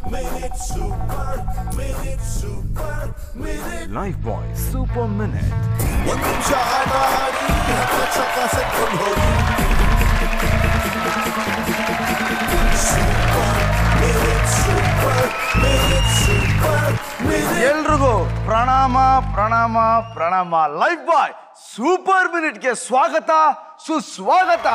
Life Lifebuoy super minute ಒಂದ್ ನಿಮಿಷ ಆಟ ಆಡಿ ಹತ್ತು ಲಕ್ಷ ಕಾಸೆ ಕೊಂಡು ಹೋಗಿ ಎಲ್ರಿಗೂ ಪ್ರಣಾಮ ಪ್ರಣಾಮ ಪ್ರಣಾಮ ಲೈಫ್ ಬಾಯ್ ಸೂಪರ್ ಮಿನಿಟ್ಗೆ ಸ್ವಾಗತ ಸುಸ್ವಾಗತ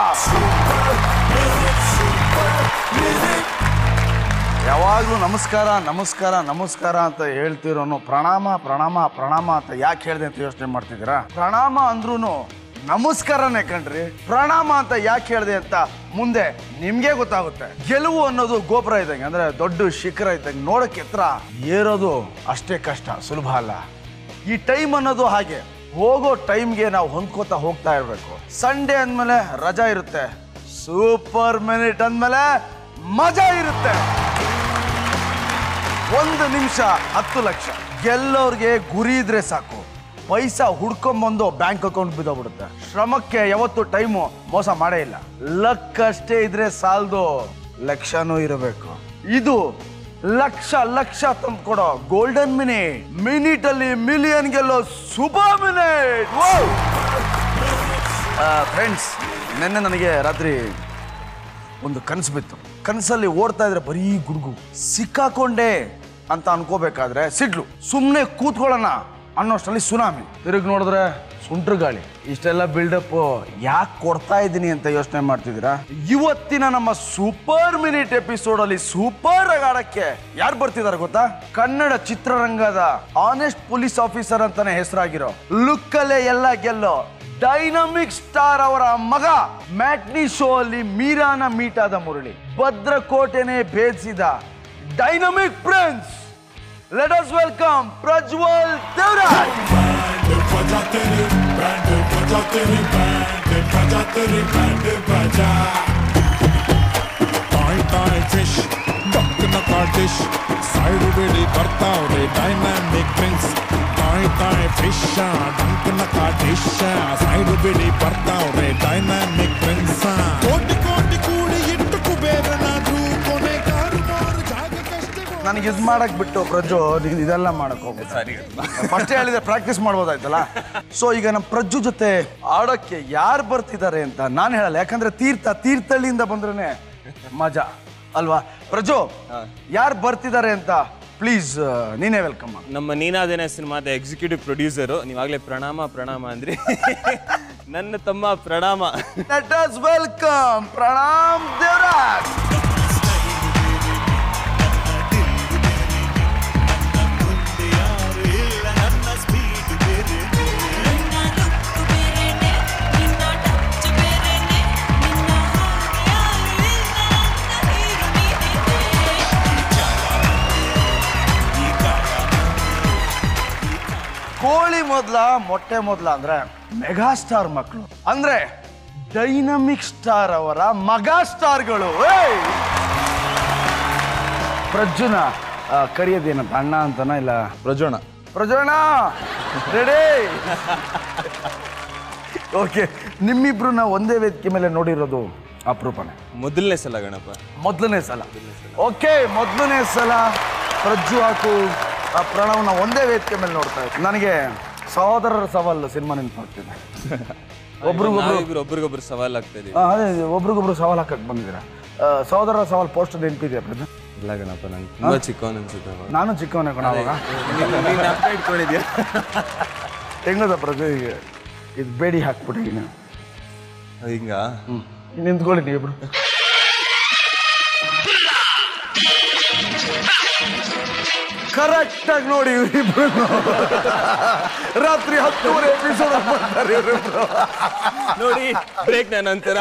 ಯಾವಾಗಲೂ ನಮಸ್ಕಾರ ನಮಸ್ಕಾರ ನಮಸ್ಕಾರ ಅಂತ ಹೇಳ್ತಿರೋನು ಪ್ರಣಾಮ ಪ್ರಣಾಮ ಪ್ರಣಾಮ ಅಂತ ಯಾಕೆ ಹೇಳಿದೆ ಅಂತ ಯೋಚನೆ ಮಾಡ್ತಿದ್ದೀರಾ ಪ್ರಣಾಮ ಅಂದ್ರೂ ನಮಸ್ಕಾರನೇ ಕಣ್ರಿ ಪ್ರಣಾಮ ಅಂತ ಯಾಕೆ ಹೇಳಿದೆ ಅಂತ ಮುಂದೆ ನಿಮ್ಗೆ ಗೊತ್ತಾಗುತ್ತೆ ಗೆಲುವು ಅನ್ನೋದು ಗೋಪುರ ಇದ್ದಂಗೆ ಅಂದ್ರೆ ದೊಡ್ಡ ಶಿಖರ ಇದ್ದಂಗೆ ನೋಡಕ್ಕೆ ಎತ್ತರ ಏರೋದು ಅಷ್ಟೇ ಕಷ್ಟ ಸುಲಭ ಅಲ್ಲ ಈ ಟೈಮ್ ಅನ್ನೋದು ಹಾಗೆ ಹೋಗೋ ಟೈಮ್ಗೆ ನಾವು ಹೊಂದ್ಕೋತಾ ಹೋಗ್ತಾ ಇರಬೇಕು ಸಂಡೇ ಅಂದಮೇಲೆ ರಜಾ ಇರುತ್ತೆ ಸೂಪರ್ ಮಿನಿಟ್ ಅಂದಮೇಲೆ ಮಜಾ ಇರುತ್ತೆ ಒಂದು ನಿಮಿಷ ಹತ್ತು ಲಕ್ಷ ಗೆಲ್ಲೋರ್ಗೆ ಗುರಿ ಇದ್ರೆ ಸಾಕು ಪೈಸಾ ಹುಡ್ಕೊಂಬಂದು ಬ್ಯಾಂಕ್ ಅಕೌಂಟ್ ಬಿದ್ದೋಗ್ಬಿಡುತ್ತೆ ಶ್ರಮಕ್ಕೆ ಯಾವತ್ತು ಟೈಮು ಮೋಸ ಮಾಡೇ ಇಲ್ಲ ಲಕ್ ಅಷ್ಟೇ ಇದ್ರೆ ಸಾಲದು ಲಕ್ಷನೂ ಇರಬೇಕು ಇದು ಲಕ್ಷ ಲಕ್ಷ ತಂದು ಕೊಡೋ ಗೋಲ್ಡನ್ ಮಿನಿಟ್ ಮಿನಿಟ್ ಅಲ್ಲಿ ಮಿಲಿಯನ್ ಗೆಲ್ಲೋ ಸೂಪರ್ ಮಿನಿಟ್ ಫ್ರೆಂಡ್ಸ್ ನಿನ್ನೆ ನನಗೆ ರಾತ್ರಿ ಒಂದು ಕನಸು ಬಿತ್ತು ಕನಸಲ್ಲಿ ಓಡ್ತಾ ಇದ್ರೆ ಬರೀ ಗುಡುಗು ಸಿಕ್ಕಾಕೊಂಡೆ ಅಂತ ಅನ್ಕೋಬೇಕಾದ್ರೆ ಸಿಡ್ಲು ಸುಮ್ಮನೆ ಕೂತ್ಕೊಳ್ಳೋಣ ಅನ್ನೋಷ್ಟರಲ್ಲಿ ಸುನಾಮಿ ತಿರುಗಿ ನೋಡಿದ್ರೆ ಸುಂಟ್ರ ಗಾಳಿ ಇಷ್ಟೆಲ್ಲ ಬಿಲ್ಡಪ್ ಯಾಕೆ ಕೊಡ್ತಾ ಇದ್ದೀನಿ ಅಂತ ಯೋಚನೆ ಮಾಡ್ತಿದ್ದೀರಾ ಇವತ್ತಿನ ನಮ್ಮ ಸೂಪರ್ ಮಿನಿಟ್ ಎಪಿಸೋಡ್ ಅಲ್ಲಿ ಸೂಪರ್ ಆಡಕ್ಕೆ ಯಾರು ಬರ್ತಿದ್ದಾರೆ ಗೊತ್ತಾ ಕನ್ನಡ ಚಿತ್ರರಂಗದ ಆನೆಸ್ಟ್ ಪೊಲೀಸ್ ಆಫೀಸರ್ ಅಂತಾನೆ ಹೆಸರಾಗಿರೋ ಲುಕ್ಕಲ್ಲೇ ಎಲ್ಲ ಗೆಲ್ಲೋ ಡೈನಮಿಕ್ ಸ್ಟಾರ್ ಅವರ ಮಗ ಮ್ಯಾಟ್ನಿ ಶೋ ಅಲ್ಲಿ ಮೀರಾನ ಮೀಟಾದ ಮುರಳಿ ಭದ್ರಕೋಟೆನೆ ಭೇದಿಸಿದ dynamic prince let us welcome Prajwal Devaraj ತಾಯ್ ತಾಯ್ ಫಿಶ್ ಡೊಕ್ಕನ ಡಿಶ್ ಸೈಡ್ ಬಿಡಿ ಬರ್ತಾವ್ರೆ ಡೈನಾಮಿಕ್ ಪ್ರಿನ್ಸ್ ತಾಯ್ ತಾಯ್ ಫಿಶ್ ಡಂಕನ ಡಿಶ್ ಸೈಡ್ ಬಿಡಿ ಬರ್ತಾವ್ರೆ ಡೈನಾಮಿಕ್ ಪ್ರಿನ್ಸ್ ಕೋಟಿ ಕೋಟಿ ಕೂಡಿ ಇಟ್ಟು ಕುಬೇರನಾದ್ರು ಕೊನೆ ಕಾರು ಮಾರು ಜಾಗಕ್ಕಷ್ಟೇ ನನಗೆ ಇದು ಮಾಡಕ್ ಬಿಟ್ಟು ಪ್ರಜ್ಜು ನೀನು ಇದೆಲ್ಲ ಮಾಡಕ್ ಹೋಗ್ಬೋದು ಫಸ್ಟ್ ಹೇಳಿದ್ರೆ ಪ್ರಾಕ್ಟೀಸ್ ಮಾಡ್ಬೋದಾಯ್ತಲ್ಲ ಸೊ ಈಗ ನಮ್ಮ ಪ್ರಜ್ಜು ಜೊತೆ ಆಡೋಕ್ಕೆ ಯಾರು ಬರ್ತಿದ್ದಾರೆ ಅಂತ ನಾನು ಹೇಳಲ್ಲ ಯಾಕಂದ್ರೆ ತೀರ್ಥ ತೀರ್ಥಹಳ್ಳಿಯಿಂದ ಬಂದ್ರೆ ಮಜಾ ಅಲ್ವಾ ಪ್ರಜ್ಜು ಯಾರು ಬರ್ತಿದ್ದಾರೆ ಅಂತ ಪ್ಲೀಸ್ ನೀನೇ ವೆಲ್ಕಮ್ ನಮ್ಮ ನೀನಾದೇನೆ ಸಿನಿಮಾದ ಎಕ್ಸಿಕ್ಯೂಟಿವ್ ಪ್ರೊಡ್ಯೂಸರು ನೀವಾಗಲೇ ಪ್ರಣಾಮ ಪ್ರಣಾಮ ಅಂದ್ರಿ ನನ್ನ ತಮ್ಮ Pranam let us welcome Pranam Devaraj ಕೋಳಿ ಮೊದ್ಲ ಮೊಟ್ಟೆ ಮೊದ್ಲ ಅಂದ್ರೆ ಮೆಗಾ ಸ್ಟಾರ್ ಮಕ್ಕಳು ಅಂದ್ರೆ ಡೈನಮಿಕ್ ಸ್ಟಾರ್ ಅವರ ಮಗಾ ಸ್ಟಾರ್ಗಳು ಏಯ್! ಪ್ರಜ್ಜುನ ಆ, ಕರೆಯೋದೇನಂತ ಅಣ್ಣ ಅಂತನ ಇಲ್ಲ ಪ್ರಜೋಣ ಪ್ರಜ್ವಣ ರೆಡಿ ಓಕೆ ನಿಮ್ಮಿಬ್ರನ್ನ ಒಂದೇ ವೇದಿಕೆ ಮೇಲೆ ನೋಡಿರೋದು ಅಪರೂಪನೇ ಮೊದಲನೇ ಸಲ ಗಣಪ ಮೊದಲನೇ ಸಲ ಓಕೆ ಮೊದಲನೇ ಸಲ ಪ್ರಜ್ಜು ಹಾಕು ಆ ಪ್ರಣವ್ನ ಒಂದೇ ವೇದಿಕೆ ಮೇಲೆ ನೋಡ್ತಾ ಇದ್ದೆ ನನಗೆ ಸಹೋದರರ ಸವಾಲು ಸಿನಿಮಾ ನೆನ್ಪು ಮಾಡ್ತಿದ್ದೆ ಒಬ್ರಿಗೊಬ್ರು ನಾವಿಬ್ರು ಒಬ್ರಿಗೊಬ್ರು ಸವಾಲ್ ಆಗ್ತಾ ಇದೀವಿ ಆ, ಅದೇ ಒಬ್ರಿಗೊಬ್ರು ಸವಾಲು ಹಾಕಕ್ಕೆ ಬಂದಿದ್ದೀರಾ ಆ, ಸಹೋದರರ ಸವಾಲು ಪೋಸ್ಟ್ ನೆನಪಿದೆಯಾ ಪ್ರಜ್ಜು ಇಲ್ಲ ಗಣಪ ನಂಗೆ ತುಂಬಾ ಚಿಕ್ಕವನ್ ಅನ್ಸುತ್ತೆ ಅವಾಗ. ನಾನು ಚಿಕ್ಕವನೇ ಕಣ ಅವಾಗ ನೀನ್- ನೀನ್ ಜ್ಞಾಪಕ ಇಟ್ಕೊಂಡಿದ್ಯಾ ಹೆಂಗದ ಪ್ರಜ್ಜು ಈಗ ಇದು ಬೇಡಿ ಹಾಕ್ಬಿಟ್ಟಿದ್ದೀನಿ ಹಿಂಗ ನಿಂತ್ಕೊಳ್ಳಿ ನೀವಿಬ್ರು ಕರೆಕ್ಟ್ ಆಗಿ ನೋಡಿ ಇವರಿಬ್ರು ರಾತ್ರಿ ಹತ್ತುವರೆ ಎಪಿಸೋಡ್ ಬರ್ತಾರೆ ಇವರಿಬ್ರು ನೋಡಿ ಬ್ರೇಕ್ ನನ್ನ ನಂತರ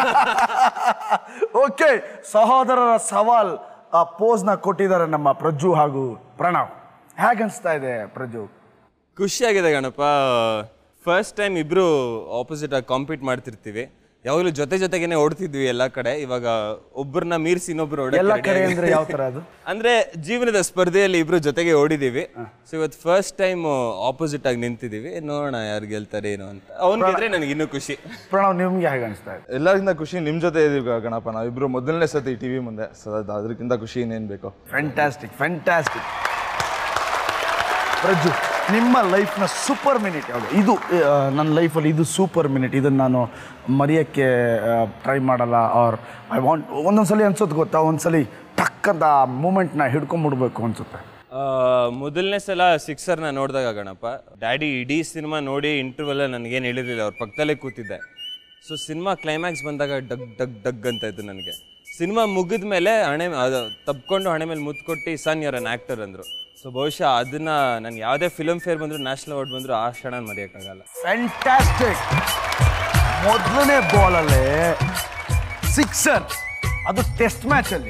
ಓಕೆ ಸಹೋದರರ ಸವಾಲ್ ಆ ಪೋಸ್ನ ಕೊಟ್ಟಿದ್ದಾರೆ ನಮ್ಮ ಪ್ರಜ್ಜು ಹಾಗೂ ಪ್ರಣವ್ ಹೇಗನ್ಸ್ತಾ ಇದೆ ಪ್ರಜ್ಜು ಖುಷಿಯಾಗಿದೆ ಗಣಪ ಫಸ್ಟ್ ಟೈಮ್ ಇಬ್ರು ಆಪೋಸಿಟ್ ಆಗಿ ಕಾಂಪೀಟ್ ಮಾಡ್ತಿರ್ತೀವಿ ಯಾವಾಗಲೂ ಜೊತೆ ಜೊತೆಗೇನೆ ಓಡ್ತಿದ್ವಿ ಎಲ್ಲ ಕಡೆ ಇವಾಗ ಒಬ್ಬರನ್ನ ಮೀರಿಸಿ ಇನ್ನೊಬ್ರು ಎಲ್ಲ ಓಡಕ್ಕೆ ಕಡೆ ready ಅಂದ್ರೆ ಯಾವ ತರ ಅದು ಅಂದ್ರೆ ಜೀವನದ ಸ್ಪರ್ಧೆಯಲ್ಲಿ ಇಬ್ರು ಜೊತೆಗೆ ಓಡಿದೀವಿ ಸೊ ಇವತ್ತು ಫಸ್ಟ್ ಟೈಮ್ ಆಪೋಸಿಟ್ ಆಗಿ ನಿಂತಿದೀವಿ ನೋಡೋಣ ಯಾರು ಗೆಲ್ತಾರೆ ಏನು ಅಂತ ಅವ್ನ್ ಗೆದ್ರೆ ನನಗೆ ಇನ್ನೂ ಖುಷಿ ಪ್ರಣವ್ ನಿಮ್ಗೆ ಹೇಗೆ ಅನಿಸ್ತಾ ಇದೆ ಎಲ್ಲರಿಗಿಂತ ಖುಷಿ ನಿಮ್ಮ ಜೊತೆ ಇದೀವಿ ಗಣಪ ನಾವಿಬ್ರು ಮೊದಲನೇ ಸತಿ ಟಿ ವಿ ಮುಂದೆ ಸೊ ಅದು ಅದಕ್ಕಿಂತ ಖುಷಿ ಇನ್ನೇನು ಬೇಕು ಫ್ಯಾಂಟಾಸ್ಟಿಕ್ ಫ್ಯಾಂಟಾಸ್ಟಿಕ್ ಪ್ರಜ್ಜು ನಿಮ್ಮ ಲೈಫ್ನ ಸೂಪರ್ ಮಿನಿಟ್ ಯಾವುದು ಇದು ಆ, ನನ್ನ ಲೈಫಲ್ಲಿ ಇದು ಸೂಪರ್ ಮಿನಿಟ್ ಇದನ್ನು ನಾನು ಮರೆಯೋಕ್ಕೆ ಟ್ರೈ ಮಾಡಲ್ಲ ಆರ್ ಐ ವಾಂಟ್ ಒಂದೊಂದ್ಸಲಿ ಅನ್ಸುತ್ತೆ ಗೊತ್ತಾ ಒಂದ್ಸಲಿ ಟಕ್ ಅಂತ ಆ ಮೂಮೆಂಟ್ನ ಹಿಡ್ಕೊಂಬಿಡ್ಬೇಕು ಅನ್ಸುತ್ತೆ ಆ, ಮೊದಲನೇ ಸಲ ಸಿಕ್ಸರ್ನ ನೋಡಿದಾಗ ಗಣಪ ಡ್ಯಾಡಿ ಇಡೀ ಸಿನಿಮಾ ನೋಡಿ ಇಂಟರ್ವಲ್ಲ ನನಗೇನು ಹೇಳಿರಲಿಲ್ಲ ಅವ್ರ ಪಕ್ಕದಲ್ಲೇ ಕೂತಿದ್ದೆ ಸೊ ಸಿನಿಮಾ ಕ್ಲೈಮ್ಯಾಕ್ಸ್ ಬಂದಾಗ ಡಗ್ ಡಗ್ ಡಗ್ ಅಂತ ಇತ್ತು ನನಗೆ ಸಿನಿಮಾ ಮುಗಿದ ಮೇಲೆ ಹಣೆ ಅದು ತಪ್ಕೊಂಡು ಹಣೆ ಮೇಲೆ ಮುತ್ತು ಕೊಟ್ಟು ಸನ್ ಯರ್ ಅನ್ ಆ್ಯಕ್ಟರ್ ಅಂದರು ಸೊ ಬಹುಶಃ ಅದನ್ನ ನಾನು ಯಾವುದೇ ಫಿಲ್ಮ್ ಫೇರ್ ಬಂದರೂ ನ್ಯಾಷನಲ್ ಅವಾರ್ಡ್ ಬಂದರೂ ಆ ಕ್ಷಣ ಮರೆಯೋಕ್ಕಾಗಲ್ಲ ಫ್ಯಾಂಟಾಸ್ಟಿಕ್ ಮೊದಲನೇ ಬಾಲಲ್ಲೇ ಸಿಕ್ಸರ್ ಅದು ಟೆಸ್ಟ್ ಮ್ಯಾಚಲ್ಲಿ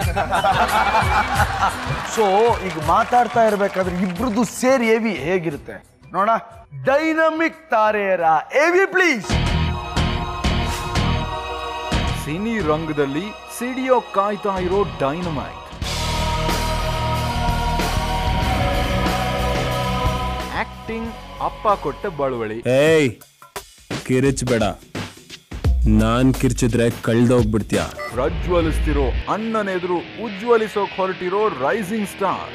ಸೊ ಈಗ ಮಾತಾಡ್ತಾ ಇರ್ಬೇಕಾದ್ರೆ ಇಬ್ರದ್ದು ಸೇರಿ ಎವಿ ಹೇಗಿರುತ್ತೆ ನೋಡ ಡೈನಮಿಕ್ ತಾರೆಯರ ಎವಿ ಪ್ಲೀಸ್ ಸಿನಿ ರಂಗದಲ್ಲಿ ಸಿಡಿಯೋ ಕಾಯ್ತಾ ಇರೋ ಡೈನಮೈಟ್ ಆಕ್ಟಿಂಗ್ ಅಪ್ಪ ಕೊಟ್ಟ ಬಳುವಳಿ ಏಯ್ ಕಿರಿಚ್ಬೇಡ ನಾನು ಕಿರ್ಚಿದ್ರೆ ಕಳ್ದೋಗ್ಬಿಡ್ತೀಯ ಪ್ರಜ್ವಲಿಸ್ತಿರೋ ಅಣ್ಣನೆದುರು ಉಜ್ವಲಿಸೋಕ್ ಹೊರಟಿರೋ ರೈಸಿಂಗ್ ಸ್ಟಾರ್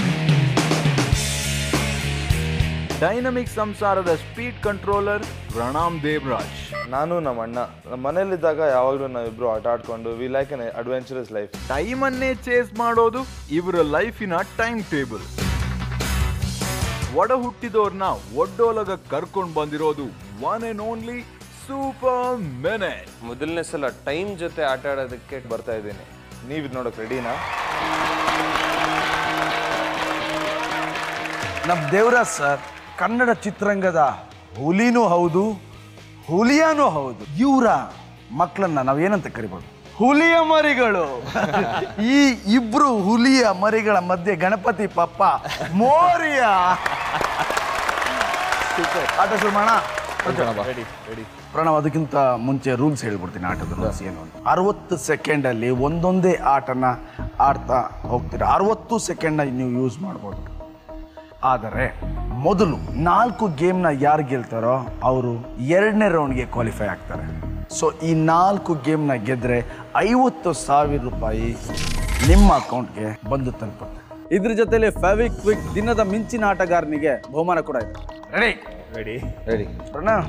ಡೈನಮಿಕ್ ಸಂಸಾರದ ಸ್ಪೀಡ್ ಕಂಟ್ರೋಲರ್ ಪ್ರಣಾಮ್ ದೇವರಾಜ್ ನಾನು ನಮ್ಮ ಅಣ್ಣ ನಮ್ಮ ಮನೇಲಿದ್ದಾಗ ಯಾವಾಗಲೂ ನಾವಿಬ್ರು ಆಟ ಆಡ್ಕೊಂಡು we like an adventurous life ಟೈಮನ್ನೇ ಚೇಸ್ ಮಾಡೋದು ಇವರ ಲೈಫಿನ ಟೈಮ್ ಟೇಬಲ್ ಒಡ ಹುಟ್ಟಿದವ್ರನ್ನ ಒಡ್ಡೋಲಗ ಕರ್ಕೊಂಡು ಬಂದಿರೋದು one and only super minute ಮೊದಲನೇ ಸಲ ಟೈಮ್ ಜೊತೆ ಆಟ ಆಡೋದಕ್ಕೆ ಬರ್ತಾ ಇದ್ದೀನಿ ನೀವು ಇದು ನೋಡೋಕೆ ರೆಡಿನಾ ನಮ್ಮ ದೇವರಾಜ್ ಸರ್ ಕನ್ನಡ ಚಿತ್ರರಂಗದ ಹುಲಿನೂ ಹೌದು ಹುಲಿಯಾನೂ ಹೌದು ಇವರ ಮಕ್ಕಳನ್ನ ನಾವು ಏನಂತ ಕರಿಬೋದು ಹುಲಿಯ ಮರಿಗಳು ಈ ಇಬ್ರು ಹುಲಿಯ ಮರಿಗಳ ಮಧ್ಯೆ ಗಣಪತಿ ಪಪ್ಪ ಮೋರಿಯ ಆಟ ಶುರು ಮಾಡೋಣ ರೆಡಿ ರೆಡಿ ಪ್ರಣವ್ ಅದಕ್ಕಿಂತ ಮುಂಚೆ ರೂಲ್ಸ್ ಹೇಳ್ಬಿಡ್ತೀನಿ ಆಟದ ರೂಲ್ಸ್ ಏನು ಅಂತ ಅರವತ್ತು ಸೆಕೆಂಡಲ್ಲಿ ಒಂದೊಂದೇ ಆಟನ ಆಡ್ತಾ ಹೋಗ್ತೀರಾ ಅರವತ್ತು ಸೆಕೆಂಡ್ನ ನೀವು ಯೂಸ್ ಮಾಡ್ಬೋದು ಆದರೆ ಮೊದಲು ನಾಲ್ಕು ಗೇಮ್ನ ಯಾರು ಗೆಲ್ತಾರೋ ಅವರು ಎರಡನೇ ರೌಂಡ್ಗೆ ಕ್ವಾಲಿಫೈ ಆಗ್ತಾರೆ ಸೊ ಈ ನಾಲ್ಕು ಗೇಮ್ನ ಗೆದ್ರೆ ಐವತ್ತು ಸಾವಿರ ರೂಪಾಯಿ ನಿಮ್ಮ ಅಕೌಂಟ್ಗೆ ಬಂದು ತಲುಪುತ್ತೆ ಇದ್ರ ಜೊತೆಲಿ ಫೆವಿಕ್ ಕ್ವಿಕ್ ದಿನದ ಮಿಂಚಿನ ಆಟಗಾರನಿಗೆ ಬಹುಮಾನ ಕೂಡ ಇದೆ ರೆಡಿ ರೆಡಿ ರೆಡಿ ಪ್ರಣವ್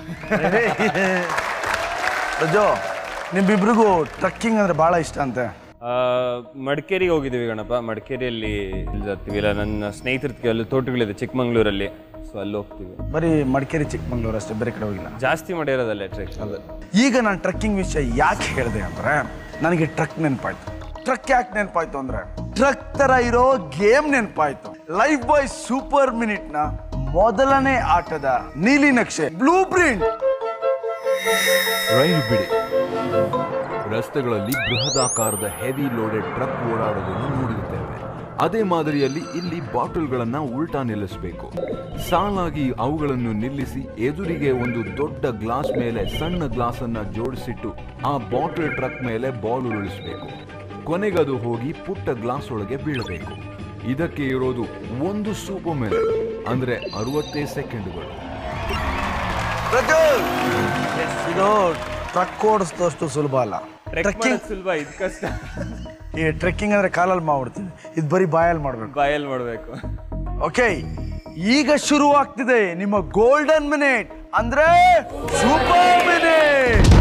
ರಜೋ ನಿಮ್ಮಿಬ್ರಿಗೂ ಟ್ರಕ್ಕಿಂಗ್ ಅಂದ್ರೆ ಬಹಳ ಇಷ್ಟ ಅಂತೆ ಮಡಿಕೇರಿಗೆ ಹೋಗಿದ್ದೀವಿ ಗಣಪ ಮಡಿಕೇರಿಯಲ್ಲಿ ಇರ್ತೀವಿ ಇಲ್ಲ ನನ್ನ ಸ್ನೇಹಿತರಿಗೆ ಅಲ್ಲಿ ತೋಟಗಳಿದೆ ಚಿಕ್ಕಮಂಗ್ಳೂರಲ್ಲಿ ಸೊ ಅಲ್ಲಿ ಹೋಗ್ತೀವಿ ಬರೀ ಮಡಿಕೇರಿ ಚಿಕ್ಕಮಂಗ್ಳೂರು ಅಷ್ಟೇ ಬೇರೆ ಕಡೆ ಹೋಗಿಲ್ಲ ಜಾಸ್ತಿ ಮಾಡಿರೋದಲ್ಲೇ ಟ್ರೆಕ್ ಈಗ ನಾನು ಟ್ರಕ್ಕಿಂಗ್ ವಿಷಯ ಯಾಕೆ ಹೇಳಿದೆ ಅಂದ್ರೆ ನನಗೆ ಟ್ರಕ್ ನೆನಪಾಯ್ತು ಟ್ರಕ್ ಯಾಕೆ ನೆನಪಾಯ್ತು ಅಂದ್ರೆ ಟ್ರಕ್ ತರ ಇರೋ ಗೇಮ್ ನೆನಪಾಯ್ತು ಲೈಫ್ ಬಾಯ್ ಸೂಪರ್ ಮಿನಿಟ್ ನ ಮೊದಲನೇ ಆಟದ ನೀಲಿ ನಕ್ಷೆ ಬ್ಲೂ ಪ್ರಿಂಟ್ ರೈಲು ಬಿಡಿ ರಸ್ತೆಗಳಲ್ಲಿ ಬೃಹದಾಕಾರದ ಹೆವಿ ಲೋಡೆಡ್ ಟ್ರಕ್ ಓಡಾಡೋದನ್ನು ನೋಡಿರುತ್ತೇವೆ ಅದೇ ಮಾದರಿಯಲ್ಲಿ ಇಲ್ಲಿ ಬಾಟಲ್ಗಳನ್ನ ಉಲ್ಟಾ ನಿಲ್ಲಿಸಬೇಕು ಸಾಲಾಗಿ ಅವುಗಳನ್ನು ನಿಲ್ಲಿಸಿ ಎದುರಿಗೆ ಒಂದು ದೊಡ್ಡ ಗ್ಲಾಸ್ ಮೇಲೆ ಸಣ್ಣ ಗ್ಲಾಸ್ ಅನ್ನ ಜೋಡಿಸಿಟ್ಟು ಆ ಬಾಟಲ್ ಟ್ರಕ್ ಮೇಲೆ ಬಾಲ್ ಉರುಳಿಸಬೇಕು ಕೊನೆಗದು ಹೋಗಿ ಪುಟ್ಟ ಗ್ಲಾಸ್ ಒಳಗೆ ಬೀಳಬೇಕು ಇದಕ್ಕೆ ಇರೋದು ಒಂದು ಸೂಪರ್ ಮೇಲೆ ಅಂದ್ರೆ ಅರವತ್ತೇ ಸೆಕೆಂಡುಗಳು ಇದು ಟ್ರಕ್ ಓಡಿಸಿದಷ್ಟು ಸುಲಭ ಅಲ್ಲ ಟ್ರೆಕ್ ಟ್ರಕ್ಕಿಂಗ್ ಸುಲಭ ಇದು ಕಷ್ಟ ಈ ಟ್ರೆಕ್ಕಿಂಗ್ ಅಂದ್ರೆ ಕಾಲಲ್ಲಿ ಮಾಡ್ಬಿಡ್ತೀವಿ ಇದು ಬರೀ ಬಾಯಲ್ಲಿ ಮಾಡ್ಬೇಕು ಬಾಯಲ್ಲಿ ಮಾಡಬೇಕು ಓಕೆ ಈಗ ಶುರು ಆಗ್ತಿದೆ ನಿಮ್ಮ ಗೋಲ್ಡನ್ ಮಿನಿಟ್ ಅಂದ್ರೆ super minute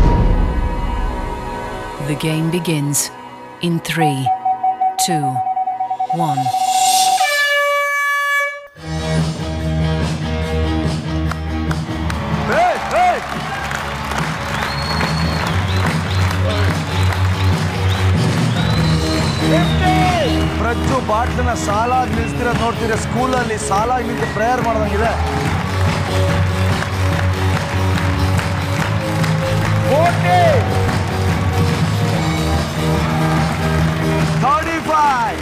The game begins in three, two, one. Prajju ಬಾಟ್ಲನ್ನ ಸಾಲಾಗಿ ನಿಲ್ಸ್ತಿರ ನೋಡ್ತೀರ ಸ್ಕೂಲಲ್ಲಿ ಸಾಲಾಗಿ ನಿಂತು ಪ್ರೇಯರ್ ಮಾಡ್ದಂಗಿದೆ thirty five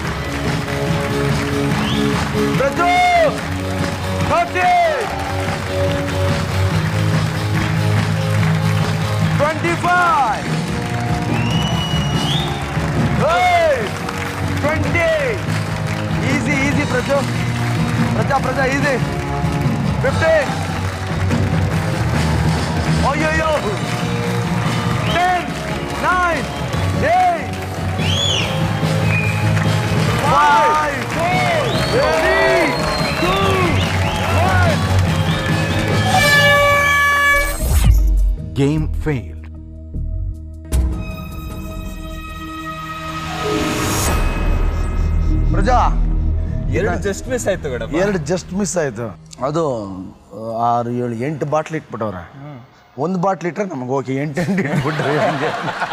Prajju thirty twenty five twenty easy easy Praju Praja Praja easy fifty ಅಯ್ಯಯ್ಯೋ ten nine eight five three two one game failed Praja ಎರಡು ಜಸ್ಟ್ ಮಿಸ್ ಆಯ್ತು ಗಣಪ ಎರಡು ಜಸ್ಟ್ ಮಿಸ್ ಆಯ್ತು ಅದು ಆ, ಆರು ಏಳು ಎಂಟು ಬಾಟ್ಲ್ ಇಟ್ಬಿಟ್ಟವ್ರೆ ಒಂದು ಬಾಟ್ಲ್ ಇಟ್ರೆ ನಮಗೆ ಓಕೆ ಎಂಟು ಎಂಟು ಇಟ್ಬಿಟ್ರೆ ಹಂಗೆ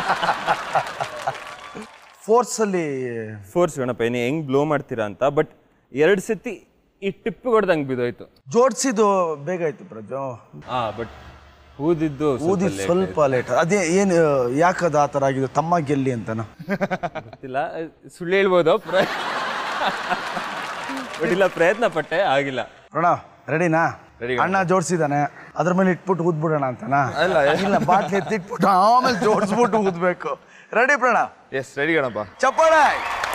ಫೋರ್ಸಲ್ಲಿ ಫೋರ್ಸ್ ಗಣಪ ಏನು ಹೆಂಗ್ ಬ್ಲೋ ಮಾಡ್ತೀರಾ ಅಂತ ಬಟ್ ಎರಡು ಸತಿ ಈ ಟಿಪ್ ಹೊಡೆದಂಗೆ ಬಿದ್ದೋಯ್ತು ಜೋಡಿಸಿದ್ದು ಬೇಗ ಆಯ್ತು ಪ್ರಜು ಹಾ ಬಟ್ ಊದಿದ್ದು ಊದಿ ಸ್ವಲ್ಪ ಲೇಟ್ ಅದೇ ಏನು ಯಾಕದು ಆ ಥರ ಆಗಿದೆ ತಮ್ಮ ಗೆಲ್ಲಿ ಅಂತನ ಗೊತ್ತಿಲ್ಲ ಸುಳ್ಳು ಹೇಳ್ಬೋದು ಬಟ್ ಇಲ್ಲ ಪ್ರಯತ್ನ ಪಟ್ಟೆ ಆಗಿಲ್ಲ ಪ್ರಣವ್ ರೆಡಿನಾ ಅಣ್ಣ ಜೋಡಿಸಿದಾನೆ ಅದ್ರ ಮೇಲೆ ಇಟ್ಬಿಟ್ಟು ಊದ್ಬಿಡೋಣ ಅಂತನಾ ಇಲ್ಲ ಬಾಟ್ಲಿ ಎತ್ತಿಟ್ಬಿಟ್ಟು ಆಮೇಲೆ ಜೋಡಿಸ್ಬಿಟ್ಟು ಊದ್ಬೇಕು ready Pranav yes ready Ganapa ಚಪ್ಪಾಳೆ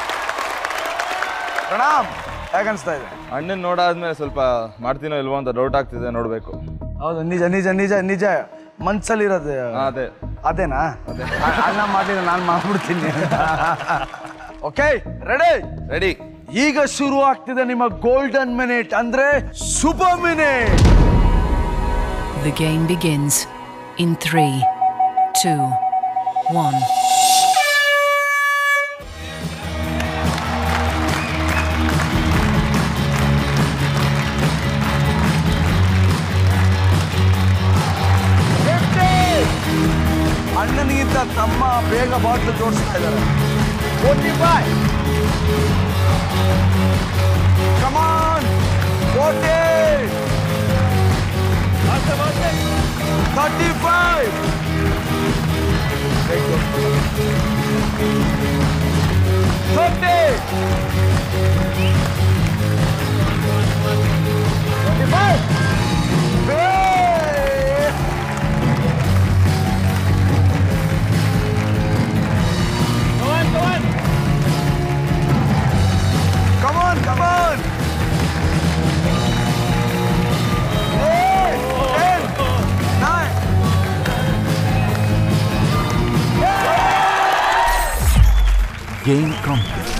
ಪ್ರಣಾಮ್ ಹೇಗೆ ಅನಿಸ್ತಾ ಇದೆ ಅಣ್ಣನ ನೋಡಾದ್ಮೇಲೆ ಸ್ವಲ್ಪ ಮಾಡ್ತೀನೋ ಇಲ್ವೋ ಅಂತ ಡೌಟ್ ಆಗ್ತಿದೆ ನೋಡಬೇಕು ಹೌದು ನಿಜ ನಿಜ ನಿಜ ನಿಜ ಮನ್ಸಲ್ಲಿರೋದು ಅದೇ ಅದೇನಾ ಅ- ಅಣ್ಣ ಮಾಡಿದ್ರೆ ನಾನು ಮಾಡ್ಬಿಡ್ತೀನಿ ಓಕೆ ರೆಡಿ ರೆಡಿ ಈಗ ಶುರು ಆಗ್ತಿದೆ ನಿಮ್ಮ ಗೋಲ್ಡನ್ ಮಿನಿಟ್ ಅಂದ್ರೆ super minute The game begins in three, two, one. ಅಣ್ಣನಿಗಿಂತ ತಮ್ಮ ಬೇಗ ಬಾಟ್ಲು ಜೋಡಿಸ್ತಾ ಇದ್ದಾರೆ forty five come on forty thirty five thirty twenty five Come on, come on! Eight, ten, nine. Game complete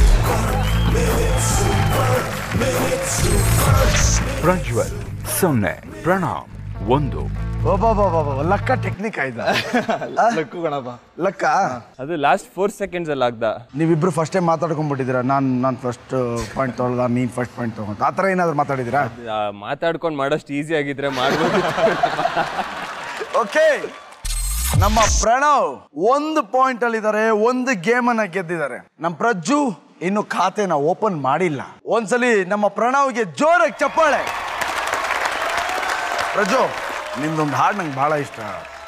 Prajwal ಸೊನ್ನೆ ಪ್ರಣಾಮ್ ಒಂದು ಒಬ್ಬೊಬ್ಬೊಬ್ಬ ಲಕ್ಕ ಟೆಕ್ನಿಕ್ ಆಯ್ತಾ ಲಕ್ಕು ಗಣಪ ಲಕ್ಕ ಅದು ಲಾಸ್ಟ್ ಫೋರ್ ಸೆಕೆಂಡ್ಸ್ ಅಲ್ಲಿ ಆಗ್ದ ನೀವಿಬ್ರು ಫಸ್ಟೇ ಮಾತಾಡ್ಕೊಂಡ್ಬಿಟ್ಟಿದ್ದೀರಾ ನಾನು ನಾನು ಫಸ್ಟ್ ಪಾಯಿಂಟ್ ತೊಗೊಳ್ದ ನೀನು ಫಸ್ಟ್ ಪಾಯಿಂಟ್ ತೊಗೊಂಡು ಆ ಥರ ಏನಾದ್ರು ಮಾತಾಡಿದ್ದೀರಾ ಆ, ಮಾತಾಡ್ಕೊಂಡು ಮಾಡೋಷ್ಟು ಈಸಿ ಆಗಿದ್ರೆ ಮಾಡ್ಬೋದು ಓಕೆ ನಮ್ಮ ಪ್ರಣವ್ ಒಂದು ಪಾಯಿಂಟ್ ಅಲ್ಲಿ ಇದ್ದಾರೆ ಒಂದು ಗೇಮ್ ಅನ್ನ ಗೆದ್ದಿದ್ದಾರೆ ನಮ್ಮ ಪ್ರಜ್ಜು ಇನ್ನು ಖಾತೆನ ಓಪನ್ ಮಾಡಿಲ್ಲ ಒಂದ್ಸಲಿ ನಮ್ಮ ಪ್ರಣವ್ಗೆ ಜೋರಾಗಿ ಚಪ್ಪಾಳೆ ಪ್ರಜ್ಜು ನಿಮ್ದೊಂದು ಹಾಡು ನಂಗೆ ಬಹಳ ಇಷ್ಟ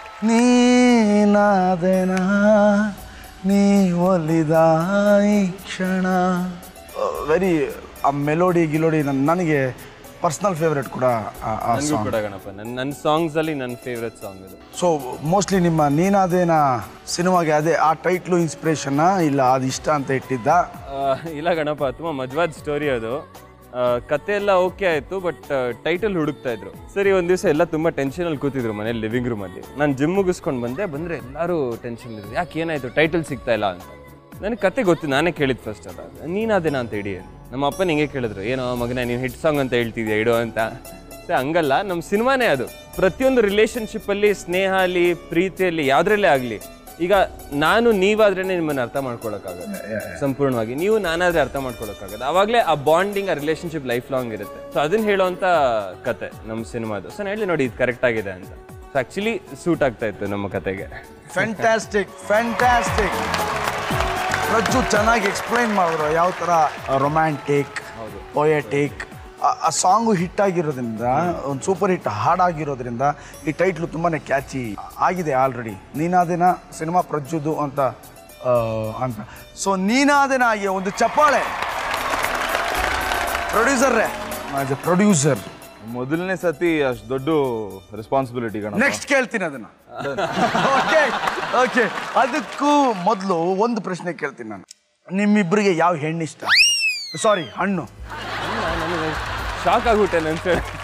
ನೀನಾದೆನ ನೀ ಒಲಿದ ಈ ಕ್ಷಣ ವೆರಿ ಆ ಮೆಲೋಡಿ ಗಿಲೋಡಿ ನನ್- ನನಗೆ ಪರ್ಸ್ನಲ್ ಫೇವ್ರೆಟ್ ಕೂಡ ಆ- ಆ ನನಗೂ ಸಾಂಗ್ ಕೂಡ ಗಣಪ ನನ್ನ ನನ್ನ ಸಾಂಗ್ಸ್ ಅಲ್ಲಿ ನನ್ನ ಫೇವ್ರೆಟ್ ಸಾಂಗ್ ಇದು ಸೊ ಮೋಸ್ಟ್ಲಿ ನಿಮ್ಮ ನೀನಾದೇನ ಸಿನಿಮಾಗೆ ಅದೇ ಆ ಟೈಟ್ಲು ಇನ್ಸ್ಪಿರೇಷನ್ನ ಇಲ್ಲ ಅದು ಇಷ್ಟ ಅಂತ ಇಟ್ಟಿದ್ದ ಆ, ಇಲ್ಲ ಗಣಪ ತುಂಬ ಮಜವಾದ ಸ್ಟೋರಿ ಅದು ಆ, ಕತೆ ಎಲ್ಲ ಓಕೆ ಆಯ್ತು ಬಟ್ ಟೈಟಲ್ ಹುಡುಕ್ತಾ ಇದ್ರು ಸರಿ ಒಂದ್ ದಿವಸ ಎಲ್ಲ ತುಂಬಾ ಟೆನ್ಷನ್ ಅಲ್ಲಿ ಕೂತಿದ್ರು ಮನೇಲಿ ಲಿವಿಂಗ್ ರೂಮ್ ಅಲ್ಲಿ ನಾನು ಜಿಮ್ ಮುಗಿಸ್ಕೊಂಡು ಬಂದೆ ಬಂದ್ರೆ ಎಲ್ಲರೂ ಟೆನ್ಷನ್ ಇದ್ರು ಯಾಕೆ ಏನಾಯ್ತು ಟೈಟಲ್ ಸಿಗ್ತಾ ಇಲ್ಲ ಅಂತ ನನಗೆ ಕತೆ ಗೊತ್ತು ನಾನೇ ಕೇಳಿದ್ ಫಸ್ಟ್ ಅದ ನೀನಾದೇನ ಅಂತ ಇಡಿ ಅಂತ. ನಮ್ಮ ಅಪ್ಪನ ಹಿಂಗೆ ಕೇಳಿದ್ರು ಏನೋ ಮಗನ ನೀವು ಹಿಟ್ ಸಾಂಗ್ ಅಂತ ಹೇಳ್ತಿದ್ಯಾ ಇಡು ಅಂತ ಸೆ ಹಂಗಲ್ಲ ನಮ್ಮ ಸಿನಿಮಾನೇ ಅದು ಪ್ರತಿಯೊಂದು ರಿಲೇಶನ್ಶಿಪ್ ಅಲ್ಲಿ ಸ್ನೇಹ ಅಲ್ಲಿ ಪ್ರೀತಿಯಲ್ಲಿ ಯಾವ್ದ್ರಲ್ಲೇ ಆಗಲಿ ಈಗ ನಾನು ನೀವಾದ್ರೆ ನಿಮ್ಮನ್ನ ಅರ್ಥ ಮಾಡ್ಕೊಳಕ್ಕಾಗತ್ತೆ ಸಂಪೂರ್ಣವಾಗಿ ನೀವು ನಾನಾದ್ರೆ ಅರ್ಥ ಮಾಡ್ಕೊಳಕ್ಕಾಗತ್ತೆ ಅವಾಗಲೇ ಆ ಬಾಂಡಿಂಗ್ ಆ ರಿಲೇಶನ್ಶಿಪ್ ಲೈಫ್ ಲಾಂಗ್ ಇರುತ್ತೆ ಸೊ ಅದನ್ನ ಹೇಳುವಂತ ಕತೆ ನಮ್ಮ ಸಿನಿಮಾದು ಸೊ ನಾನು ಹೇಳಿ ನೋಡಿ ಇದು ಕರೆಕ್ಟ್ ಆಗಿದೆ ಅಂತ ಸೊ ಆಕ್ಚುಲಿ ಸೂಟ್ ಆಗ್ತಾ ಇತ್ತು ನಮ್ಮ ಕತೆಗೆ ಫ್ಯಾಂಟಾಸ್ಟಿಕ್ ಫ್ಯಾಂಟಾಸ್ಟಿಕ್ ರಜ್ಜು ಚೆನ್ನಾಗಿ ಎಕ್ಸ್ಪ್ಲೈನ್ ಮಾಡಿದ್ರು ಯಾವ ಥರ ರೊಮ್ಯಾಂಟಿಕ್ ಪೊಯೆಟಿಕ್ ಆ ಸಾಂಗು ಹಿಟ್ ಆಗಿರೋದ್ರಿಂದ ಒಂದು ಸೂಪರ್ ಹಿಟ್ ಹಾಡಾಗಿರೋದ್ರಿಂದ ಈ ಟೈಟ್ಲು ತುಂಬಾ ಕ್ಯಾಚಿ ಆಗಿದೆ ಆಲ್ರೆಡಿ ನೀನಾದಿನ ಸಿನಿಮಾ ಪ್ರಜ್ಜುದು ಅಂತ ಆ, ಅಂತ ಸೊ ನೀನಾದಿನ ಆಗಿ ಒಂದು ಚಪ್ಪಾಳೆ ಪ್ರೊಡ್ಯೂಸರ್ರೇ ಆಸ್ ಎ ಪ್ರೊಡ್ಯೂಸರ್ ಮೊದಲನೇ ಸತಿ ಅಷ್ಟು ದೊಡ್ಡ ರೆಸ್ಪಾನ್ಸಿಬಿಲಿಟಿ ಗಣ ನೆಕ್ಸ್ಟ್ ಕೇಳ್ತೀನಿ ಅದನ್ನ ಓಕೆ ಓಕೆ ಅದಕ್ಕೂ ಮೊದಲು ಒಂದು ಪ್ರಶ್ನೆ ಕೇಳ್ತೀನಿ ನಾನು ನಿಮ್ಮಿಬ್ಬರಿಗೆ ಯಾವ ಹೆಣ್ಣು ಇಷ್ಟ ಸಾರಿ ಹಣ್ಣು ನನಗೆ ಶಾಕ್ ಆಗ್ಬಿಟ್ಟೆ ನನ್ನ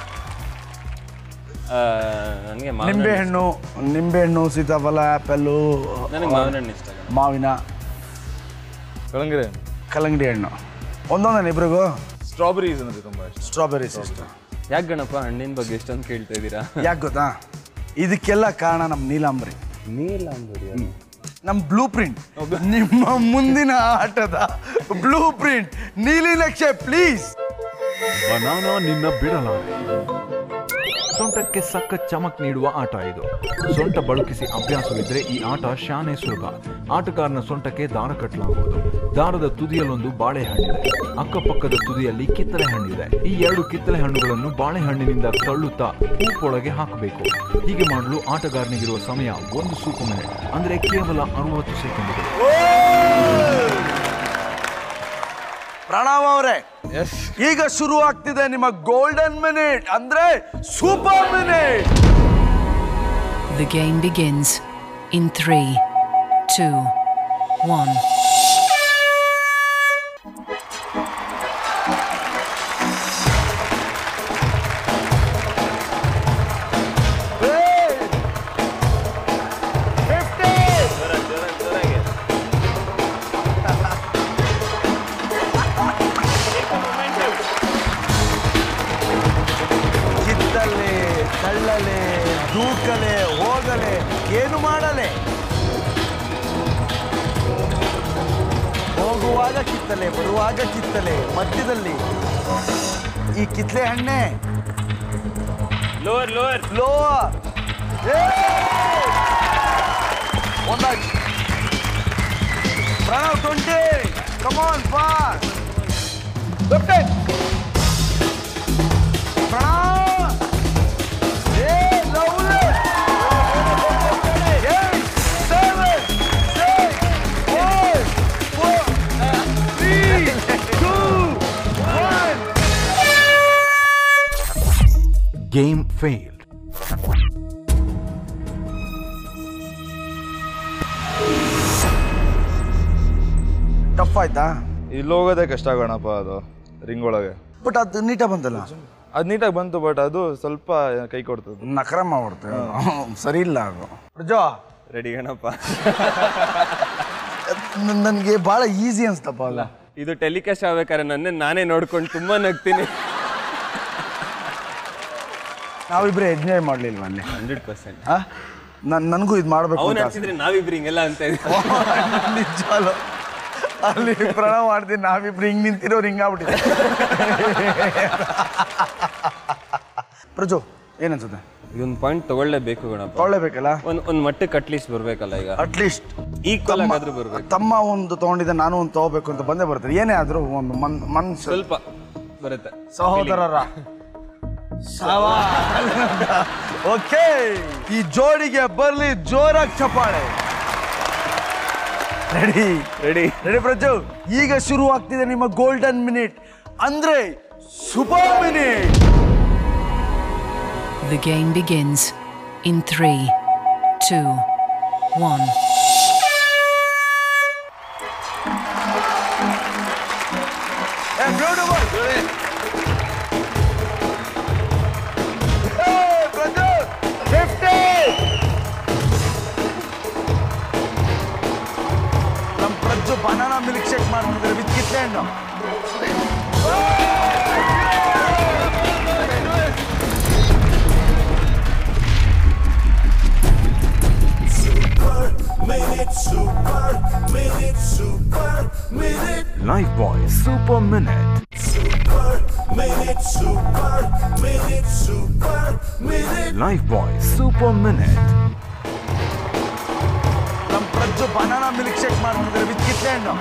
ನನಗೆ ನಿಂಬೆ ಹಣ್ಣು ನಿಂಬೆ ಹಣ್ಣು ಸೀತಾಫಲ ಆ್ಯಪಲ್ಲು ನನಗೆ ಮಾವಿನ ಹಣ್ಣು ಇಷ್ಟ ಮಾವಿನ ಕಳಂಗಿರಿ ಕಲ್ಲಂಗಡಿ ಹಣ್ಣು ಒಂದೊಂದೇನು ಇಬ್ರಿಗೂ ಸ್ಟ್ರಾಬೆರೀಸ್ ಅಂದ್ರೆ ತುಂಬ ಇಷ್ಟ ಸ್ಟ್ರಾಬೆರೀಸ್ ಇಷ್ಟ ಯಾಕೆ ಗಣಪ ಹಣ್ಣಿನ ಬಗ್ಗೆ ಎಷ್ಟೊಂದು ಕೇಳ್ತಾ ಇದ್ದೀರಾ ಯಾಕೆ ಗೊತ್ತಾ ಇದಕ್ಕೆಲ್ಲ ಕಾರಣ ನಮ್ಮ ನೀಲಾಂಬರಿ ನೀಲಂಬರಿ ನಮ್ಮ ಬ್ಲೂ ಪ್ರಿಂಟ್ ನಿಮ್ಮ ಮುಂದಿನ ಆಟದ ಬ್ಲೂ ಪ್ರಿಂಟ್ ನೀಲಿ ನಕ್ಷೆ ಪ್ಲೀಸ್ ಬನಾನಾ ನಿನ್ನ ಬಿಡಲಾರೆ ಸೊಂಟಕ್ಕೆ ಸಕ್ಕ ಚಮಕ್ ನೀಡುವ ಆಟ ಇದು ಸೊಂಟ ಬಳುಕಿಸಿ ಅಭ್ಯಾಸವಿದ್ರೆ ಈ ಆಟ ಶಾನೆ ಸುಲಭ ಆಟಗಾರನ ಸೊಂಟಕ್ಕೆ ದಾರ ಕಟ್ಟಲಾಗುವುದು ದಾರದ ತುದಿಯಲ್ಲೊಂದು ಬಾಳೆಹಣ್ಣಿದೆ ಅಕ್ಕಪಕ್ಕದ ತುದಿಯಲ್ಲಿ ಕಿತ್ತಳೆ ಹಣ್ಣಿದೆ ಈ ಎರಡು ಕಿತ್ತಳೆ ಹಣ್ಣುಗಳನ್ನು ಬಾಳೆಹಣ್ಣಿನಿಂದ ತಳ್ಳುತ್ತಾ ಹೂಪೊಳಗೆ ಹಾಕಬೇಕು ಹೀಗೆ ಮಾಡಲು ಆಟಗಾರನಿಗಿರುವ ಸಮಯ ಒಂದು ಸೂಪು ಮಿನಿಟ್ ಅಂದ್ರೆ ಕೇವಲ ಅರವತ್ತು ಸೆಕೆಂಡ್ಗಳು ಪ್ರಣವ್ ಅವರೇ ಈಗ ಶುರು ಆಗ್ತಿದೆ ನಿಮ್ಮ ಗೋಲ್ಡನ್ ಮಿನಿಟ್ ಅಂದ್ರೆ super minute The game begins in three, two, one. ಕಿತ್ತಲೆ ತಳ್ಳಲೆ ದೂಕಲೆ ಹೋಗಲೆ ಏನು ಮಾಡಲೆ ಹೋಗುವಾಗ ಕಿತ್ತಲೆ ಬರುವಾಗ ಕಿತ್ತಲೆ ಮಧ್ಯದಲ್ಲಿ ಈ ಕಿತ್ಲೆ ಹಣ್ಣೆ ಲೋವರ್ ಲೋವರ್ ಲೋ ಒಂದಾಗಿ Pranav twenty come on fast fifteen Pranav ಏ lovely eight seven six five four three two one game failed tough ಆಯ್ತಾ ಇಲ್ಲಿ ಹೋಗೋದೇ ಕಷ್ಟ ಗಣಪ ಅದು ರಿಂಗ್ ಒಳಗೆ ಬಟ್ ಅದು ನೀಟಾಗಿ ಬಂತಲ್ಲ ಅದು ನೀಟಾಗಿ ಬಂತು ಬಟ್ ಅದು ಸ್ವಲ್ಪ ಕೈ ಕೊಡ್ತದೆ ನಕರ ಮಾಡ್ಬಿಡ್ತೇವೆ ಸರಿ ಇಲ್ಲ ಅದು ಪ್ರಜೋ ರೆಡಿ ಗಣಪ ನನಗೆ ಭಾಳ ಈಸಿ ಅನ್ಸ್ತಪ್ಪ ಅಲ್ಲ ಇದು ಟೆಲಿಕಾಸ್ಟ್ ಆಗ್ಬೇಕಾದ್ರೆ ನನ್ನೇ ನಾನೇ ನೋಡ್ಕೊಂಡು ತುಂಬಾ ನಗ್ತೀನಿ ನಾವಿಬ್ರೆ ಎಂಜಾಯ್ ಮಾಡ್ಲಿಲ್ವ ಅಲ್ಲಿ ಹಂಡ್ರೆಡ್ ಪರ್ಸೆಂಟ್ ಆ? ನನ್ ನನಗೂ ಇದು ಮಾಡ್ಬೇಕು ಅವ್ನು ಅಂತ ಆಸೆ. ಅನ್ಸಿದ್ರೆ ನಾವಿಬ್ರು ಹಿಂಗೆಲ್ಲ ಅಂತ ಇದ್ದೀವಿ. ನಿಜವಾಗ್ಲೂ. ಅಲ್ಲಿ ಪ್ರಣವ್ ಮಾಡ್ತೀನಿ ನಾವಿಬ್ರು ಹಿಂಗ್ ನಿಂತಿರೋರು ಹಿಂಗಾಗ್ಬಿಟ್ಟಿದೆ ಪ್ರಜು ಏನನ್ಸುತ್ತೆ ಇದೊಂದು ಪಾಯಿಂಟ್ ತಗೊಳ್ಳೇಬೇಕು ಗಣಪ ತೊಗೊಳ್ಳೇಬೇಕಲ್ಲ ಒಂದ್ ಒಂದ್ ಮಟ್ಟಕ್ಕೆ ಅಟ್ಲೀಸ್ಟ್ ಬರ್ಬೇಕಲ್ಲ ಈಗ ಅಟ್ಲೀಸ್ಟ್ ಈಕ್ವಲ್ ಆಗಾದ್ರೂ ಬರ್ಬೇಕು ತಮ್ಮ ಒಂದು ತಗೊಂಡಿದ್ದೆ ನಾನು ಒಂದು ತಗೋಬೇಕು ಅಂತ ಬಂದೇ ಬರ್ತದೆ ಏನೇ ಆದ್ರೂ ಒಂದು ಮನ್ ಮನ್ಸು ಸ್ವಲ್ಪ ಬರುತ್ತೆ ಸಹೋದರರ ಓಕೆ ಈ ಜೋಡಿಗೆ ಬರ್ಲಿ ಜೋರಾಗಿ ಚಪ್ಪಾಳೆ ರೆಡಿ ರೆಡಿ ರೆಡಿ ಪ್ರಜು ಈಗ ಶುರು ಆಗ್ತಿದೆ ನಿಮ್ಮ ಗೋಲ್ಡನ್ ಮಿನಿಟ್ ಅಂದ್ರೆ super minute The game begins in three, two, one. Beautiful Praju fifty ನಮ್ಮ ಪ್ರಜ್ಜು ಬನಾನಾ ಮಿಲ್ಕ್ ಶೇಕ್ ಮಾಡ್ತಿದ್ದಾರೆ ವಿತ್ ಕಿತ್ಲೆ ಹಣ್ಣು minute, super minute, super minute, Lifebuoy super minute minute, super minute, super minute. Lifebuoy super minute ನಮ್ಮ Prajju banana milk shake ಮಾಡ್ತಿದ್ದಾರೆ with ಕಿತ್ಲೆ ಹಣ್ಣು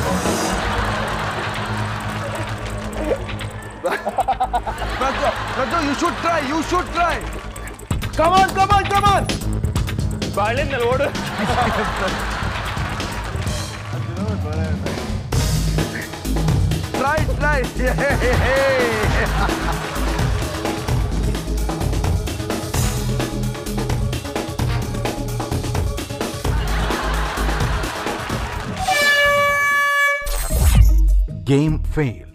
Prajju Prajju Praju you should try you should try come on come on come on ಬಾಳೆನಲ್ಲಿ ಓಡು try try game failed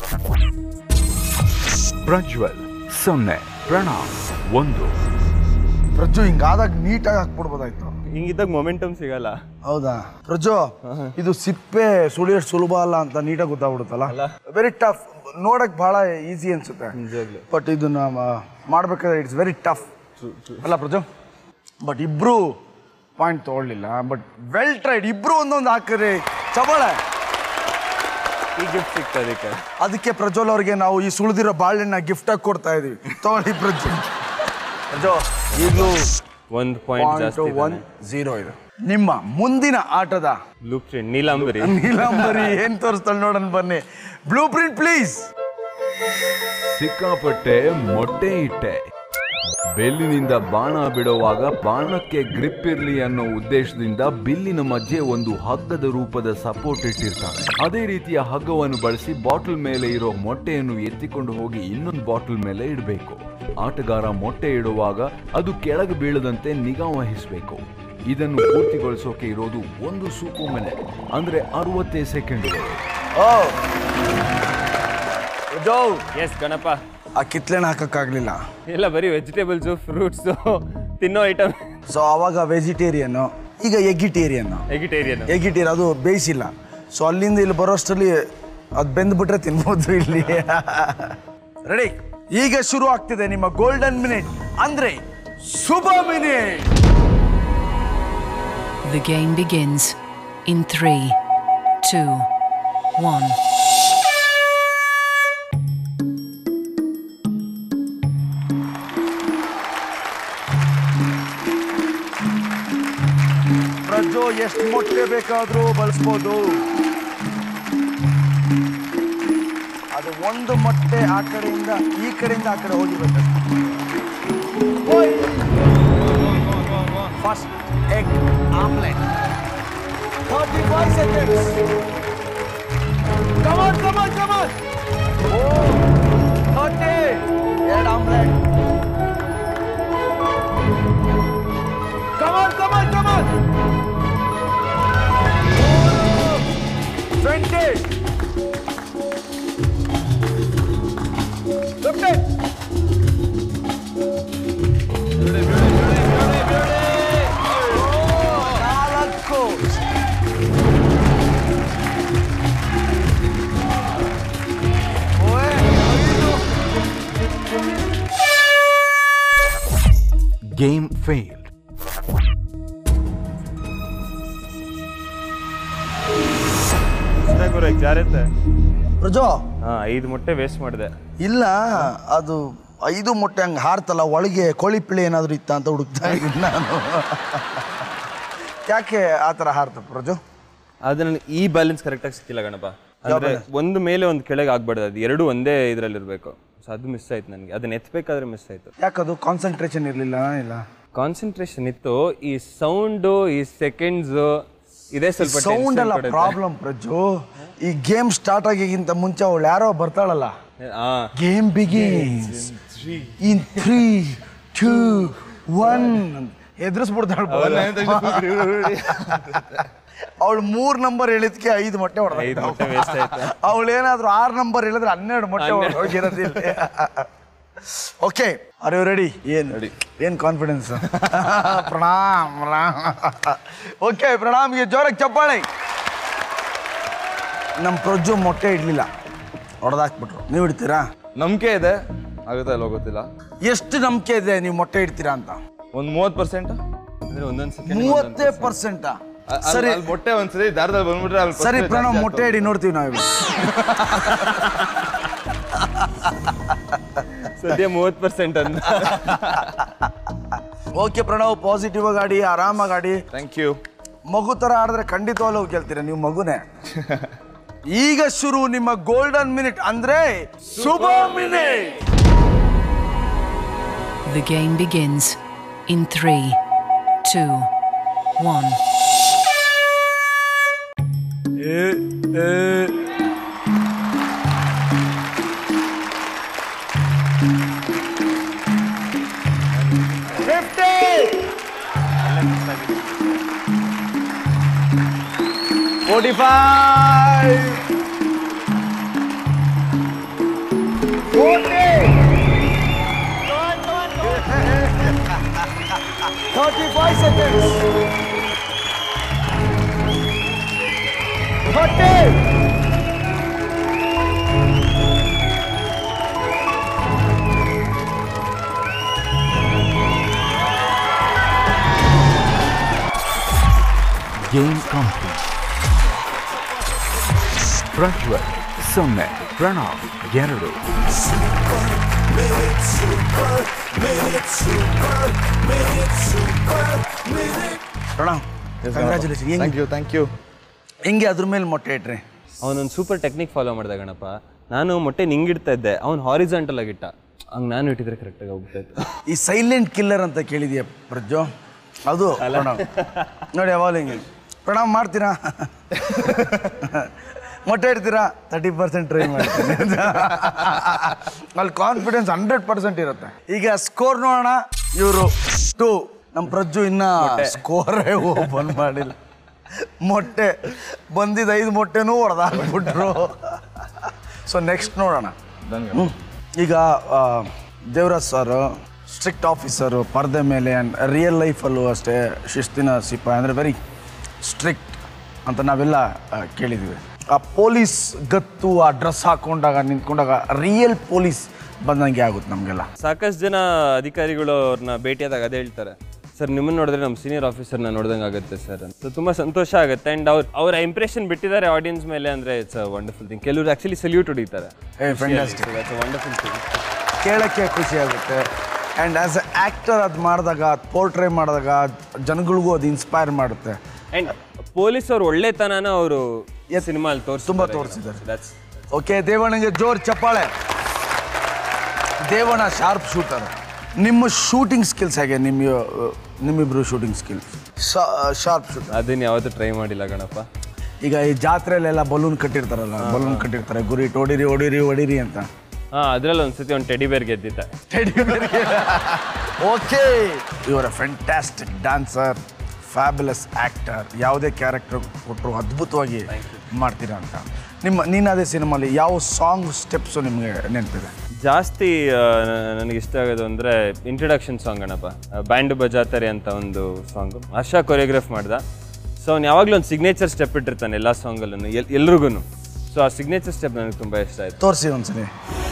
Prajwal ಸೊನ್ನೆ ಪ್ರಣಾಮ್ ಒಂದು ಪ್ರಜು ಹಿಂಗಾದಾಗ ನೀಟಾಗಿ ಹಾಕ್ಬಿಡ್ಬೋದಾಯ್ತು ಹಿಂಗಿದ್ದಾಗ ಮೊಮೆಂಟಮ್ ಸಿಗಲ್ಲ ಹೌದಾ ಪ್ರಜು ಇದು ಸಿಪ್ಪೆ ಸುಳಿಯೋಷ್ಟು ಸುಲಭ ಅಲ್ಲ ಅಂತ ನೀಟಾಗಿ ಗೊತ್ತಾಗ್ಬಿಡುತ್ತಲ್ಲ ವೆರಿ ಟಫ್ ನೋಡಕ್ ಬಹಳ ಈಸಿ ಅನ್ಸುತ್ತೆ ಬಟ್ ಇದನ್ನ ಮ- ಮಾಡ್ಬೇಕಾದ್ರೆ ಇಟ್ಸ್ ವೆರಿ ಟಫ್ ಅಲ್ಲ ಪ್ರಜು ಬಟ್ ಇಬ್ರು ಪಾಯಿಂಟ್ ತಗೊಳ್ಳಿಲ್ಲ ಬಟ್ ವೆಲ್ ಟ್ರೈಡ್ ಇಬ್ರು ಒಂದೊಂದು ಹಾಕಿರಿ ಚಬಾಳೆ ಈ ಗಿಫ್ಟ್ ಸಿಕ್ತ ಅದಕ್ಕೆ ಅದಕ್ಕೆ ಪ್ರಜ್ವಲ್ ಅವ್ರಿಗೆ ನಾವು ಈ ಸುಳಿದಿರೋ ಬಾಳೆಹಣ್ಣ ಗಿಫ್ಟ್ ಆಗಿ ಕೊಡ್ತಾ ಇದೀವಿ ತಗೊಳ್ಳಿ ಪ್ರಜ್ವಲ್ ಪ್ರಜು ಈಗಲೂ ಒಂದು ಪಾಯಿಂಟ್ ಪಾಯಿಂಟ್ ಜಾಸ್ತಿ ಒನ್ ಝೀರೋ ಇದೆ ನಿಮ್ಮ ಮುಂದಿನ ಆಟದ ಬ್ಲೂ ಪ್ರಿಂಟ್ ನೀಲಾಂಬರಿ ನೀಲಾಂಬರಿ ಏನ್ ತೋರಿಸ್ತಾಳೆ ನೋಡೋಣ ಬನ್ನಿ ಬ್ಲೂ ಪ್ರಿಂಟ್ ಪ್ಲೀಸ್ ಸಿಕ್ಕಾಪಟ್ಟೆ ಮೊಟ್ಟೆ ಇಟ್ಟೆ ಬೆಲ್ಲಿನಿಂದ ಬಾಣ ಬಿಡುವಾಗ ಬಾಣಕ್ಕೆ ಗ್ರಿಪ್ ಇರ್ಲಿ ಅನ್ನೋ ಉದ್ದೇಶದಿಂದ ಬಿಲ್ಲಿನ ಮಧ್ಯೆ ಒಂದು ಹಗ್ಗದ ರೂಪದ ಸಪೋರ್ಟ್ ಇಟ್ಟಿರ್ತಾನೆ ಅದೇ ರೀತಿಯ ಹಗ್ಗವನ್ನು ಬಳಸಿ ಬಾಟಲ್ ಮೇಲೆ ಇರೋ ಮೊಟ್ಟೆಯನ್ನು ಎತ್ತಿಕೊಂಡು ಹೋಗಿ ಇನ್ನೊಂದು ಬಾಟಲ್ ಮೇಲೆ ಇಡಬೇಕು ಆಟಗಾರ ಮೊಟ್ಟೆ ಇಡುವಾಗ ಅದು ಕೆಳಗೆ ಬೀಳದಂತೆ ನಿಗಾ ವಹಿಸಬೇಕು ಇದನ್ನು ಪೂರ್ತಿಗೊಳಿಸೋಕೆ ಇರೋದು ಒಂದು ಸೂಪು ಮಿನಿಟ್ ಅಂದ್ರೆ ಅರವತ್ತೇ ಸೆಕೆಂಡ್ಗಳು ಓ ಜೋ ಎಸ್ ಗಣಪ ಆ ಕಿತ್ಲೆನ ಹಾಕಕ್ಕಾಗ್ಲಿಲ್ಲ ಎಲ್ಲ ಬರೀ ವೆಜಿಟೇಬಲ್ಸು ಫ್ರೂಟ್ಸು ತಿನ್ನೋ ಐಟಮ್ ಸೊ ಅವಾಗ ವೆಜಿಟೇರಿಯನ್ ಈಗ ಎಗಿಟೇರಿಯನ್ ವೆಜಿಟೇರಿಯನ್ ಎಗಿಟೇರಿಯನ್ ಅದು ಬೇಯಿಸಿಲ್ಲ ಸೊ ಅಲ್ಲಿಂದ ಇಲ್ಲಿ ಬರೋಷ್ಟರಲ್ಲಿ ಅದು ಬೆಂದ್ಬಿಟ್ರೆ ತಿನ್ಬೋದು ಇಲ್ಲಿ ರೆಡಿ ಈಗ ಶುರು ಆಗ್ತಿದೆ ನಿಮ್ಮ ಗೋಲ್ಡನ್ ಮಿನಿಟ್ ಅಂದ್ರೆ ಶುಭ minute The game begins in three, two, one. ಪ್ರಜೋ ಎಷ್ಟು ಮೊಟ್ಟೆ ಬೇಕಾದ್ರೂ ಬಳಸ್ಬೋದು ಅದು ಒಂದು ಮೊಟ್ಟೆ ಆ ಕಡೆಯಿಂದ ಈ ಕಡೆಯಿಂದ ಆ ಕಡೆ ಹೋಗಿಬೇಕು first egg omelette forty five seconds come on come on come on ಓ ಥರ್ಟಿ ಎರಡು omelette come on come on come on twenty fifty ನಾಲ್ಕು ಓಯ್, ಐದು. ಗೇಮ್ ಫೇಲ್ಡ್ ಗುರು ಜಾರತ್ತೆ ಪ್ರಜೋ ಹಾ ಐದು ಮೊಟ್ಟೆ ವೇಸ್ಟ್ ಮಾಡಿದೆ ಇಲ್ಲ ಅದು ಐದು ಮೊಟ್ಟೆ ಹಂಗೆ ಹಾರ್ತಲ್ಲ ಒಳಗೆ ಕೋಳಿ ಪಿಳಿ ಏನಾದರೂ ಇತ್ತ ಅಂತ ಹುಡುಕ್ತಾ ಇದ್ದೀನಿ ನಾನು ಯಾಕೆ ಆ ಥರ ಹಾರ್ತ ಪ್ರಜು ಅದು ನನಗೆ ಈ ಬ್ಯಾಲೆನ್ಸ್ ಕರೆಕ್ಟಾಗಿ ಸಿಕ್ಕಿಲ್ಲ ಗಣಪ ಅಂದ್ರೆ ಒಂದು ಮೇಲೆ ಒಂದು ಕೆಳಗೆ ಆಗ್ಬಾರ್ದು ಅದು ಎರಡು ಒಂದೇ ಇದ್ರಲ್ಲಿ ಇರಬೇಕು ಸೊ ಅದು ಮಿಸ್ ಆಯ್ತು ನನಗೆ ಅದನ್ನ ಎತ್ತಬೇಕಾದ್ರೆ ಮಿಸ್ ಆಯ್ತು ಯಾಕದು ಕಾನ್ಸಂಟ್ರೇಷನ್ ಇರಲಿಲ್ಲ ಇಲ್ಲ ಕಾನ್ಸಂಟ್ರೇಷನ್ ಇತ್ತು ಈ ಸೌಂಡು ಈ ಸೆಕೆಂಡ್ಸ್ ಇದೇ ಸ್ವಲ್ಪ ಸೌಂಡ್ tension ಅಲ್ಲ ಕೊಡುತ್ತೆ. ಪ್ರಾಬ್ಲಮ್ ಪ್ರಜು ಈ ಗೇಮ್ ಸ್ಟಾರ್ಟ್ ಆಗಿಗಿಂತ ಮುಂಚೆ ಅವಳು ಯಾರೋ ಬರ್ತಾಳಲ್ಲ ಆ game begins in three two one ಎದುರಿಸ್ಬಿಡ್ತಾಳು ಅವಳು ಮೂರ್ ನಂಬರ್ ಹೇಳಿದ್ಕೆ ಐದು ಮೊಟ್ಟೆ ಐದು ಹೊಡೆದ ಮೊಟ್ಟೆ ವೇಸ್ಟ್ ಆಯ್ತು ಅವಳು ಏನಾದ್ರು ಆರು ನಂಬರ್ ಹೇಳಿದ್ರೆ ಹನ್ನೆರಡು ಮೊಟ್ಟೆ ಹೋಗಿರೋದಿಲ್ಲ ಓಕೆ ಅರೆ ರೆಡಿ ಏನ್ ರೆಡಿ ಏನ್ ಕಾನ್ಫಿಡೆನ್ಸ್ ಪ್ರಣಾಮ್ ಪ್ರಣಾಮ್ ಓಕೆ ಪ್ರಣಾಮ್ಗೆ ಜೋರಾಗಿ ಚಪ್ಪಾಳೆ ನಮ್ಮ ಪ್ರಜ್ಜು ಮೊಟ್ಟೆ ಇಡ್ಲಿಲ್ಲ ಹೊಡೆದಾಕ್ಬಿಟ್ರು ನೀವು ಇಡ್ತೀರಾ ನಂಬಿಕೆ ಇದೆ ಆಗುತ್ತಾ ಇಲ್ವೋ ಗೊತ್ತಿಲ್ಲ ಎಷ್ಟು ನಂಬಿಕೆ ಇದೆ ನೀವು ಮೊಟ್ಟೆ ಇಡ್ತೀರಾ ಅಂತ ಒಂದು ಮೂವತ್ತು ಪರ್ಸೆಂಟ್ ಅಂದ್ರೆ ಒಂದೊಂದು ಸೆಕೆಂಡ್ ಮೂವತ್ತೇ ಪರ್ಸೆಂಟ್ ಸರಿ ಮೊಟ್ಟೆ ಒಂದ್ಸರಿ ದಾರದಲ್ಲಿ ಬಂದ್ಬಿಟ್ರೆ ಅಲ್ಲಿ ಸರಿ percentage ಪ್ರಣವ್ ಜಾಸ್ತಿ ಮೊಟ್ಟೆ ಇಡಿ ನೋಡ್ತೀವಿ ನಾವು ಸದ್ಯ ಮೂವತ್ತು ಪರ್ಸೆಂಟ್ ಅಂತ ಓಕೆ ಪ್ರಣವ್ ಪಾಸಿಟಿವ್ ಆಗಿ ಆಡಿ ಆರಾಮಾಗಿ ಆಡಿ ಆಗ್ತದೆ. ಥ್ಯಾಂಕ್ ಯು ಮಗು ತರ ಆಡಿದ್ರೆ ಖಂಡಿತವಾಗ್ಲೂ ಗೆಲ್ತೀರ ನೀವು ಮಗುನೇ ಈಗ ಶುರು ನಿಮ್ಮ ಗೋಲ್ಡನ್ ಮಿನಿಟ್ ಅಂದ್ರೆ ಶುಭ minute The game begins in three, two, one. Forty five thirty five seconds thirty game complete Prajwal ಸೊನ್ನೆ ಪ್ರಣವ್ ಎರಡು Pranav congratulation thank you thank you ಹೆಂಗೆ ಅದ್ರ ಮೇಲೆ ಮೊಟ್ಟೆ ಇಟ್ರಿ ಅವನೊಂದು ಸೂಪರ್ ಟೆಕ್ನಿಕ್ ಫಾಲೋ ಮಾಡ್ದೆ ಗಣಪ ನಾನು ಮೊಟ್ಟೆ ನಿಂಗಿಡ್ತಾ ಇದ್ದೆ ಅವ್ನು ಹಾರಿಜಾಂಟಲ್ ಆಗಿಟ್ಟ ಹಂಗೆ ನಾನು ಇಟ್ಟಿದ್ರೆ ಕರೆಕ್ಟಾಗಿ ಹೋಗ್ತಾ ಇತ್ತು ಈ ಸೈಲೆಂಟ್ ಕಿಲ್ಲರ್ ಅಂತ ಕೇಳಿದೀಯ ಪ್ರಜ್ಜು ಅದು ಪ್ರಣವ್ ನೋಡಿ ಯಾವಾಗ ಹಿಂಗೆ ಪ್ರಣವ್ ಮಾಡ್ತೀರಾ ಮೊಟ್ಟೆ ಇಡ್ತೀರಾ ತರ್ಟಿ ಪರ್ಸೆಂಟ್ ಟ್ರೈ ಮಾಡ್ತೀನಿ ಅಲ್ಲಿ ಕಾನ್ಫಿಡೆನ್ಸ್ ಹಂಡ್ರೆಡ್ ಪರ್ಸೆಂಟ್ ಇರುತ್ತೆ ಈಗ ಸ್ಕೋರ್ ನೋಡೋಣ ಇವರು ಟು ನಮ್ಮ ಪ್ರಜ್ಜು ಇನ್ನ ಸ್ಕೋರೇ ಓಪನ್ ಮಾಡಿಲ್ಲ ಮೊಟ್ಟೆ ಬಂದಿದ್ದ ಐದು ಮೊಟ್ಟೆನೂ ಹೊಡೆದಾಕ್ಬಿಟ್ರು ಸೊ ನೆಕ್ಸ್ಟ್ ನೋಡೋಣ ಹ್ಮ್. ಈಗ ಆ, ದೇವರಾಜ್ ಸರ್ ಸ್ಟ್ರಿಕ್ಟ್ ಆಫೀಸರು ಪರದೆ ಮೇಲೆ ಆ್ಯಂಡ್ ರಿಯಲ್ ಲೈಫಲ್ಲೂ ಅಷ್ಟೇ ಶಿಸ್ತಿನ ಸಿಪಾಯಿ ಅಂದರೆ ವೆರಿ ಸ್ಟ್ರಿಕ್ಟ್ ಅಂತ ನಾವೆಲ್ಲ ಆ, ಕೇಳಿದ್ದೀವಿ ಆ ಪೊಲೀಸ್ ಗತ್ತು ಆ ಡ್ರೆಸ್ ಹಾಕೊಂಡಾಗ ನಿಂತ್ಕೊಂಡಾಗ ರಿಯಲ್ ಪೊಲೀಸ್ ಬಂದಂಗೆ ಆಗುತ್ತೆ ನಮಗೆಲ್ಲ ಸಾಕಷ್ಟು ಜನ ಅಧಿಕಾರಿಗಳು ಅವ್ರನ್ನ ಭೇಟಿಯಾದಾಗ ಅದೇ ಹೇಳ್ತಾರೆ ಸರ್ ನಿಮ್ಮನ್ನ ನೋಡಿದ್ರೆ ನಮ್ಮ ಸೀನಿಯರ್ ಆಫೀಸರ್ನ ನೋಡ್ದಂಗೆ ಆಗುತ್ತೆ ಸರ್ ಅಂತ ತುಂಬ ಸಂತೋಷ ಆಗುತ್ತೆ ಆ್ಯಂಡ್ ಅವ್ರು ಅವರ ಇಂಪ್ರೆಷನ್ ಬಿಟ್ಟಿದ್ದಾರೆ ಆಡಿಯನ್ಸ್ ಮೇಲೆ ಅಂದರೆ ಇಟ್ಸ್ ಅ ವಂಡರ್ಫುಲ್ ಥಿಂಗ್ ಕೆಲವರು ಆ್ಯಕ್ಚುಲಿ ಸಲ್ಯೂಟ್ ಹೊಡಿತಾರೆ ಏ ಫ್ಯಾಂಟಾಸ್ಟಿಕ್ ವಂಡರ್ಫುಲ್ ಥಿಂಗ್ ಕೇಳೋಕ್ಕೆ ಖುಷಿ ಆಗುತ್ತೆ ಆ್ಯಂಡ್ ಆ್ಯಸ್ ಎ ಆ್ಯಕ್ಟರ್ ಅದು ಮಾಡಿದಾಗ ಪೋರ್ಟ್ರೇ ಮಾಡಿದಾಗ ಜನಗಳಿಗೂ ಅದು ಇನ್ಸ್ಪೈರ್ ಮಾಡುತ್ತೆ ಆ್ಯಂಡ್ ಪೊಲೀಸ್ ಅವ್ರು ಒಳ್ಳೆತನನ ಅವರು ಸಿನಿಮಾಲ್ ತೋರಿಸಿ ತುಂಬಾ ತೋರ್ಸಿದ್ದಾರೆ. ದಟ್ಸ್ ಓಕೆ ದೇವಣ್ಣಗೆ ಜೋರ್ ಚಪ್ಪಾಳೆ ದೇವಣ್ಣ ಶಾರ್ಪ್ ಶೂಟರ್ ನಿಮ್ಮ ಶೂಟಿಂಗ್ ಸ್ಕಿಲ್ಸ್ ಹೇಗೆ ನಿಮ್ಮ ನಿಮ್ಮಿಬ್ರು ಶೂಟಿಂಗ್ ಸ್ಕಿಲ್ಸ್ ಶಾರ್ಪ್ ಶೂಟರ್ ಅದನ್ನ ಯಾವತ್ತೂ ಟ್ರೈ ಮಾಡಿಲ್ಲ ಗಣಪ ಈಗ ಈ ಜಾತ್ರೆಯಲ್ಲೆಲ್ಲ ಬಲೂನ್ ಕಟ್ಟಿರ್ತಾರಲ್ಲ ಬಲೂನ್ ಕಟ್ಟಿರ್ತಾರೆ ಗುರಿ ಹೊಡಿರಿ ಹೊಡಿರಿ ಹೊಡಿರಿ ಅಂತ ಹಾಂ ಅದರಲ್ಲಿ ಒಂದ್ಸತಿ ಒಂದು ಟೆಡಿ ಬೇರ್ ಗೆದ್ದಿದ್ದೆ ಓಕೆ ಇವರ ಫ್ಯಾಂಟಾಸ್ಟಿಕ್ ಡ್ಯಾನ್ಸರ್ ಫ್ಯಾಬುಲಸ್ ಆ್ಯಕ್ಟರ್ ಯಾವುದೇ ಕ್ಯಾರೆಕ್ಟರ್ ಕೊಟ್ಟರು ಅದ್ಭುತವಾಗಿ ಮಾಡ್ತೀರಾ ಅಂತ ನಿಮ್ಮ ನೀನಾದೇ ಸಿನಿಮಾಲಿ ಯಾವ ಸಾಂಗ್ ಸ್ಟೆಪ್ಸು ನಿಮಗೆ ನೆನಪಿದೆ ಜಾಸ್ತಿ ನನಗೆ ಇಷ್ಟ ಆಗೋದು ಅಂದರೆ ಇಂಟ್ರಡಕ್ಷನ್ ಸಾಂಗ್ ಗಣಪ ಬ್ಯಾಂಡ್ ಬಜಾತಾರೆ ಅಂತ ಒಂದು ಸಾಂಗು ಆಶಾ ಕೊರಿಯೋಗ್ರಾಫ್ ಮಾಡ್ದ ಸೊ ಅವ್ನು ಯಾವಾಗಲೂ ಒಂದು ಸಿಗ್ನೇಚರ್ ಸ್ಟೆಪ್ ಇಟ್ಟಿರ್ತಾನೆ ಎಲ್ಲ ಸಾಂಗಲ್ಲೂ ಎಲ್ ಎಲ್ರಿಗೂ ಸೊ ಆ ಸಿಗ್ನೇಚರ್ ಸ್ಟೆಪ್ ನನಗೆ ತುಂಬ ಇಷ್ಟ ಆಯಿತು ತೋರಿಸಿ ಒಂದ್ಸರಿ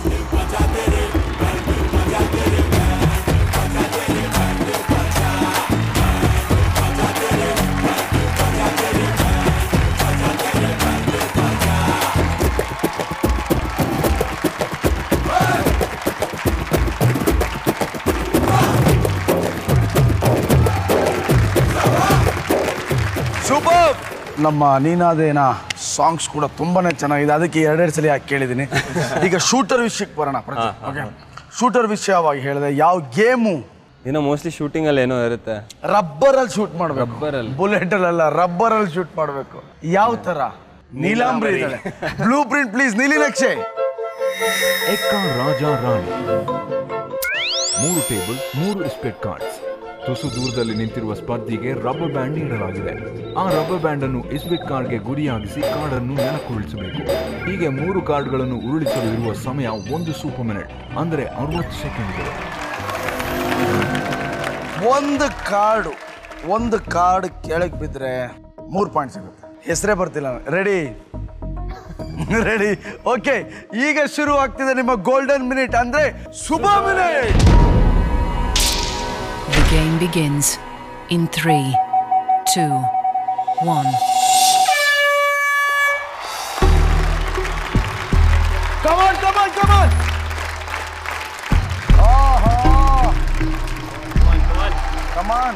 ಸೂಪರ್ ನಮ್ಮ ನೀನಾದೇನ ಸಾಂಗ್ಸ್ ಕೂಡ ತುಂಬಾನೇ ಚೆನ್ನಾಗಿದೆ ಅದಕ್ಕೆ ಎರಡೆರಡು ಸಲ ಯಾಕೆ ಕೇಳಿದ್ದೀನಿ ಈಗ ಶೂಟರ್ ವಿಷಯಕ್ಕೆ ಬರೋಣ ಓಕೆ ಶೂಟರ್ ವಿಷಯವಾಗಿ ಹೇಳಿದೆ ಯಾವ ಗೇಮು ಏನೋ ಮೋಸ್ಟ್ಲಿ ಶೂಟಿಂಗಲ್ಲಿ ಏನೋ ಇರುತ್ತೆ ರಬ್ಬರಲ್ಲಿ ಶೂಟ್ ಮಾಡ್ಬೇಕು ರಬ್ಬರಲ್ಲಿ ಬುಲೆಟ್ ಅಲ್ಲ ರಬ್ಬರಲ್ಲಿ ಶೂಟ್ ಮಾಡಬೇಕು ಯಾವ ತರ ನೀಲಾಂಬ್ರಿ ಬ್ಲೂ ಪ್ರಿಂಟ್ ಪ್ಲೀಸ್ ನೀಲಿ ನಕ್ಷೆ ಎಕ್ಕ ರಾಜ ರಾಣಿ ಮೂರು ಟೇಬಲ್ ಮೂರು ಇಸ್ಪೆಟ್ ಕಾರ್ಡ್ಸ್ ತುಸು ದೂರದಲ್ಲಿ ನಿಂತಿರುವ ಸ್ಪರ್ಧಿಗೆ ರಬ್ಬರ್ ಬ್ಯಾಂಡ್ ನೀಡಲಾಗಿದೆ ಆ ರಬ್ಬರ್ ಬ್ಯಾಂಡ್ ಅನ್ನು ಇಸ್ಪೆಟ್ ಕಾರ್ಡ್ಗೆ ಗುರಿಯಾಗಿಸಿ ಕಾರ್ಡ್ ಅನ್ನು ನೆಲಕ್ಕುರುಳಿಸಬೇಕು ಹೀಗೆ ಮೂರು ಕಾರ್ಡ್ಗಳನ್ನು ಉರುಳಿಸಲು ಇರುವ ಸಮಯ ಒಂದು ಸೂಪರ್ ಮಿನಿಟ್ ಅಂದರೆ ಅರವತ್ತು ಸೆಕೆಂಡ್ಗಳು ಒಂದು ಕಾರ್ಡು ಒಂದು ಕಾರ್ಡ್ ಕೆಳಗೆ ಬಿದ್ದರೆ ಮೂರು ಪಾಯಿಂಟ್ ಸಿಗುತ್ತೆ ಹೆಸರೇ ಬರ್ತಿಲ್ಲ ರೆಡಿ ರೆಡಿ ಓಕೆ ಈಗ ಶುರು ಆಗ್ತಿದೆ ನಿಮ್ಮ ಗೋಲ್ಡನ್ ಮಿನಿಟ್ ಅಂದ್ರೆ ಶುಭ minute The game begins in three, two, one. Come on come on come on come on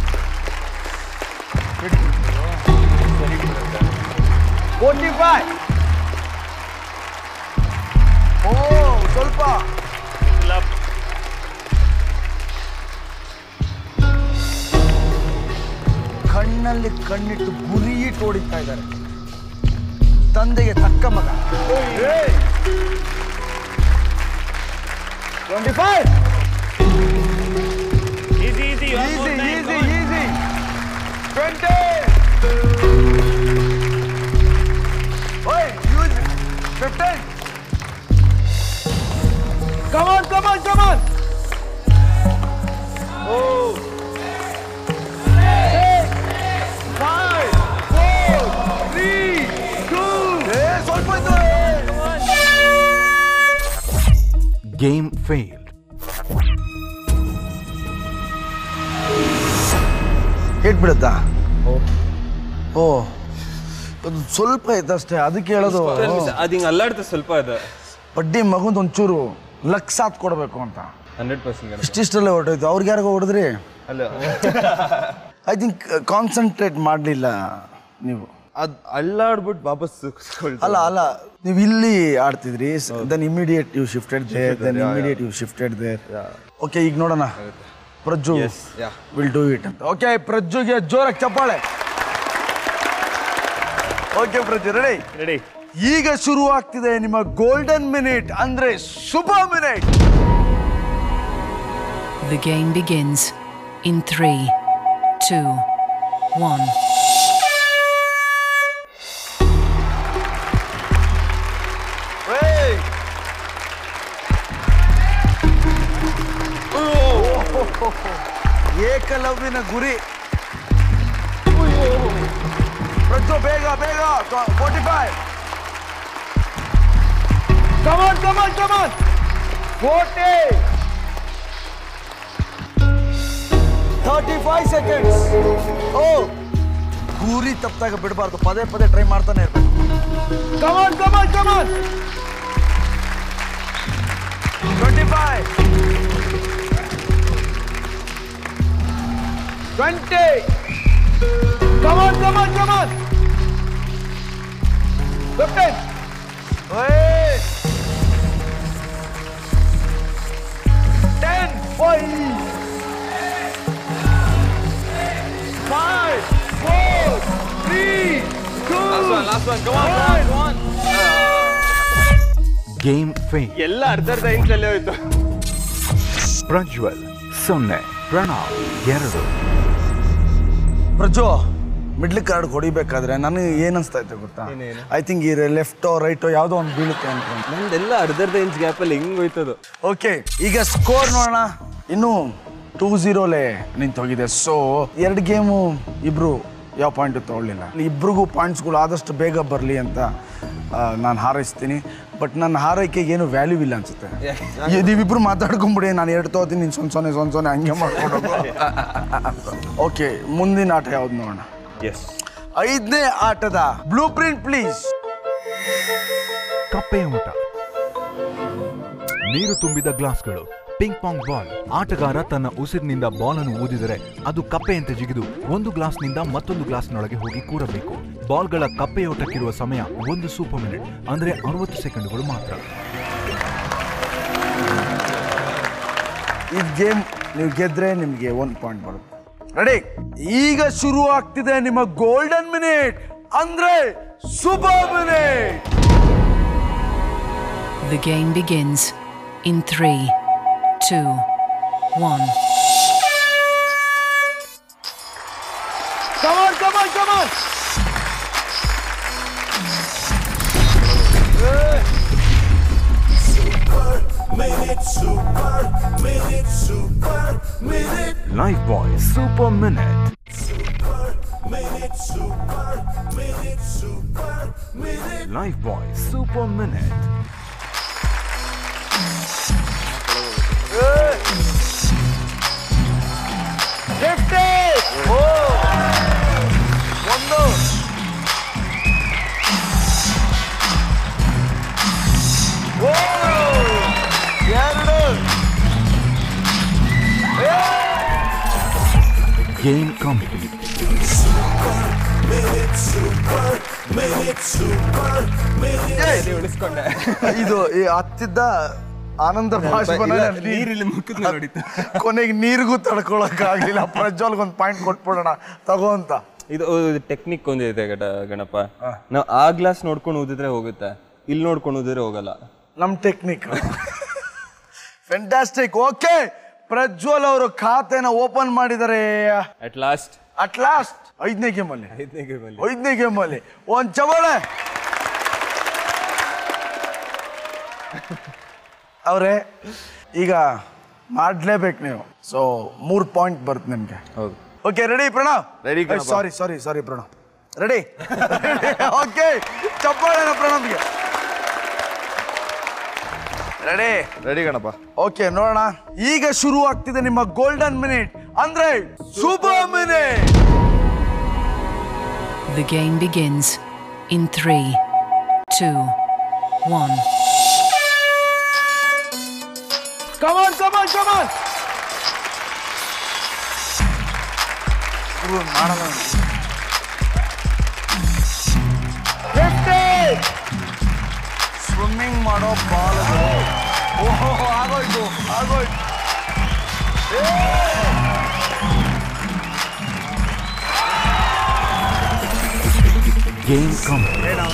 forty five ಓ ಸ್ವಲ್ಪ ಕಣ್ಣಲ್ಲಿ ಕಣ್ಣಿಟ್ಟು ಗುರಿಯಿಟ್ಟು ಹೊಡಿತಾ ಇದ್ದಾರೆ ತಂದೆಗೆ ತಕ್ಕ ಮಗ twenty five easy easy easy easy easy twenty ಓಯ್ ಯೂಸ್ ಫಿಫ್ಟೀನ್ ಕಮಾನ್ ಕಮಾನ್ ಕಮಾನ್ ಓ ಫೈವ್ ಫೋರ್ ತ್ರೀ ಟೂ ಏ ಸ್ವಲ್ಪ ಇತ್ತು ಗೇಮ್ ಫೇಲ್ಡ್ ಇಟ್ಬಿಡುತ್ತಾ ಓ ಅದು ಸ್ವಲ್ಪ ಐತಷ್ಟೇ ಅದಕ್ಕೆ ಹೇಳೋದು ಅದು ಹಿಂಗೆ ಅಲ್ಲಾಡ್ತು ಸ್ವಲ್ಪ ಅದು ಬಡ್ಡಿ ಮಗುಂದು ಒಂಚೂರು ಲಕ್ ಸಾಥ್ ಕೊಡಬೇಕು ಅಂತ ಹಂಡ್ರೆಡ್ ಪರ್ಸೆಂಟ್ ಇಷ್ಟಿಷ್ಟಲ್ಲೇ ಹೊರಟೋಯ್ತು ಅವ್ರಿಗೆ ಯಾರಿಗೋ ಹೊಡೆದ್ರಿ ಅಲ್ಲ ಐ ಥಿಂಕ್ ಕಾನ್ಸಂಟ್ರೇಟ್ ಮಾಡಲಿಲ್ಲ ನೀವು ಅದ್ ಅಳ್ಳಾಡ್ಬಿಟ್ಟು ವಾಪಸ್ ಸಿಕ್ಸ್ಕೊಳ್ತಾರೆ. ಅಲ್ಲ ಅಲ್ಲ ನೀವು ಇಲ್ಲಿ ಆಡ್ತಿದ್ರಿ then immediate you shifted there then immediate you shifted there okay ಈಗ ನೋಡೋಣ ಪ್ರಜ್ಜು ವಿಲ್ ಡೂ ಇಟ್ ಅಂತ ಓಕೆ ಪ್ರಜ್ಜುಗೆ ಜೋರಾಗಿ ಚಪ್ಪಾಳೆ ಓಕೆ ಪ್ರಜ್ಜು ರೆಡಿ ರೆಡಿ ಈಗ ಶುರು ಆಗ್ತಿದೆ ನಿಮ್ಮ ಗೋಲ್ಡನ್ ಮಿನಿಟ್ ಅಂದ್ರೆ ಶುಭ minute The game begins in three, two, one. ಏಕಲವ್ಯನ ಗುರಿ ಪ್ರಜ್ಜು ಬೇಗ ಬೇಗ forty five come on come on come on forty thirty five seconds ಓ ಗುರಿ ತಪ್ಪಾಗ ಬಿಡಬಾರ್ದು ಪದೇ ಪದೇ ಟ್ರೈ ಮಾಡ್ತಾನೆ ಇರ್ಬೇಕು come on come on come on twenty five twenty come on come on come on fifteen ten five five, four, three, two, last one come on one. Game fail ಎಲ್ಲ ಅರ್ಧ ಅರ್ಧ ಇಂಚಲ್ಲೇ ಹೋಯ್ತು ಪ್ರಜ್ವಲ್ ಸೊನ್ನೆ ಪ್ರಣವ್ ಎರಡು ಪ್ರಜು ಮಿಡ್ಲ್ ಕಾರ್ಡ್ ಹೊಡಿಬೇಕಾದ್ರೆ ನನಗೆ ಏನ್ ಅನ್ಸ್ತಾ ಇತ್ತು ಗೊತ್ತಾ ಐ ಥಿಂಕ್ ಈ ಲೆಫ್ಟೋ ರೈಟೋ ಯಾವುದೋ ಒಂದು ಬೀಳುತ್ತೆ ಅನ್ಕೊಂಡು ನಂದೆಲ್ಲ ಅರ್ಧ ಅರ್ಧ ಇಂಚ್ ಗ್ಯಾಪಲ್ಲಿ ಹಿಂಗ್ ಹೋಯ್ತದು ಓಕೆ ಈಗ ಸ್ಕೋರ್ ನೋಡೋಣ ಇನ್ನು ಟೂ ಝೀರೋಲೆ ನಿಂತು ಹೋಗಿದೆ ಸೊ ಎರಡು ಗೇಮು ಇಬ್ರು ಯಾವ ಪಾಯಿಂಟ್ ತಗೊಳ್ಳಿಲ್ಲ ಇಬ್ರಿಗೂ ಪಾಯಿಂಟ್ಸ್ಗಳು ಆದಷ್ಟು ಬೇಗ ಬರಲಿ ಅಂತ ನಾನು ಹಾರೈಸ್ತೀನಿ ಬಟ್ ನನ್ನ ಹಾರೈಕೆಗೆ ಏನು ವ್ಯಾಲ್ಯೂ ಇಲ್ಲ ಅನ್ಸುತ್ತೆ ಈ- ನೀವಿಬ್ರು ಮಾತಾಡ್ಕೊಂಬಿಡಿ ನಾನು ಎರಡು ತಗೋತೀನಿ ನೀನು ಸೊನ್ನೆ ಸೊನ್ನೆ ಸೊನ್ನೆ ಸೊನ್ನೆ ಹಂಗೆ ಮಾಡ್ಕೊಂಡು ಓಕೆ ಮುಂದಿನ ಆಟ ಯಾವ್ದು ನೋಡೋಣ ಎಸ್ ಐದನೇ ಆಟದ ಬ್ಲೂ ಪ್ರಿಂಟ್ ಪ್ಲೀಸ್ ಕಪ್ಪೆಯ ಊಟ ನೀರು ತುಂಬಿದ ಗ್ಲಾಸ್ಗಳು ಪಿಂಗ್ ಪಾಂಗ್ ಬಾಲ್ ಆಟಗಾರ ತನ್ನ ಉಸಿರಿನಿಂದ ಬಾಲ್ ಅನ್ನು ಊದಿದರೆ ಅದು ಕಪ್ಪೆಯಂತೆ ಜಿಗಿದು ಒಂದು ಗ್ಲಾಸ್ನಿಂದ ಮತ್ತೊಂದು ಗ್ಲಾಸ್ನೊಳಗೆ ಹೋಗಿ ಕೂರಬೇಕು ಬಾಲ್ಗಳ ಕಪ್ಪೆಯೋಟಕ್ಕಿರುವ ಸಮಯ ಒಂದು ಸೂಪರ್ ಮಿನಿಟ್ ಅಂದ್ರೆ ಅರವತ್ತು ಸೆಕೆಂಡ್ಗಳು ಮಾತ್ರ ಈ ಗೇಮ್ ನೀವು ಗೆದ್ರೆ ನಿಮಗೆ ಒಂದು ಪಾಯಿಂಟ್ ಬರುತ್ತೆ ರೆಡಿ ಈಗ ಶುರು ಆಗ್ತಿದೆ ನಿಮ್ಮ ಗೋಲ್ಡನ್ ಮಿನಿಟ್ ಅಂದ್ರೆ super minute The game begins in three, two, one. Come on come on come on Lifebuoy super minute Lifebuoy super minute fifty ಒಂದು ಓ! ಎರಡು ಗೇಮ್ ಕಂಪ್ಲೀಟ್ ಉಳಿಸ್ಕೊಂಡೆ ಇದು ಈ ಹತ್ತಿದ್ದ ಆನಂದ ಭಾಷಣ ನೀರಿಲ್ಲಿ ಮುಖದ ನೋಡಿತ್ತು ಕೊನೆಗೆ ನೀರಿಗೂ ತಡ್ಕೊಳಕ್ ಆಗ್ಲಿಲ್ಲ ಪ್ರಜ್ವಲ್ಗೆ ಒಂದು ಪಾಯಿಂಟ್ ಕೊಟ್ಬಿಡೋಣ ತಗೋ ಅಂತ ಇದು ಟೆಕ್ನಿಕ್ ಒಂದಿದೆ ಗಟ ಗಣಪ ನಾವು ಆ ಗ್ಲಾಸ್ ನೋಡ್ಕೊಂಡು ಊದಿದ್ರೆ ಹೋಗುತ್ತೆ ಇಲ್ಲಿ ನೋಡ್ಕೊಂಡು ಊದಿದ್ರೆ ಹೋಗಲ್ಲ ನಮ್ಮ ಟೆಕ್ನಿಕ್ ಫೆಂಟಾಸ್ಟಿಕ್ ಓಕೆ ಪ್ರಜ್ವಲ್ ಅವರು ಖಾತೆನ ಓಪನ್ ಮಾಡಿದ್ದಾರೆ ಅಟ್ ಲಾಸ್ಟ್ ಅಟ್ ಲಾಸ್ಟ್ ಐದನೇ ಗೇಮಲ್ಲಿ ಐದನೇ ಗೇಮಲ್ಲಿ ಐದನೇ ಗೇಮಲ್ಲಿ ಒಂದ್ ಚವಳೆ ಅವ್ರೆ ಈಗ ಮಾಡ್ಲೇಬೇಕು ನೀವು ಸೊ ಮೂರು ಪಾಯಿಂಟ್ ಬರುತ್ತೆ ನಿಮ್ಗೆ ಹೌದು ಓಕೆ ರೆಡಿ ಪ್ರಣವ್ Ready ಕಣಪ್ಪ. Sorry sorry sorry Pranav ready okay ಚಪ್ಪಾಳೆನ ಪ್ರಣವ್ಗೆ ರೆಡಿ ರೆಡಿ ಗಣಪ ಓಕೆ ನೋಡೋಣ ಈಗ ಶುರು ಆಗ್ತಿದೆ ನಿಮ್ಮ ಗೋಲ್ಡನ್ ಮಿನಿಟ್ ಅಂದ್ರೆ super minute The game begins in three, two, one. Come on come on come on ಮಾಡಲ್ಲ ಸ್ವಿಮ್ಮಿಂಗ್ ಮಾಡೋ ಬಾಲ್ ಓಹೋ ಆಗೋಯ್ತು ಆಗೋಯ್ತು ಗೇಮ್ ಕಮ್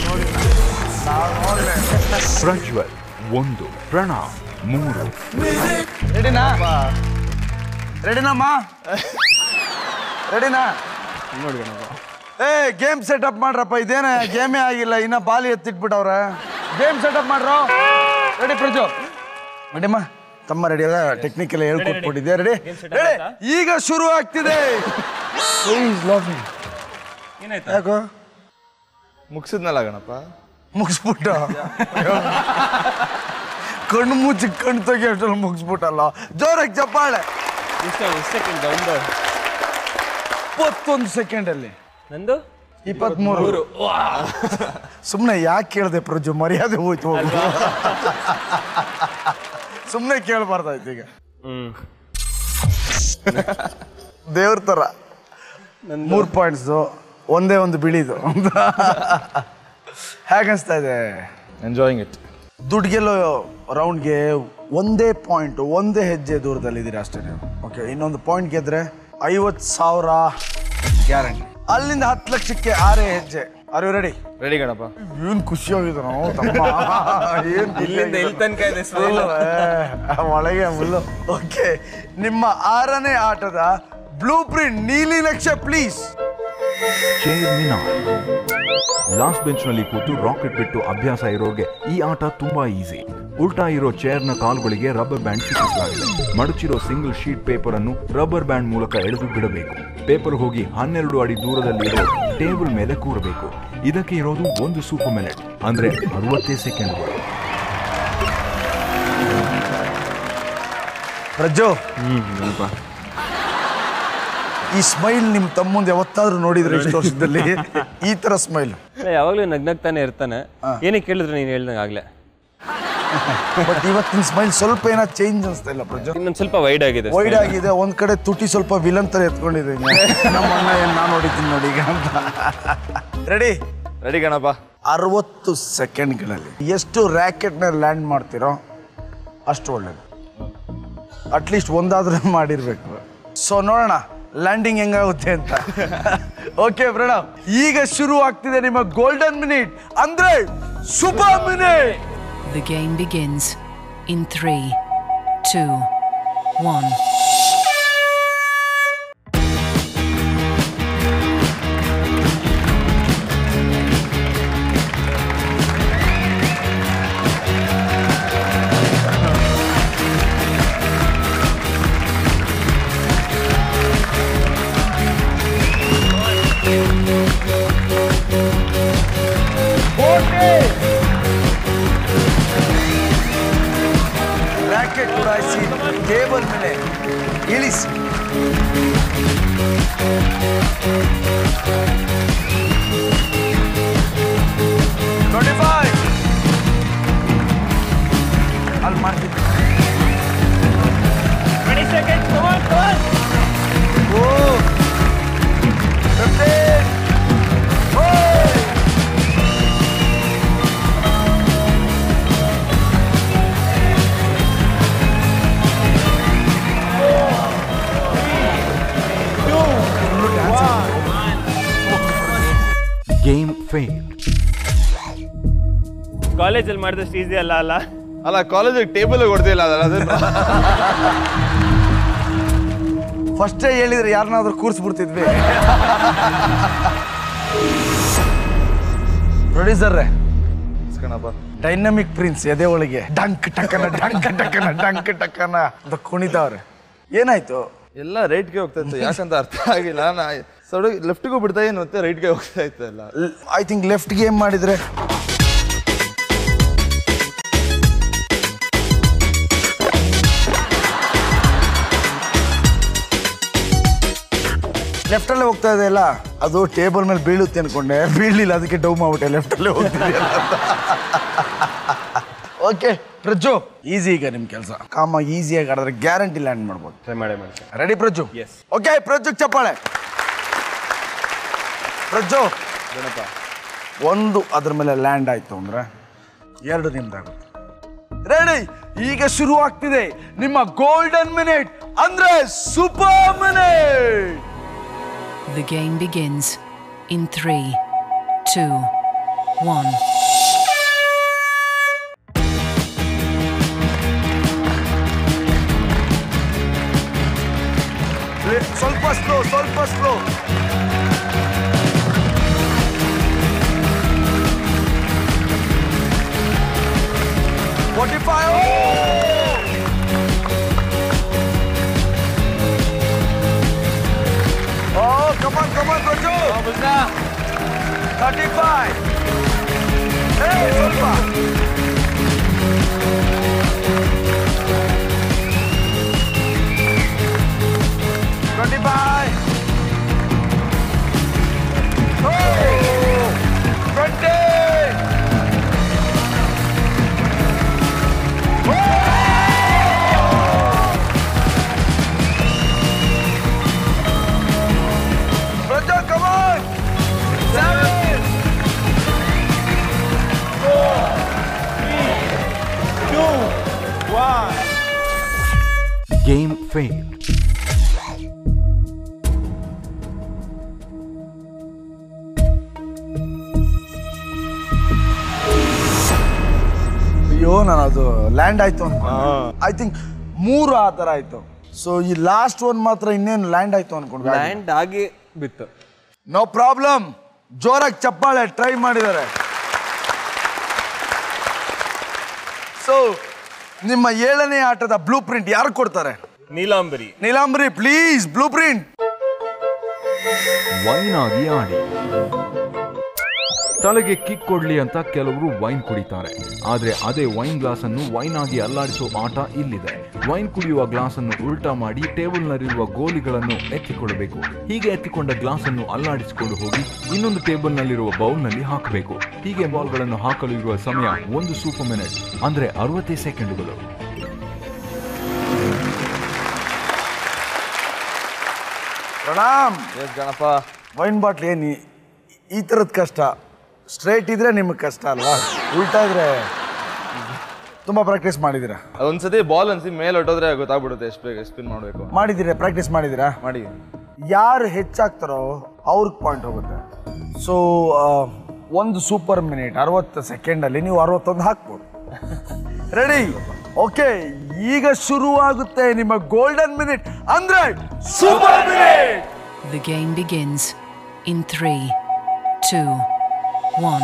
ಪ್ರಜ್ವಲ್ ಒಂದು ಪ್ರಣವ್ ಮೂರು ರೆಡಿನಾ ರೆಡಿನಮ್ಮ ರೆಡಿನಾ ನೋಡಿ ಗಣಪ ಏ ಗೇಮ್ ಸೆಟಪ್ ಮಾಡ್ರಪ್ಪ ಇದೇನೇ ಗೇಮೇ ಆಗಿಲ್ಲ ಇನ್ನ ಬಾಲಿ ಎತ್ತಿಟ್ಬಿಟ್ಟವ್ರೆ ಗೇಮ್ ಸೆಟಪ್ ಮಾಡ್ರೋ ರೆಡಿ ಪ್ರಜು ರೆಡಿಮ್ಮ ತಮ್ಮ ರೆಡಿ ಅಲ್ಲ ಟೆಕ್ನಿಕ್ ಎಲ್ಲ ಹೇಳ್ಕೊಟ್ಬಿಟ್ಟಿದ್ದೆ ರೆಡಿ ರೆಡಿ ಈಗ ಶುರು ಆಗ್ತಿದೆ Please love me. ಏನಾಯ್ತು ಯಾಕೋ ಮುಗಿಸಿದ್ನಲ್ಲ ಗಣಪ ಮುಗಿಸ್ಬಿಟ್ಟು ಕಣ್ಣು ಮುಚ್ಚಿ ಕಣ್ಣು ತೆಗಿ ಅಷ್ಟರಲ್ಲಿ ಮುಗಿಸ್ಬಿಟ್ಟಲ್ಲ ಜೋರಾಗಿ ಚಪ್ಪಾಳೆ ಇಷ್ಟ ಎಷ್ಟು ಸೆಕೆಂಡ್ ಒಂದು ಇಪ್ಪತ್ತೊಂದು ಸೆಕೆಂಡಲ್ಲಿ ನಂದು ಇಪ್ಪತ್ಮೂರು ಸುಮ್ಮನೆ ಯಾಕೆ ಕೇಳಿದೆ ಪ್ರಜು ಮರ್ಯಾದೆ ಹೋಯ್ತು ಹೋಗು ಸುಮ್ಮನೆ ಕೇಳಬಾರ್ದಾಯ್ತು ಈಗ ಹ್ಮ್ ದೇವ್ರ ಥರ ಮೂರು ಪಾಯಿಂಟ್ಸು ಒಂದೇ ಒಂದು ಬಿಳಿದು ಹೇಗೆ ಅನಿಸ್ತಾ ಇದೆ ಎಂಜಾಯಿಂಗ್ ಇಟ್ ದುಡ್ಡು ಗೆಲ್ಲೋ ರೌಂಡ್ಗೆ ಒಂದೇ ಪಾಯಿಂಟ್ ಒಂದೇ ಹೆಜ್ಜೆ ದೂರದಲ್ಲಿದ್ದೀರಾ ಅಷ್ಟೇ ನೀವು ಓಕೆ ಇನ್ನೊಂದು ಪಾಯಿಂಟ್ ಗೆದ್ರೆ ಐವತ್ತು ಸಾವಿರ ಗ್ಯಾರಂಟಿ ಅಲ್ಲಿಂದ ಹತ್ತು ಲಕ್ಷಕ್ಕೆ ಆರೇ ಹೆಜ್ಜೆ are you ready ready Ganapa ಏನು ಖುಷಿಯಾಗಿದೆ ನಾವು ತಮ್ಮ ಏನು ಇಲ್ಲಿಂದ ಇಲ್ಲಿ ತನಕ ಇದೆ ಸ್ಮೈಲ್ ಒಳಗೆ ಮುಲ್ಲು ಓಕೆ ನಿಮ್ಮ ಆರನೇ ಆಟದ ಬ್ಲೂ ಪ್ರಿಂಟ್ ನೀಲಿ ನಕ್ಷೆ ಪ್ಲೀಸ್ ಚೇರ್ ಮಿನಾರ್ ಲಾಸ್ಟ್ ಬೆಂಚ್ನಲ್ಲಿ ಕೂತು ರಾಕೆಟ್ ಬಿಟ್ಟು ಅಭ್ಯಾಸ ಇರೋರ್ಗೆ ಈ ಆಟ ತುಂಬಾ ಈಸಿ ಉಲ್ಟಾ ಇರೋ ಚೇರ್ನ ಕಾಲುಗಳಿಗೆ ರಬ್ಬರ್ ಬ್ಯಾಂಡ್ ಸಿಕ್ಕಿಸಲಾಗಿದೆ ಮಡಚಿರೋ ಸಿಂಗಲ್ ಶೀಟ್ ಪೇಪರ್ ಅನ್ನು ರಬ್ಬರ್ ಬ್ಯಾಂಡ್ ಮೂಲಕ ಎಳೆದು ಬಿಡಬೇಕು ಪೇಪರ್ ಹೋಗಿ ಹನ್ನೆರಡು ಅಡಿ ದೂರದಲ್ಲಿರೋ ಟೇಬಲ್ ಮೇಲೆ ಕೂರಬೇಕು ಇದಕ್ಕೆ ಇರೋದು ಒಂದು ಸೂಪರ್ ಮಿನಿಟ್ ಅಂದ್ರೆ ಅರವತ್ತೇ ಸೆಕೆಂಡ್ಗಳು ಪ್ರಜ್ಜು ಹ್ಮ್ ಗಣಪ ಈ ಸ್ಮೈಲ್ ನಿಮ್ಮ ತಮ್ಮಂದು ಯಾವತ್ತಾದ್ರೂ ನೋಡಿದ್ರೆ ಇಷ್ಟು ವರ್ಷದಲ್ಲಿ ಈ ತರ ಸ್ಮೈಲ್ ಯಾವಾಗಲೂ ನಗ್ನಗ್ತಾನೆ ಇರ್ತಾನೆ ಏನಕ್ಕೆ ಕೇಳಿದ್ರೆ ನೀನು ಹೇಳ್ದಂಗೆ ಆಗ್ಲೇ ಬಟ್ ಇವತ್ತಿನ ಸ್ಮೈಲ್ ಸ್ವಲ್ಪ ಏನೋ ಚೇಂಜ್ ಅನಿಸ್ತಾ ಇಲ್ಲ ಪ್ರಜ್ಜು ಇನ್ನೊಂದು ಸ್ವಲ್ಪ ವೈಡ್ ಆಗಿದೆ ವೈಡ್ ಆಗಿದೆ ಒಂದ್ ಕಡೆ ತುಟಿ ಸ್ವಲ್ಪ ವಿಲನ್ ತರ ಎತ್ಕೊಂಡಿದೆ ನಮ್ಮ ಅಣ್ಣ ಏನ್ ನಾನು ನೋಡಿದ್ದೀನಿ ನೋಡಿ ಈಗ ಅಂತ ರೆಡಿ ರೆಡಿ ಗಣಪ ಅರವತ್ತು ಸೆಕೆಂಡ್ಗಳಲ್ಲಿ ಎಷ್ಟು ರ್ಯಾಕೆಟ್ನ ಲ್ಯಾಂಡ್ ಮಾಡ್ತೀರೋ ಅಷ್ಟು ಒಳ್ಳೇದು ಅಟ್ಲೀಸ್ಟ್ ಒಂದಾದ್ರೂ ಮಾಡಿರ್ಬೇಕು ಸೊ ನೋಡೋಣ ಲ್ಯಾಂಡಿಂಗ್ ಹೆಂಗಾಗುತ್ತೆ ಅಂತ ಓಕೆ ಪ್ರಣವ್ ಈಗ ಶುರು ಆಗ್ತಿದೆ ನಿಮ್ಮ ಗೋಲ್ಡನ್ ಮಿನಿಟ್ ಅಂದ್ರೆ super minute The game begins in three, two, one. Rocket ಉಡಾಯಿಸಿ ಟೇಬಲ್ ಮೇಲೆ ಇಳಿಸಿ ಟ್ವೆಂಟಿ ಫೈವ್ ಅಲ್ಲಿ ಮಾಡ್ತಿದ್ದೆ ಓ ಫಿಫ್ಟೀನ್ failed. ಕಾಲೇಜಲ್ಲಿ ಮಾಡಿದಷ್ಟು ಈಸಿ ಅಲ್ಲ ಅಲ್ಲ ಅಲ್ಲ ಕಾಲೇಜಿಗೆ ಟೇಬಲ್ ಹೊಡೆದಿಲ್ಲ ಅದಲ್ಲ ಅದನ್ನು ಫಸ್ಟೇ ಹೇಳಿದ್ರೆ ಯಾರನ್ನಾದ್ರೂ ಕೂರಿಸ್ಬಿಡ್ತಿದ್ವಿ ಪ್ರೊಡ್ಯೂಸರ್ರೆ ಕಣಪ್ಪ ಡೈನಮಿಕ್ ಪ್ರಿನ್ಸ್ ಎದೆ ಒಳಗೆ ಡಂಕ್ ಟಕ್ಕನ ಡಂಕ್ ಟಕ್ಕನ ಡಂಕ್ ಟಕ್ಕನ ಅಂತ ಕುಣಿತಾವ್ರೆ ಏನಾಯ್ತು ಎಲ್ಲ ರೈಟ್ಗೆ ಹೋಗ್ತಾ ಇತ್ತು ಯಾಕಂತ ಅರ್ಥ ಆಗಿಲ್ಲ ನಾ ಸಡನ್ ಲೆಫ್ಟ್ಗೂ ಬಿಡ್ತಾ ಏನು ಮತ್ತೆ ರೈಟ್ಗೆ ಹೋಗ್ತಾ ಇತ್ತು ಎಲ್ಲ ಐ ಥಿಂಕ್ ಲೆಫ್ಟ್ ಗೇಮ್ ಮಾಡಿದ್ರೆ ಲೆಫ್ಟಲ್ಲೇ ಹೋಗ್ತಾ ಇದೆ ಅಲ್ಲ ಅದು ಟೇಬಲ್ ಮೇಲೆ ಬೀಳುತ್ತೆ ಅನ್ಕೊಂಡೆ ಬೀಳಲಿಲ್ಲ ಅದಕ್ಕೆ ಡೌ ಮಾಡ್ಬಿಟ್ಟೆ ಲೆಫ್ಟಲ್ಲೇ ಹೋಗ್ತಿದೆ ಓಕೆ ಪ್ರಜ್ಜು ಈಸಿ ಈಗ ನಿಮ್ಮ ಕೆಲಸ ಕಾಮ ಈಸಿಯಾಗಿ ಆಡಿದ್ರೆ ಗ್ಯಾರಂಟಿ ಲ್ಯಾಂಡ್ ಮಾಡ್ಬೋದು ಟ್ರೈ ಮಾಡೇ ಮಾಡ್ತೀನಿ ready Prajju Yes. Okay Prajju ಚಪ್ಪಾಳೆ ಪ್ರಜ್ಜು ಗಣಪ ಒಂದು ಅದ್ರ ಮೇಲೆ ಲ್ಯಾಂಡ್ ಆಯ್ತು ಅಂದ್ರೆ ಎರಡು ನಿಮ್ದಾಗುತ್ತೆ ರೆಡಿ ಈಗ ಶುರು ಆಗ್ತಿದೆ ನಿಮ್ಮ ಗೋಲ್ಡನ್ ಮಿನಿಟ್ ಅಂದ್ರೆ super minute The game begins in three, two, one. ಸ್ವಲ್ಪ ಸ್ಲೋ ಸ್ವಲ್ಪ ಸ್ಲೋ ಫೋರ್ಟಿ ಫೈವ್ ಓ come on come on Praju thirty five ಸ್ವಲ್ಪ twenty five twenty Praja come on seven Game failed. ಅಯ್ಯೋ ನಾನು ಅದು ಲ್ಯಾಂಡ್ ಆಯ್ತು ಅನ್ಕೊಂಡು ಐ ಥಿಂಕ್ ಮೂರು ಆ ಥರ ಆಯ್ತು ಸೊ ಈ ಲಾಸ್ಟ್ ಒನ್ ಮಾತ್ರ ಇನ್ನೇನು ಲ್ಯಾಂಡ್ ಆಯ್ತು ಅನ್ಕೊಂಡು ಲ್ಯಾಂಡ್ ಆಗಿ ಬಿತ್ತು ನೋ ಪ್ರಾಬ್ಲಮ್ ಜೋರಾಗಿ ಚಪ್ಪಾಳೆ ಟ್ರೈ ಮಾಡಿದ್ದಾರೆ ಸೊ ನಿಮ್ಮ ಏಳನೇ ಆಟದ ಬ್ಲೂ ಪ್ರಿಂಟ್ ಯಾರು ಕೊಡ್ತಾರೆ Neelambari Neelambari please blue print wine ಆಗಿ ಆಡಿ ತಲೆಗೆ ಕಿಕ್ ಕೊಡ್ಲಿ ಅಂತ ಕೆಲವರು ವೈನ್ ಕುಡಿತಾರೆ ಆದ್ರೆ ಅದೇ ವೈನ್ ಗ್ಲಾಸ್ ಅನ್ನು ವೈನ್ ಆಗಿ ಅಲ್ಲಾಡಿಸೋ ಆಟ ಇಲ್ಲಿದೆ ವೈನ್ ಕುಡಿಯುವ ಗ್ಲಾಸ್ ಅನ್ನು ಉಲ್ಟಾ ಮಾಡಿ ಟೇಬಲ್ನಲ್ಲಿರುವ ಗೋಲಿಗಳನ್ನು ಎತ್ತಿಕೊಳ್ಳಬೇಕು ಹೀಗೆ ಎತ್ತಿಕೊಂಡ ಗ್ಲಾಸ್ ಅನ್ನು ಅಲ್ಲಾಡಿಸಿಕೊಂಡು ಹೋಗಿ ಇನ್ನೊಂದು ಟೇಬಲ್ನಲ್ಲಿರುವ ಬೌಲ್ನಲ್ಲಿ ಹಾಕಬೇಕು ಹೀಗೆ ಬಾಲ್ಗಳನ್ನು ಹಾಕಲು ಇರುವ ಸಮಯ ಒಂದು ಸೂಪರ್ ಮಿನಿಟ್ ಅಂದ್ರೆ ಅರವತ್ತೇ ಸೆಕೆಂಡುಗಳು ಪ್ರಣಾಮ್ ಎಸ್ ಗಣಪ ವೈನ್ ಬಾಟ್ಲಿ ಏನು ಈ- ಈ ಥರದ ಕಷ್ಟ ಸ್ಟ್ರೈಟ್ ಇದ್ರೆ ನಿಮಗೆ ಕಷ್ಟ ಅಲ್ವಾ ಉಲ್ಟಾ ಇದ್ರೆ ತುಂಬ ಪ್ರಾಕ್ಟೀಸ್ ಮಾಡಿದ್ದೀರಾ ಒಂದ್ಸತಿ ಬಾಲ್ ಅನ್ಸಿ ಮೇಲೆ ಹೊಟ್ಟೋದ್ರೆ ಗೊತ್ತಾಗ್ಬಿಡುತ್ತೆ ಎಷ್ಟು ಬೇಗ ಸ್ಪಿನ್ ಮಾಡಬೇಕು ಮಾಡಿದ್ದೀರಾ ಪ್ರಾಕ್ಟೀಸ್ ಮಾಡಿದ್ದೀರಾ ಮಾಡಿ ಯಾರು ಹೆಚ್ಚಾಗ್ತಾರೋ ಅವ್ರಿಗೆ ಪಾಯಿಂಟ್ ಹೋಗುತ್ತೆ ಸೊ ಒಂದು ಸೂಪರ್ ಮಿನಿಟ್ ಅರವತ್ತು ಸೆಕೆಂಡಲ್ಲಿ ನೀವು ಅರವತ್ತೊಂದು ಹಾಕ್ಬೋದು ರೆಡಿ ಓಕೆ ಈಗ ಶುರುವಾಗುತ್ತೆ ನಿಮ್ಮ ಗೋಲ್ಡನ್ ಮಿನಿಟ್ ಅಂದ್ರೆ super minute The game begins in three, two, one.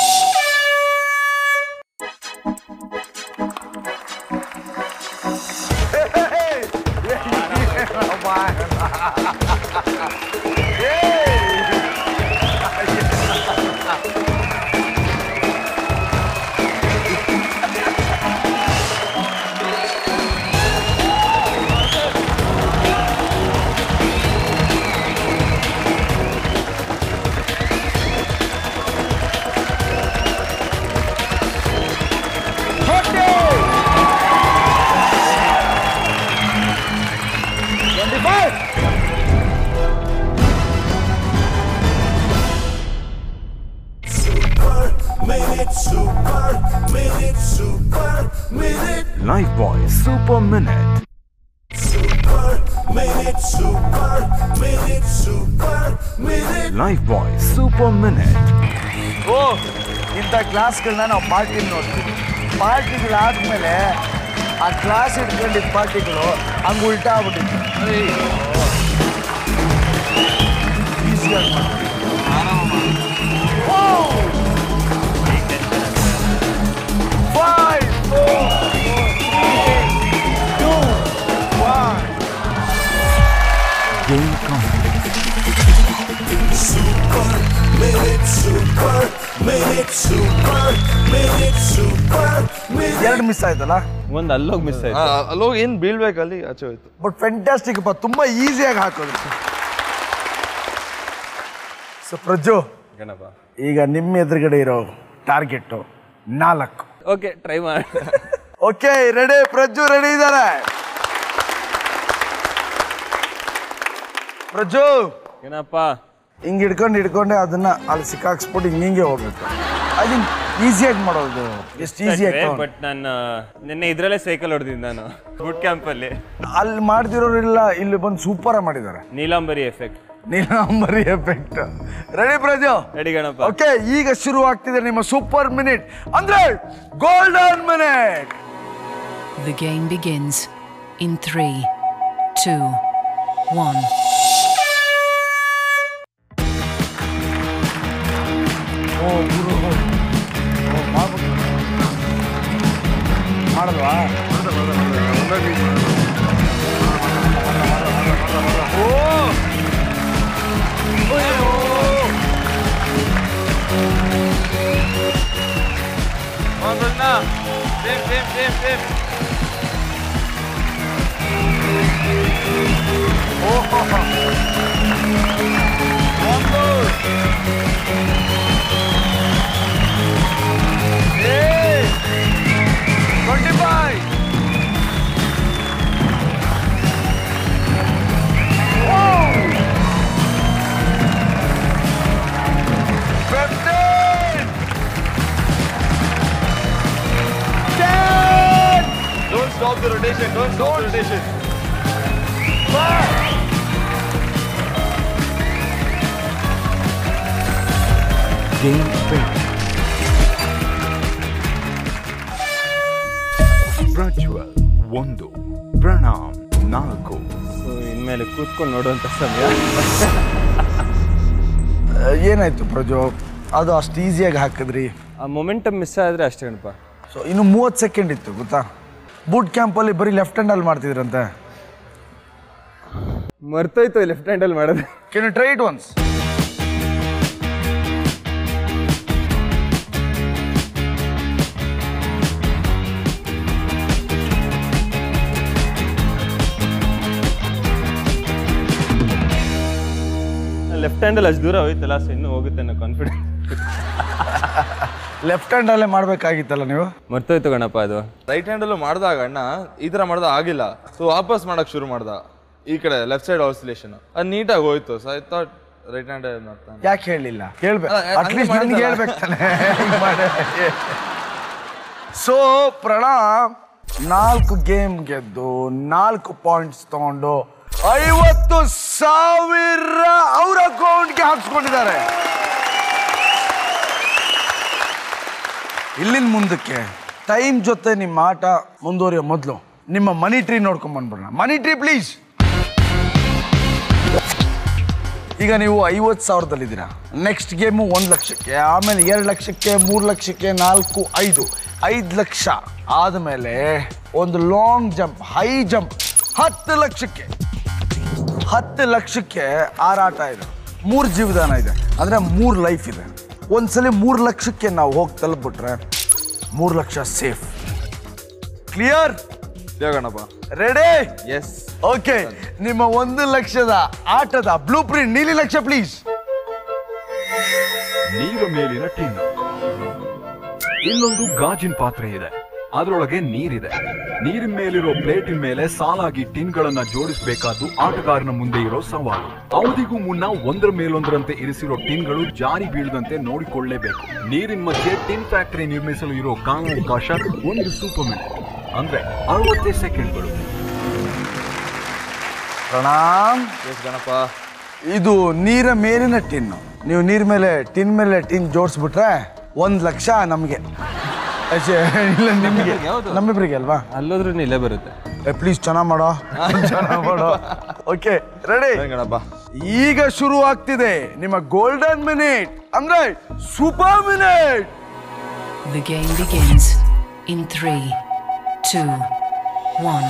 minute, super minute, super minute, Lifebuoy super minute super minute, super minute, super minute. Lifebuoy super minute ಓ ಇಂಥ ಕ್ಲಾಸ್ಗಳನ್ನ ನಾವು party ನೋಡ್ತೀವಿ ಪಾರ್ಟಿಗಳಾದ್ಮೇಲೆ ಆ class ಇಟ್ಕೊಂಡಿದ್ದ ಪಾರ್ಟಿಗಳು ಹಂಗೆ ಉಲ್ಟಾ ಆಗ್ಬಿಟ್ಟಿತ್ತು ಈಸಿಯಾಗಿ Five, four, three, two, one. Game confidence Super minute, super minute, super minute, super minute. ಎರಡು ಮಿಸ್ ಆಯ್ತಲ್ಲ ಒಂದು ಅಲ್ಲೋಗಿ ಮಿಸ್ ಆಯ್ತು ಅಲ್ಲೋಗಿ ಏನು ಬೀಳ್ಬೇಕು ಅಲ್ಲಿ ಆಚೆ ಹೋಯ್ತು ಬಟ್ ಫ್ಯಾಂಟಾಸ್ಟಿಕ್ ಅಪ್ಪ ತುಂಬಾ ಈಸಿಯಾಗಿ ಹಾಕೋದು ಸೊ ಪ್ರಜ್ಜು ಗಣಪ ಈಗ ನಿಮ್ಮ ಎದುರುಗಡೆ ಇರೋ ಟಾರ್ಗೆಟ್ ನಾಲ್ಕು ಓಕೆ ಟ್ರೈ ಮಾಡಿ ಓಕೆ ರೆಡಿ ಪ್ರಜ್ಜು ರೆಡಿ ಇದ್ದಾರೆ ಪ್ರಜ್ಜು ಏನಪ್ಪ ಹಿಂಗೆ ಹಿಡ್ಕೊಂಡು ಹಿಡ್ಕೊಂಡೆ ಅದನ್ನ ಅಲ್ಲಿ ಸಿಕ್ಕಾಕ್ಸ್ಬಿಟ್ಟು ಹಿಂಗೆ ಹಿಂಗೆ ಹೋಗ್ಬೇಕು ಐ ಥಿಂಕ್ ಈಸಿಯಾಗಿ ಮಾಡೋದು ಎಷ್ಟು ಈಸಿಯಾಗಿ ಬಟ್ ನಾನು ನಿನ್ನೆ ಇದ್ರಲ್ಲೇ ಸೈಕಲ್ ಹೊಡೆದಿದ್ದು ನಾನು ಬುಟ್ ಕ್ಯಾಂಪಲ್ಲಿ ಅಲ್ಲಿ ಮಾಡ್ದಿರೋರೆಲ್ಲ ಇಲ್ಲಿ ಬಂದು ಸೂಪರ್ ಮಾಡಿದ್ದಾರೆ Neelambari effect Neelambari effect ready Praju ready Ganapa okay ಈಗ ಶುರು ಆಗ್ತಿದೆ ನಿಮ್ಮ ಸೂಪರ್ ಮಿನಿಟ್ ಅಂದ್ರೆ golden minute The game begins in three, two, one. ಓ ಗುರು ಓ ಮಾಡ್ಬೇಕು ಮಾಡಲ್ವಾ twenty five don't stop the rotation don't stop the rotation game Prajwal ಒಂದು ಪ್ರಣಾಮ್ ನಾಲ್ಕು ಸೊ ಇನ್ಮೇಲೆ ಕೂತ್ಕೊಂಡು ನೋಡುವಂಥ ಸಮಯ ಏನಾಯ್ತು ಪ್ರಜು ಅದು ಅಷ್ಟು ಈಸಿಯಾಗಿ ಹಾಕಿದ್ರಿ ಆ ಮೊಮೆಂಟಮ್ ಮಿಸ್ ಆದರೆ ಅಷ್ಟೇ ಗಣಪ ಸೊ ಇನ್ನು ಮೂವತ್ತು ಸೆಕೆಂಡ್ ಇತ್ತು ಗೊತ್ತಾ ಬೂಟ್ ಕ್ಯಾಂಪಲ್ಲಿ ಬರೀ ಲೆಫ್ಟ್ ಹ್ಯಾಂಡಲ್ಲಿ ಮಾಡ್ತಿದ್ರಂತೆ ಮರ್ತೋಯ್ತು ಲೆಫ್ಟ್ ಹ್ಯಾಂಡಲ್ಲಿ ಮಾಡೋದು can you try it once left ಹ್ಯಾಂಡಲ್ಲಿ ಅಷ್ಟು ದೂರ ಹೋಯ್ತಲ್ಲ ಸೊ ಇನ್ನೂ ಹೋಗುತ್ತೆ ಅನ್ನೋ ಕಾನ್ಫಿಡೆನ್ಸ್ ಲೆಫ್ಟ್ ಹ್ಯಾಂಡಲ್ಲೇ ಮಾಡಬೇಕಾಗಿತ್ತಲ್ಲ ನೀವು ಮರ್ತೋಯ್ತು ಗಣಪ ಅದು ರೈಟ್ ಹ್ಯಾಂಡಲ್ಲೂ ಮಾಡ್ದಾಗ ಅಣ್ಣ ಈ ಥರ ಮಾಡ್ದ ಆಗಿಲ್ಲ ಸೊ ವಾಪಸ್ ಮಾಡಕ್ ಶುರು ಮಾಡ್ದ ಈ ಕಡೆ ಲೆಫ್ಟ್ ಸೈಡ್ ಆಸಿಲೇಷನ್ ಅದು ನೀಟಾಗಿ ಹೋಯ್ತು so I thought right hand ಮಾಡ್ತಾನೆ ಯಾಕೆ ಹೇಳಿಲ್ಲ ಹೇಳ್ಬೇಕು ಅಲ್ಲ, ಹಂಗೆ ಅಟ್ಲೀಸ್ಟ್ ನನಗೆ ಮಾಡಿದ್ನಲ್ಲ. ಹೇಳ್ಬೇಕು ತಾನೆ ಸೊ ಪ್ರಣಾಮ್ ನಾಲ್ಕು ಗೇಮ್ ಗೆದ್ದು ನಾಲ್ಕು ಪಾಯಿಂಟ್ಸ್ ತಗೊಂಡು ಐವತ್ತು ಸಾವಿರ ಅವ್ರ ಅಕೌಂಟ್ಗೆ ಹಾಕ್ಸ್ಕೊಂಡಿದ್ದಾರೆ ಇಲ್ಲಿನ ಮುಂದಕ್ಕೆ ಟೈಮ್ ಜೊತೆ ನಿಮ್ಮ ಆಟ ಮುಂದುವರಿಯೋ ಮೊದಲು ನಿಮ್ಮ ಮನಿ ಟ್ರೀ ನೋಡ್ಕೊಂಡ್ ಬಂದ್ಬಿಡೋಣ ಮನಿ ಟ್ರೀ ಪ್ಲೀಸ್ ಈಗ ನೀವು ಐವತ್ತು ಸಾವಿರದಲ್ಲಿದ್ದೀರಾ ನೆಕ್ಸ್ಟ್ ಗೇಮು ಒಂದು ಲಕ್ಷಕ್ಕೆ ಆಮೇಲೆ ಎರಡು ಲಕ್ಷಕ್ಕೆ ಮೂರು ಲಕ್ಷಕ್ಕೆ ನಾಲ್ಕು ಐದು ಐದು ಲಕ್ಷ ಆದಮೇಲೆ ಒಂದು ಲಾಂಗ್ ಜಂಪ್ ಹೈ ಜಂಪ್ ಹತ್ತು ಲಕ್ಷಕ್ಕೆ ಹತ್ತು ಲಕ್ಷಕ್ಕೆ ಆರಾಟ ಇದೆ ಮೂರು ಜೀವದಾನ ಇದೆ ಅಂದರೆ ಮೂರು ಲೈಫ್ ಇದೆ ಒಂದ್ಸಲಿ ಮೂರು ಲಕ್ಷಕ್ಕೆ ನಾವು ಹೋಗಿ ತಲುಪಿಬಿಟ್ರೆ ಮೂರು lakh safe clear Devaganappa ready yes okay ನಿಮ್ಮ ಒಂದು ಲಕ್ಷದ ಆಟದ ಬ್ಲೂ ಪ್ರಿಂಟ್ ನೀಲಿ ಲಕ್ಷ ಪ್ಲೀಸ್ ನೀರ ಮೇಲಿನ ಟಿನ್ ಇಲ್ಲೊಂದು ಗಾಜಿನ ಪಾತ್ರೆ ಇದೆ ಅದರೊಳಗೆ ನೀರಿದೆ ನೀರಿನ ಮೇಲಿರೋ ಪ್ಲೇಟಿನ ಮೇಲೆ ಸಾಲಾಗಿ ಟಿನ್ಗಳನ್ನ ಜೋಡಿಸಬೇಕಾದ್ದು ಆಟಗಾರನ ಮುಂದೆ ಇರೋ ಸವಾಲು ಅವಧಿಗೂ ಮುನ್ನ ಒಂದರ ಮೇಲೊಂದರಂತೆ ಇರಿಸಿರೋ ಟಿನ್ಗಳು ಜಾರಿ ಬೀಳದಂತೆ ನೋಡಿಕೊಳ್ಳಲೇಬೇಕು ನೀರಿನ ಮಧ್ಯೆ ಟಿನ್ ಫ್ಯಾಕ್ಟರಿ ನಿರ್ಮಿಸಲು ಇರೋ ಕಾಲಾವಕಾಶ ಒಂದು ಸೂಪರ್ ಮಿನಿಟ್ ಅಂದ್ರೆ ಅರವತ್ತೇ ಸೆಕೆಂಡ್ಗಳು ಪ್ರಣಾಮ್ ಎಸ್ ಗಣಪ ಇದು ನೀರ ಮೇಲಿನ ಟಿನ್ನು ನೀವು ನೀರ್ ಮೇಲೆ ಟಿನ್ ಮೇಲೆ ಟಿನ್ ಜೋಡಿಸ್ಬಿಟ್ರೆ ಒಂದ್ ಲಕ್ಷ ನಮಗೆ ಇಲ್ಲ ನಿಮಗೆ ನಮ್ಮಿಬ್ರಿಗೆ ಅಲ್ವಾ ಅಲ್ಲೋದ್ರೂ ಇಲ್ಲೇ ಬರುತ್ತೆ ಪ್ಲೀಸ್ ಚೆನ್ನಾಗ್ ಮಾಡೋ ಚೆನ್ನಾಗ್ ಮಾಡೋ ಓಕೆ ರೆಡಿ ಗಣಪ ಈಗ ಶುರು ಆಗ್ತಿದೆ ನಿಮ್ಮ ಗೋಲ್ಡನ್ ಮಿನಿಟ್ ಅಂದ್ರೆ super minute The game begins in three, two, one.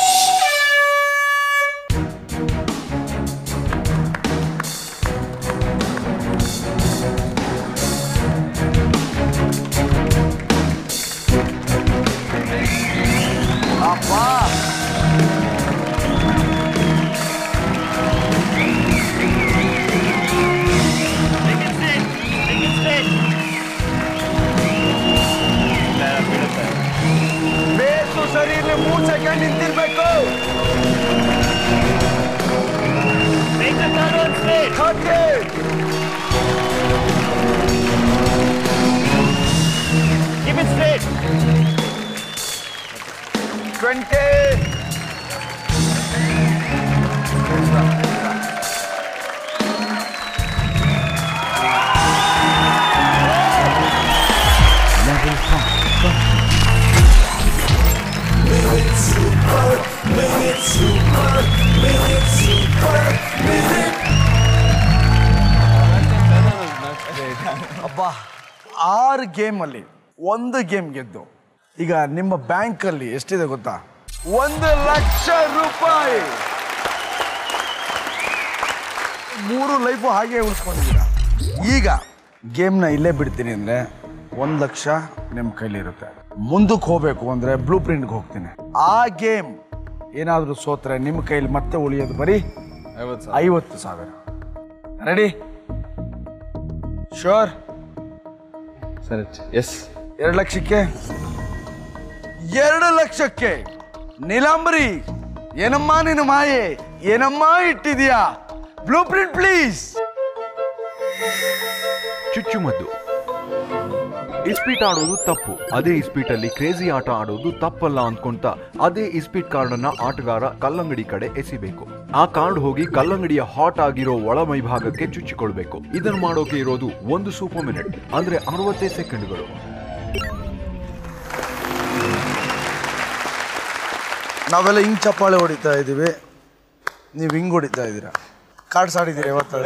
ಬೇಸು ಸರಿ ಇಲ್ಲಿ ಮೂರ್ ಸೆಕೆಂಡ್ ನಿಂತಿರ್ಬೇಕು Thirty. Twenty. ಅಬ್ಬಾ ಆರು ಗೇಮಲ್ಲಿ ಒಂದು ಗೇಮ್ ಗೆದ್ದು ಈಗ ನಿಮ್ಮ ಬ್ಯಾಂಕಲ್ಲಿ ಎಷ್ಟಿದೆ ಗೊತ್ತಾ ಒಂದು ಲಕ್ಷ ರೂಪಾಯಿ ಮೂರು ಲೈಫು ಹಾಗೆ ಉಳಿಸ್ಕೊಂಡಿದ್ದೀರಾ ಈಗ ಗೇಮ್ನ ಇಲ್ಲೇ ಬಿಡ್ತೀನಿ ಅಂದರೆ ಒಂದು ಲಕ್ಷ ನಿಮ್ಮ ಕೈಲಿರುತ್ತೆ ಮುಂದಕ್ಕೆ ಹೋಗಬೇಕು ಅಂದರೆ ಬ್ಲೂ ಪ್ರಿಂಟ್ಗೆ ಹೋಗ್ತೀನಿ ಆ ಗೇಮ್ ಏನಾದರೂ ಸೋತ್ರೆ ನಿಮ್ಮ ಕೈಲಿ ಮತ್ತೆ ಉಳಿಯೋದು ಬರೀ ಐವತ್ತು ಐವತ್ತು ಸಾವಿರ ರೆಡಿ ಶೋರ್ ಸರಿ ಎಸ್ ಎರಡು ಲಕ್ಷಕ್ಕೆ ಎರಡು ಲಕ್ಷಕ್ಕೆ ನೀಲಾಂಬರಿ ಏನಮ್ಮ ನಿನ್ನ ಮಾಯೆ ಏನಮ್ಮ ಇಟ್ಟಿದ್ಯಾ ಬ್ಲೂ ಪ್ರಿಂಟ್ ಪ್ಲೀಸ್ ಚುಚ್ಚುಮದ್ದು ಇಸ್ಪೀಟ್ ಆಡೋದು ತಪ್ಪು ಅದೇ ಇಸ್ಪೀಟಲ್ಲಿ ಕ್ರೇಜಿ ಆಟ ಆಡೋದು ತಪ್ಪಲ್ಲ ಅಂದ್ಕೊಂತ ಅದೇ ಇಸ್ಪೀಟ್ ಕಾರ್ಡನ್ನ ಆಟಗಾರ ಕಲ್ಲಂಗಡಿ ಕಡೆ ಎಸಿಬೇಕು ಆ ಕಾರ್ಡ್ ಹೋಗಿ ಕಲ್ಲಂಗಡಿಯ ಹಾಟ್ ಆಗಿರೋ ಒಳ ಮೈಭಾಗಕ್ಕೆ ಚುಚ್ಚಿಕೊಳ್ಬೇಕು ಇದನ್ನು ಮಾಡೋಕೆ ಇರೋದು ಒಂದು ಸೂಪರ್ ಮಿನಿಟ್ ಅಂದ್ರೆ ಅರವತ್ತೇ ಸೆಕೆಂಡ್ಗಳು ನಾವೆಲ್ಲ ಹಿಂಗ್ ಚಪ್ಪಾಳೆ ಹೊಡಿತಾ ಇದ್ದೀವಿ ನೀವು ಹಿಂಗ್ ಹೊಡಿತಾ ಇದ್ದೀರಾ ಕಾರ್ಡ್ಸ್ ಆಡಿದ್ದೀರಾ ಇವತ್ತು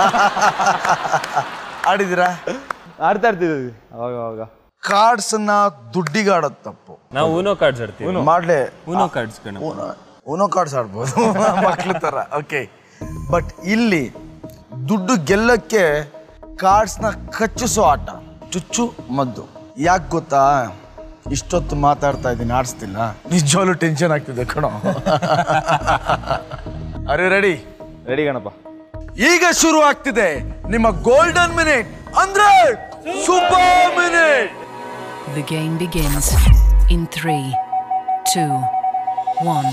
ಆಡಿದ್ದೀರಾ ಆಡ್ತಾ ಇರ್ತಿದ್ವಿ ಅವಾಗ ಅವಾಗ ಕಾರ್ಡ್ಸ್ನ ದುಡ್ಡಿಗೆ ಆಡೋದು ತಪ್ಪು ನಾವು ಊನೋ ಕಾರ್ಡ್ಸ್ ಆಡ್ತೀವಿ ಮಾಡ್ಲೆ ಊನೋ ಕಾರ್ಡ್ಸ್ ಕಣ ಉನೋ ಕಾರ್ಡ್ಸ್ ಆಡ್ಬೋದು ಮಕ್ಳ ಥರ ಓಕೆ ಬಟ್ ಇಲ್ಲಿ ದುಡ್ಡು ಗೆಲ್ಲಕ್ಕೆ ಕಾರ್ಡ್ಸ್ನ ಕಚ್ಚಿಸೋ ಆಟ ಚುಚ್ಚು ಮದ್ದು ಯಾಕೆ ಗೊತ್ತಾ ಇಷ್ಟೊತ್ತು ಮಾತಾಡ್ತಾ ಇದ್ದೀನಿ ಆಡಿಸ್ತಿಲ್ಲ ನಿಜವಾಗ್ಲೂ ಟೆನ್ಷನ್ ಆಗ್ತಿದೆ ಕಣೋ ಅರೆ ರೆಡಿ ರೆಡಿ ಗಣಪ ಈಗ ಶುರು ಆಗ್ತಿದೆ ನಿಮ್ಮ ಗೋಲ್ಡನ್ ಮಿನಿಟ್ ಅಂದ್ರೆ super minute The game begins in three, two, one.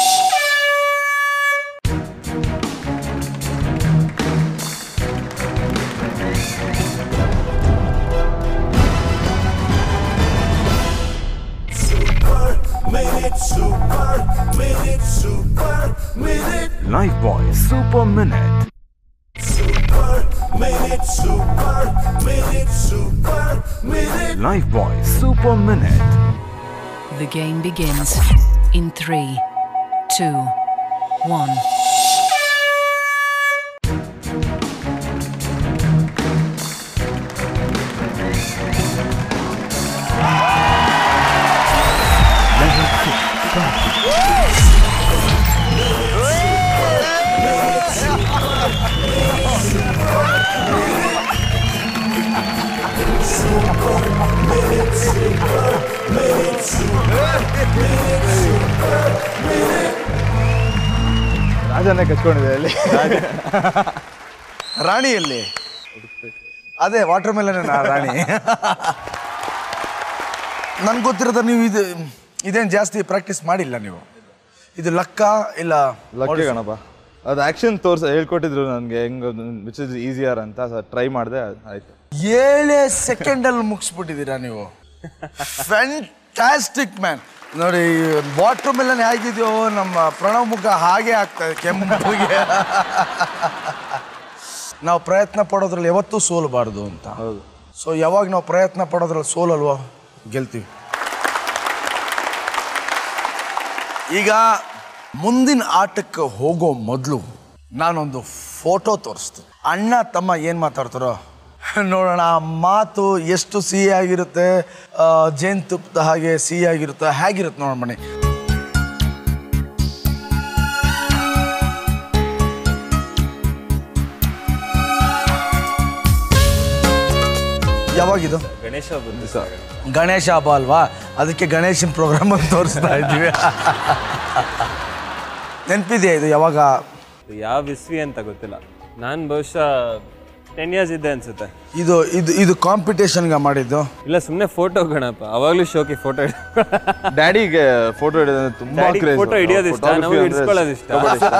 Lifebuoy super minute Lifebuoy super minute The game begins in three, two, one. ರಾಜನೇ ಕಚ್ಕೊಂಡಿದೆ ಅಲ್ಲಿ ರಾಣಿಯಲ್ಲಿ ಅದೇ ವಾಟರ್ ಮೆಲನ್ ರಾಣಿ ನನ್ಗೆ ಗೊತ್ತಿರೋದ ನೀವು ಇದು ಇದೇನು ಜಾಸ್ತಿ ಪ್ರಾಕ್ಟೀಸ್ ಮಾಡಿಲ್ಲ ನೀವು ಇದು ಲಕ್ಕ ಇಲ್ಲ ಲಕ್ಕಿ ಗಣಪ ಅದು ಆಕ್ಷನ್ ತೋರ್ಸ ಹೇಳ್ಕೊಟ್ಟಿದ್ರು ನನಗೆ ಹೆಂಗ್ ವಿಚ್ ಇಸ್ ಈಸಿಯರ್ ಅಂತ ಟ್ರೈ ಮಾಡಿದೆ ಆಯ್ತು ಏಳೇ ಸೆಕೆಂಡಲ್ಲಿ ಮುಗಿಸ್ಬಿಟ್ಟಿದ್ದೀರಾ ನೀವು ಫ್ಯಾಂಟಾಸ್ಟಿಕ್ ಮ್ಯಾನ್ ನೋಡಿ ವಾಟರ್ ಮೆಲನ್ ಹೇಗಿದೆಯೋ ನಮ್ಮ ಪ್ರಣವ್ ಮುಖ ಹಾಗೆ ಆಗ್ತಾ ಇದೆ ಕೆಂಪುಗೆ ನಾವು ಪ್ರಯತ್ನ ಪಡೋದ್ರಲ್ಲಿ ಯಾವತ್ತೂ ಸೋಲಬಾರ್ದು ಅಂತ ಹೌದು ಸೊ ಯಾವಾಗ ನಾವು ಪ್ರಯತ್ನ ಪಡೋದ್ರಲ್ಲಿ ಸೋಲಲ್ವೋ ಗೆಲ್ತೀವಿ ಈಗ ಮುಂದಿನ ಆಟಕ್ಕೆ ಹೋಗೋ ಮೊದಲು ನಾನೊಂದು ಫೋಟೋ ತೋರಿಸ್ತೀನಿ ಅಣ್ಣ ತಮ್ಮ ಏನು ಮಾತಾಡ್ತಾರೋ ನೋಡೋಣ ಆ ಮಾತು ಎಷ್ಟು ಸಿಹಿ ಆಗಿರುತ್ತೆ ಆ, ಜೇನುತುಪ್ಪದ ಹಾಗೆ ಸಿಹಿ ಆಗಿರುತ್ತೆ ಹೇಗಿರುತ್ತೆ ನೋಡೋಣ ಬನ್ನಿ ಯಾವಾಗಿದು ಗಣೇಶ ಬಂದು ಸರ್ ಗಣೇಶ ಹಬ್ಬ ಅಲ್ವಾ ಅದಕ್ಕೆ ಗಣೇಶನ ಪ್ರೋಗ್ರಾಮ್ ಅಂತ ತೋರಿಸ್ತಾ ಇದ್ದೀವಿ ನೆನಪಿದೆಯಾ ಇದು ಯಾವಾಗ ಯಾವ ಇಸ್ವಿ ಅಂತ ಗೊತ್ತಿಲ್ಲ ನಾನು ಬಹುಶಃ ಟೆನ್ ಇಯರ್ಸ್ ಇದ್ದೆ ಅನ್ಸುತ್ತೆ ಇದು ಇದು ಇದು ಕಾಂಪಿಟೇಷನ್ಗೆ ಮಾಡಿದ್ದು ಇಲ್ಲ ಸುಮ್ಮನೆ ಫೋಟೋ ಗಣಪ ಅವಾಗಲೂ ಶೋಕಿ ಫೋಟೋ ಡ್ಯಾಡಿಗೆ ಫೋಟೋ ಹಿಡಿಯೋದಂದ್ರೆ ತುಂಬಾ ಕ್ರೇಜ್ ಫೋಟೋ ಹಿಡಿಯೋದು ಇಷ್ಟ ನಾವು ಹಿಡಿಸ್ಕೊಳ್ಳೋದು ಇಷ್ಟ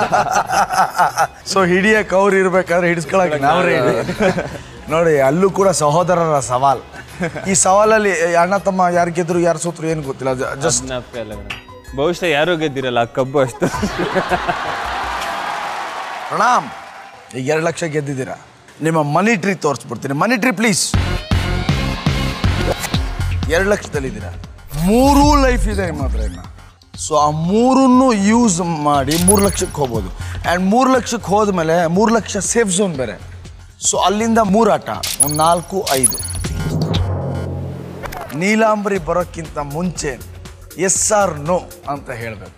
ಸೊ ಹಿಡಿಯಕ್ಕೆ ಅವ್ರು ಇರ್ಬೇಕಾದ್ರೆ ಹಿಡಿಸ್ಕೊಳಕ್ಕೆ ನಾವು ರೆಡಿ ನೋಡಿ ಅಲ್ಲೂ ಕೂಡ ಸಹೋದರರ ಸವಾಲ್ ಈ ಸವಾಲಲ್ಲಿ ಅಣ್ಣ ತಮ್ಮ ಯಾರು ಗೆದ್ರು ಯಾರು ಸೋತ್ರು ಏನು ಗೊತ್ತಿಲ್ಲ ಜಸ್ಟ್ ಜ್ಞಾಪಕ ಇಲ್ಲ ಗಣ ಬಹುಶಃ ಯಾರೂ ಗೆದ್ದಿರಲ್ಲ ಆ ಕಬ್ಬು ಅಷ್ಟು ಪ್ರಣಾಮ್ ಈಗ ಎರಡು ಲಕ್ಷ ಗೆದ್ದಿದ್ದೀರಾ ನಿಮ್ಮ ಮನಿ ಟ್ರೀ ತೋರಿಸ್ಬಿಡ್ತೀನಿ ಮನಿ ಟ್ರೀ ಪ್ಲೀಸ್ ಎರಡು ಲಕ್ಷದಲ್ಲಿದ್ದೀರಾ ಮೂರೂ ಲೈಫ್ ಇದೆ ನಿಮ್ಮ ಹತ್ರ ಇನ್ನು ಸೊ ಆ ಮೂರನ್ನು ಯೂಸ್ ಮಾಡಿ ಮೂರು ಲಕ್ಷಕ್ಕೆ ಹೋಗ್ಬೋದು ಆ್ಯಂಡ್ ಮೂರು ಲಕ್ಷಕ್ಕೆ ಹೋದ್ಮೇಲೆ ಮೂರು ಲಕ್ಷ ಸೇಫ್ ಝೋನ್ ಬೇರೆ ಸೊ ಅಲ್ಲಿಂದ ಮೂರು ಆಟ ಒಂದು ನಾಲ್ಕು ಐದು ನೀಲಾಂಬರಿ ಬರೋಕ್ಕಿಂತ ಮುಂಚೆ ಎಸ್ ಆರ್ ನೋ ಅಂತ ಹೇಳಬೇಕು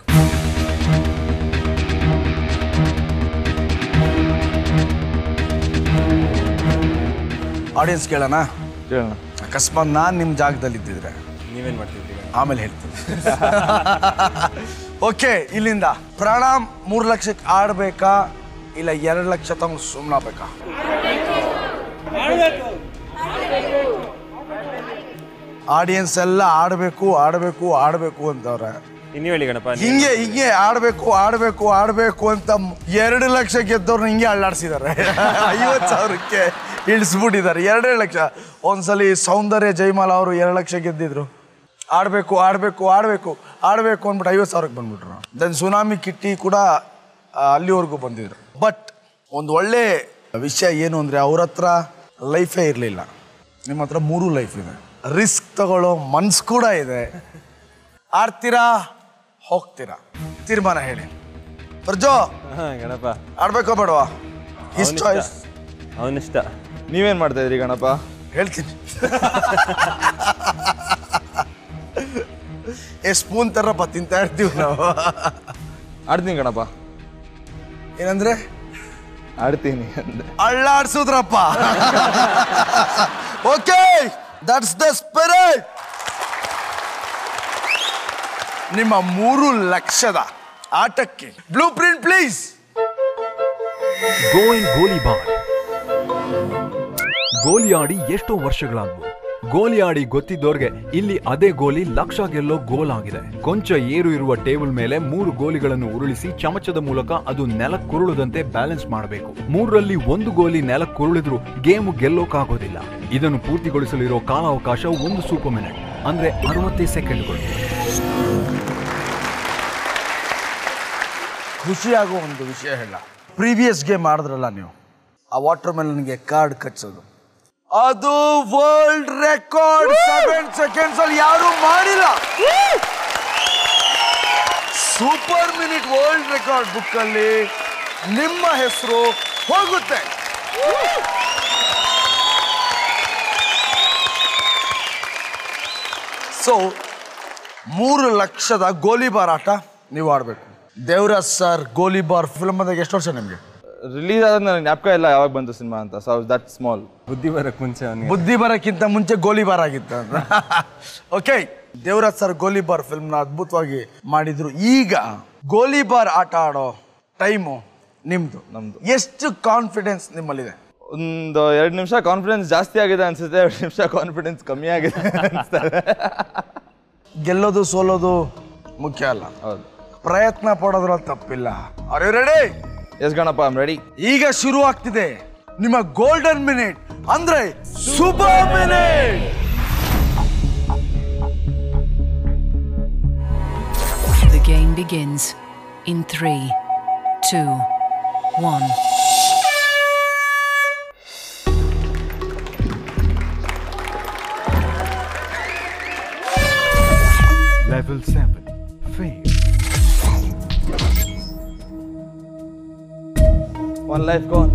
ಆಡಿಯನ್ಸ್ ಕೇಳೋಣ ಕೇಳೋಣ ಅಕಸ್ಮಾತ್ ನಾನು ನಿಮ್ಮ ಜಾಗದಲ್ಲಿ ಇದ್ದಿದ್ರೆ ನೀವೇನು ಮಾಡ್ತಿದ್ದೀರಿ ಆಮೇಲೆ ಹೇಳ್ತೀನಿ ಓಕೆ ಇಲ್ಲಿಂದ ಪ್ರಣಾಮ್ ಮೂರು ಲಕ್ಷಕ್ಕೆ ಆಡ್ಬೇಕಾ ಇಲ್ಲ ಎರಡು ಲಕ್ಷ ತಗೊಂಡು ಸುಮ್ಮನಾಗಬೇಕಾ ಆಡಿಯನ್ಸ್ ಎಲ್ಲ ಆಡಬೇಕು ಆಡಬೇಕು ಆಡಬೇಕು ಅಂತವ್ರೆ ಇನ್ನು ಹೇಳಿ ಗಣಪ ನೀವು- ಹಿಂಗೆ ಹಿಂಗೆ ಆಡಬೇಕು ಆಡಬೇಕು ಆಡಬೇಕು ಅಂತ ಮ್- ಎರಡು ಲಕ್ಷ ಗೆದ್ದವ್ರನ್ನ ಹಿಂಗೆ ಅಳ್ಳಾಡ್ಸಿದ್ದಾರೆ ಐವತ್ತು ಸಾವಿರಕ್ಕೆ ಇಳಿಸ್ಬಿಟ್ಟಿದ್ದಾರೆ ಎರಡೆರಡು ಲಕ್ಷ ಒಂದ್ಸಲಿ ಸೌಂದರ್ಯ ಜೈಮಾಲ ಅವರು ಎರಡು ಲಕ್ಷ ಗೆದ್ದಿದ್ರು ಆಡಬೇಕು ಆಡಬೇಕು ಆಡಬೇಕು ಆಡಬೇಕು ಅಂದ್ಬಿಟ್ಟು ಐವತ್ತು ಸಾವಿರಕ್ಕೆ ಬಂದ್ಬಿಟ್ರು ದೆನ್ ಸುನಾಮಿ ಕಿಟ್ಟಿ ಕೂಡ ಆ, ಅಲ್ಲಿವರೆಗೂ ಬಂದಿದ್ರು ಬಟ್ ಒಂದು ಒಳ್ಳೆ ವಿಷಯ ಏನು ಅಂದರೆ ಅವ್ರ ಹತ್ರ ಲೈಫೇ ಇರಲಿಲ್ಲ ನಿಮ್ಮ ಹತ್ರ ಮೂರು ಲೈಫ್ ಇದೆ ರಿಸ್ಕ್ ತಗೊಳ್ಳೋ ಮನ್ಸು ಕೂಡ ಇದೆ ಆಡ್ತೀರಾ ಹೋಗ್ತೀರಾ ತೀರ್ಮಾನ ಹೇಳಿ ಪ್ರಜೋ ಹಾ ಗಣಪ ಆಡ್ಬೇಕೋ ಬೇಡವಾ ಇಷ್ಟ ಚಾಯ್ಸ್ ಅವನಿಷ್ಟ ನೀವೇನ್ ಮಾಡ್ತಾ ಇದ್ರಿ ಗಣಪ ಹೇಳ್ತೀನಿ ಏ ಸ್ಪೂನ್ ತರಪ್ಪ ತಿಂತಾ ಇರ್ತೀವಿ ನಾವು ಆಡ್ತೀನಿ ಗಣಪ ಏನಂದ್ರೆ ಆಡ್ತೀನಿ ಅಂದೆ ಅಳ್ಳಾಡ್ಸುದ್ರಪ್ಪ ಓಕೆ ದಟ್ಸ್ ದ ಸ್ಪಿರಿಟ್ ನಿಮ್ಮ ಮೂರು ಲಕ್ಷದ ಆಟಕ್ಕೆ ಬ್ಲೂ ಪ್ರಿಂಟ್ ಪ್ಲೀಸ್ ಗೋಯಿಂಗ್ ಗೋಲಿಬಾರ್ ಗೋಲಿ ಆಡಿ ಎಷ್ಟೋ ವರ್ಷಗಳಾದ್ವು ಗೋಲಿ ಆಡಿ ಗೊತ್ತಿದ್ದೋರ್ಗೆ ಇಲ್ಲಿ ಅದೇ ಗೋಲಿ ಲಕ್ಷ ಗೆಲ್ಲೋ ಗೋಲ್ ಆಗಿದೆ ಕೊಂಚ ಏರು ಇರುವ ಟೇಬಲ್ ಮೇಲೆ ಮೂರು ಗೋಲಿಗಳನ್ನು ಉರುಳಿಸಿ ಚಮಚದ ಮೂಲಕ ಅದು ನೆಲಕ್ಕುರುಳದಂತೆ ಬ್ಯಾಲೆನ್ಸ್ ಮಾಡಬೇಕು ಮೂರರಲ್ಲಿ ಒಂದು ಗೋಲಿ ನೆಲಕ್ಕುರುಳಿದ್ರು ಗೇಮು ಗೆಲ್ಲೋಕಾಗೋದಿಲ್ಲ ಇದನ್ನು ಪೂರ್ತಿಗೊಳಿಸಲಿರೋ ಕಾಲಾವಕಾಶ ಒಂದು ಸೂಪರ್ ಮಿನಿಟ್ ಅಂದ್ರೆ ಅರವತ್ತೈದು ಸೆಕೆಂಡ್ಗಳು ಖುಷಿಯಾಗೋ ಒಂದು ವಿಷಯ ಹೇಳ ಪ್ರೀವಿಯಸ್ ಗೇಮ್ ಆಡಿದ್ರಲ್ಲ ನೀವು ಆ ವಾಟರ್ ಮೆಲನ್ಗೆ ಕಾರ್ಡ್ ಕಚ್ಚೋದು ಅದು ವರ್ಲ್ಡ್ ರೆಕಾರ್ಡ್ ಸೆವೆನ್ ಸೆಕೆಂಡ್ಸ್ ಅಲ್ಲಿ ಯಾರು ಮಾಡಿಲ್ಲ super minute world record book ಅಲ್ಲಿ ನಿಮ್ಮ ಹೆಸರು ಹೋಗುತ್ತೆ ಸೊ ಮೂರು ಲಕ್ಷದ ಗೋಲಿಬಾರ್ ಆಟ ನೀವು ಆಡಬೇಕು ದೇವರಾಜ್ ಸರ್ ಗೋಲಿಬಾರ್ ಫಿಲ್ಮ್ ಬಂದಾಗ ಎಷ್ಟು ವರ್ಷ ನಿಮಗೆ ರಿಲೀಸ್ ಆದ ನನಗೆ ಜ್ಞಾಪಕ ಇಲ್ಲ ಯಾವಾಗ ಬಂತು ಸಿನಿಮಾ ಅಂತ ಸೊ ದಟ್ ಸ್ಮಾಲ್ ಬುದ್ಧಿ ಬರಕ್ ಮುಂಚೆ ಅವನಿಗೆ ಬುದ್ಧಿ ಬರೋಕ್ಕಿಂತ ಮುಂಚೆ ಗೋಲಿಬಾರ್ ಆಗಿತ್ತು ಅಂತ ಓಕೆ ದೇವರಾಜ್ ಸರ್ ಗೋಲಿಬಾರ್ ಫಿಲ್ಮ್ನ ಅದ್ಭುತವಾಗಿ ಮಾಡಿದ್ರು ಈಗ ಗೋಲಿಬಾರ್ ಆಟ ಆಡೋ ಟೈಮು ನಿಮ್ದು ನಮ್ದು. ಎಷ್ಟು ಕಾನ್ಫಿಡೆನ್ಸ್ ನಿಮ್ಮಲ್ಲಿದೆ ಒಂದು ಎರಡು ನಿಮಿಷ ಕಾನ್ಫಿಡೆನ್ಸ್ ಜಾಸ್ತಿ ಆಗಿದೆ ಅನ್ಸುತ್ತೆ ಎರಡು ನಿಮಿಷ ಕಾನ್ಫಿಡೆನ್ಸ್ ಕಮ್ಮಿ ಆಗಿದೆ ಅನ್ಸ್ತದೆ ಗೆಲ್ಲೋದು ಸೋಲೋದು ಮುಖ್ಯ ಅಲ್ಲ ಹೌದು ಪ್ರಯತ್ನ ಪಡೋದ್ರಲ್ಲಿ ತಪ್ಪಿಲ್ಲ ಅರೆ ready yes Ganapa I'm ready ಈಗ ಶುರು ಆಗ್ತಿದೆ ನಿಮ್ಮ ಗೋಲ್ಡನ್ ಮಿನಿಟ್ ಅಂದ್ರೆ super minute The game begins in three, two, one. Level 7. Fame. One life gone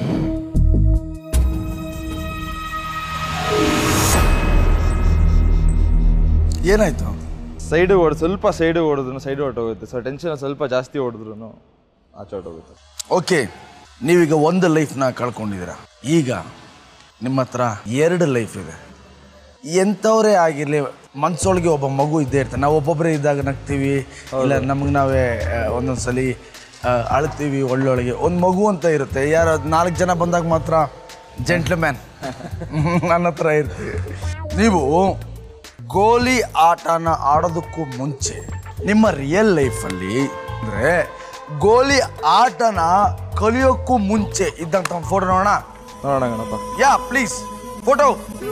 ಏನಾಯ್ತು ಸೈಡ್ ಓಡ್ ಸ್ವಲ್ಪ ಸೈಡ್ ಹೊಡೆದ್ರು ಸೈಡ್ ಹೊರಟೋಗುತ್ತೆ ಸೊ ಟೆನ್ಷನ್ ಸ್ವಲ್ಪ ಜಾಸ್ತಿ ಹೊಡೆದ್ರು ಆಚೆ ಹೊರಟೋಗುತ್ತೆ ಓಕೆ ನೀವೀಗ ಒಂದು ಲೈಫ್ನ ಕಳ್ಕೊಂಡಿದ್ದೀರ ಈಗ ನಿಮ್ಮ ಹತ್ರ ಎರಡು ಲೈಫ್ ಇದೆ ಎಂಥವರೇ ಆಗಿರಲಿ ಮನ್ಸೊಳಗೆ ಒಬ್ಬ ಮಗು ಇದ್ದೇ ಇರ್ತಾನೆ ನಾವು ಒಬ್ಬೊಬ್ಬರೇ ಇದ್ದಾಗ ನಗ್ತೀವಿ ಇಲ್ಲ ನಮಗೆ ನಾವೇ ಆ, ಒಂದೊಂದ್ ಸಲ ಆ, ಅಳ್ತೀವಿ ಒಳ್ಳೊಳಗೆ ಒಂದು ಮಗು ಅಂತ ಇರುತ್ತೆ ಯಾರು ನಾಲ್ಕು ಜನ ಬಂದಾಗ ಮಾತ್ರ ಜೆಂಟ್ಲ್ಮ್ಯಾನ್ ನನ್ನ ಹತ್ರ ಇರ್ತೀವಿ ನೀವು ಗೋಲಿ ಆಟನ ಆಡೋದಕ್ಕೂ ಮುಂಚೆ ನಿಮ್ಮ ರಿಯಲ್ ಲೈಫಲ್ಲಿ ಅಂದರೆ ಗೋಲಿ ಆಟನ ಕಲಿಯೋಕ್ಕೂ ಮುಂಚೆ ಇದ್ದಂಥ ಒಂದು ಫೋಟೋ ನೋಡೋಣ ನೋಡೋಣ ಗಣಪ ಯಾ ಪ್ಲೀಸ್ ಫೋಟೋ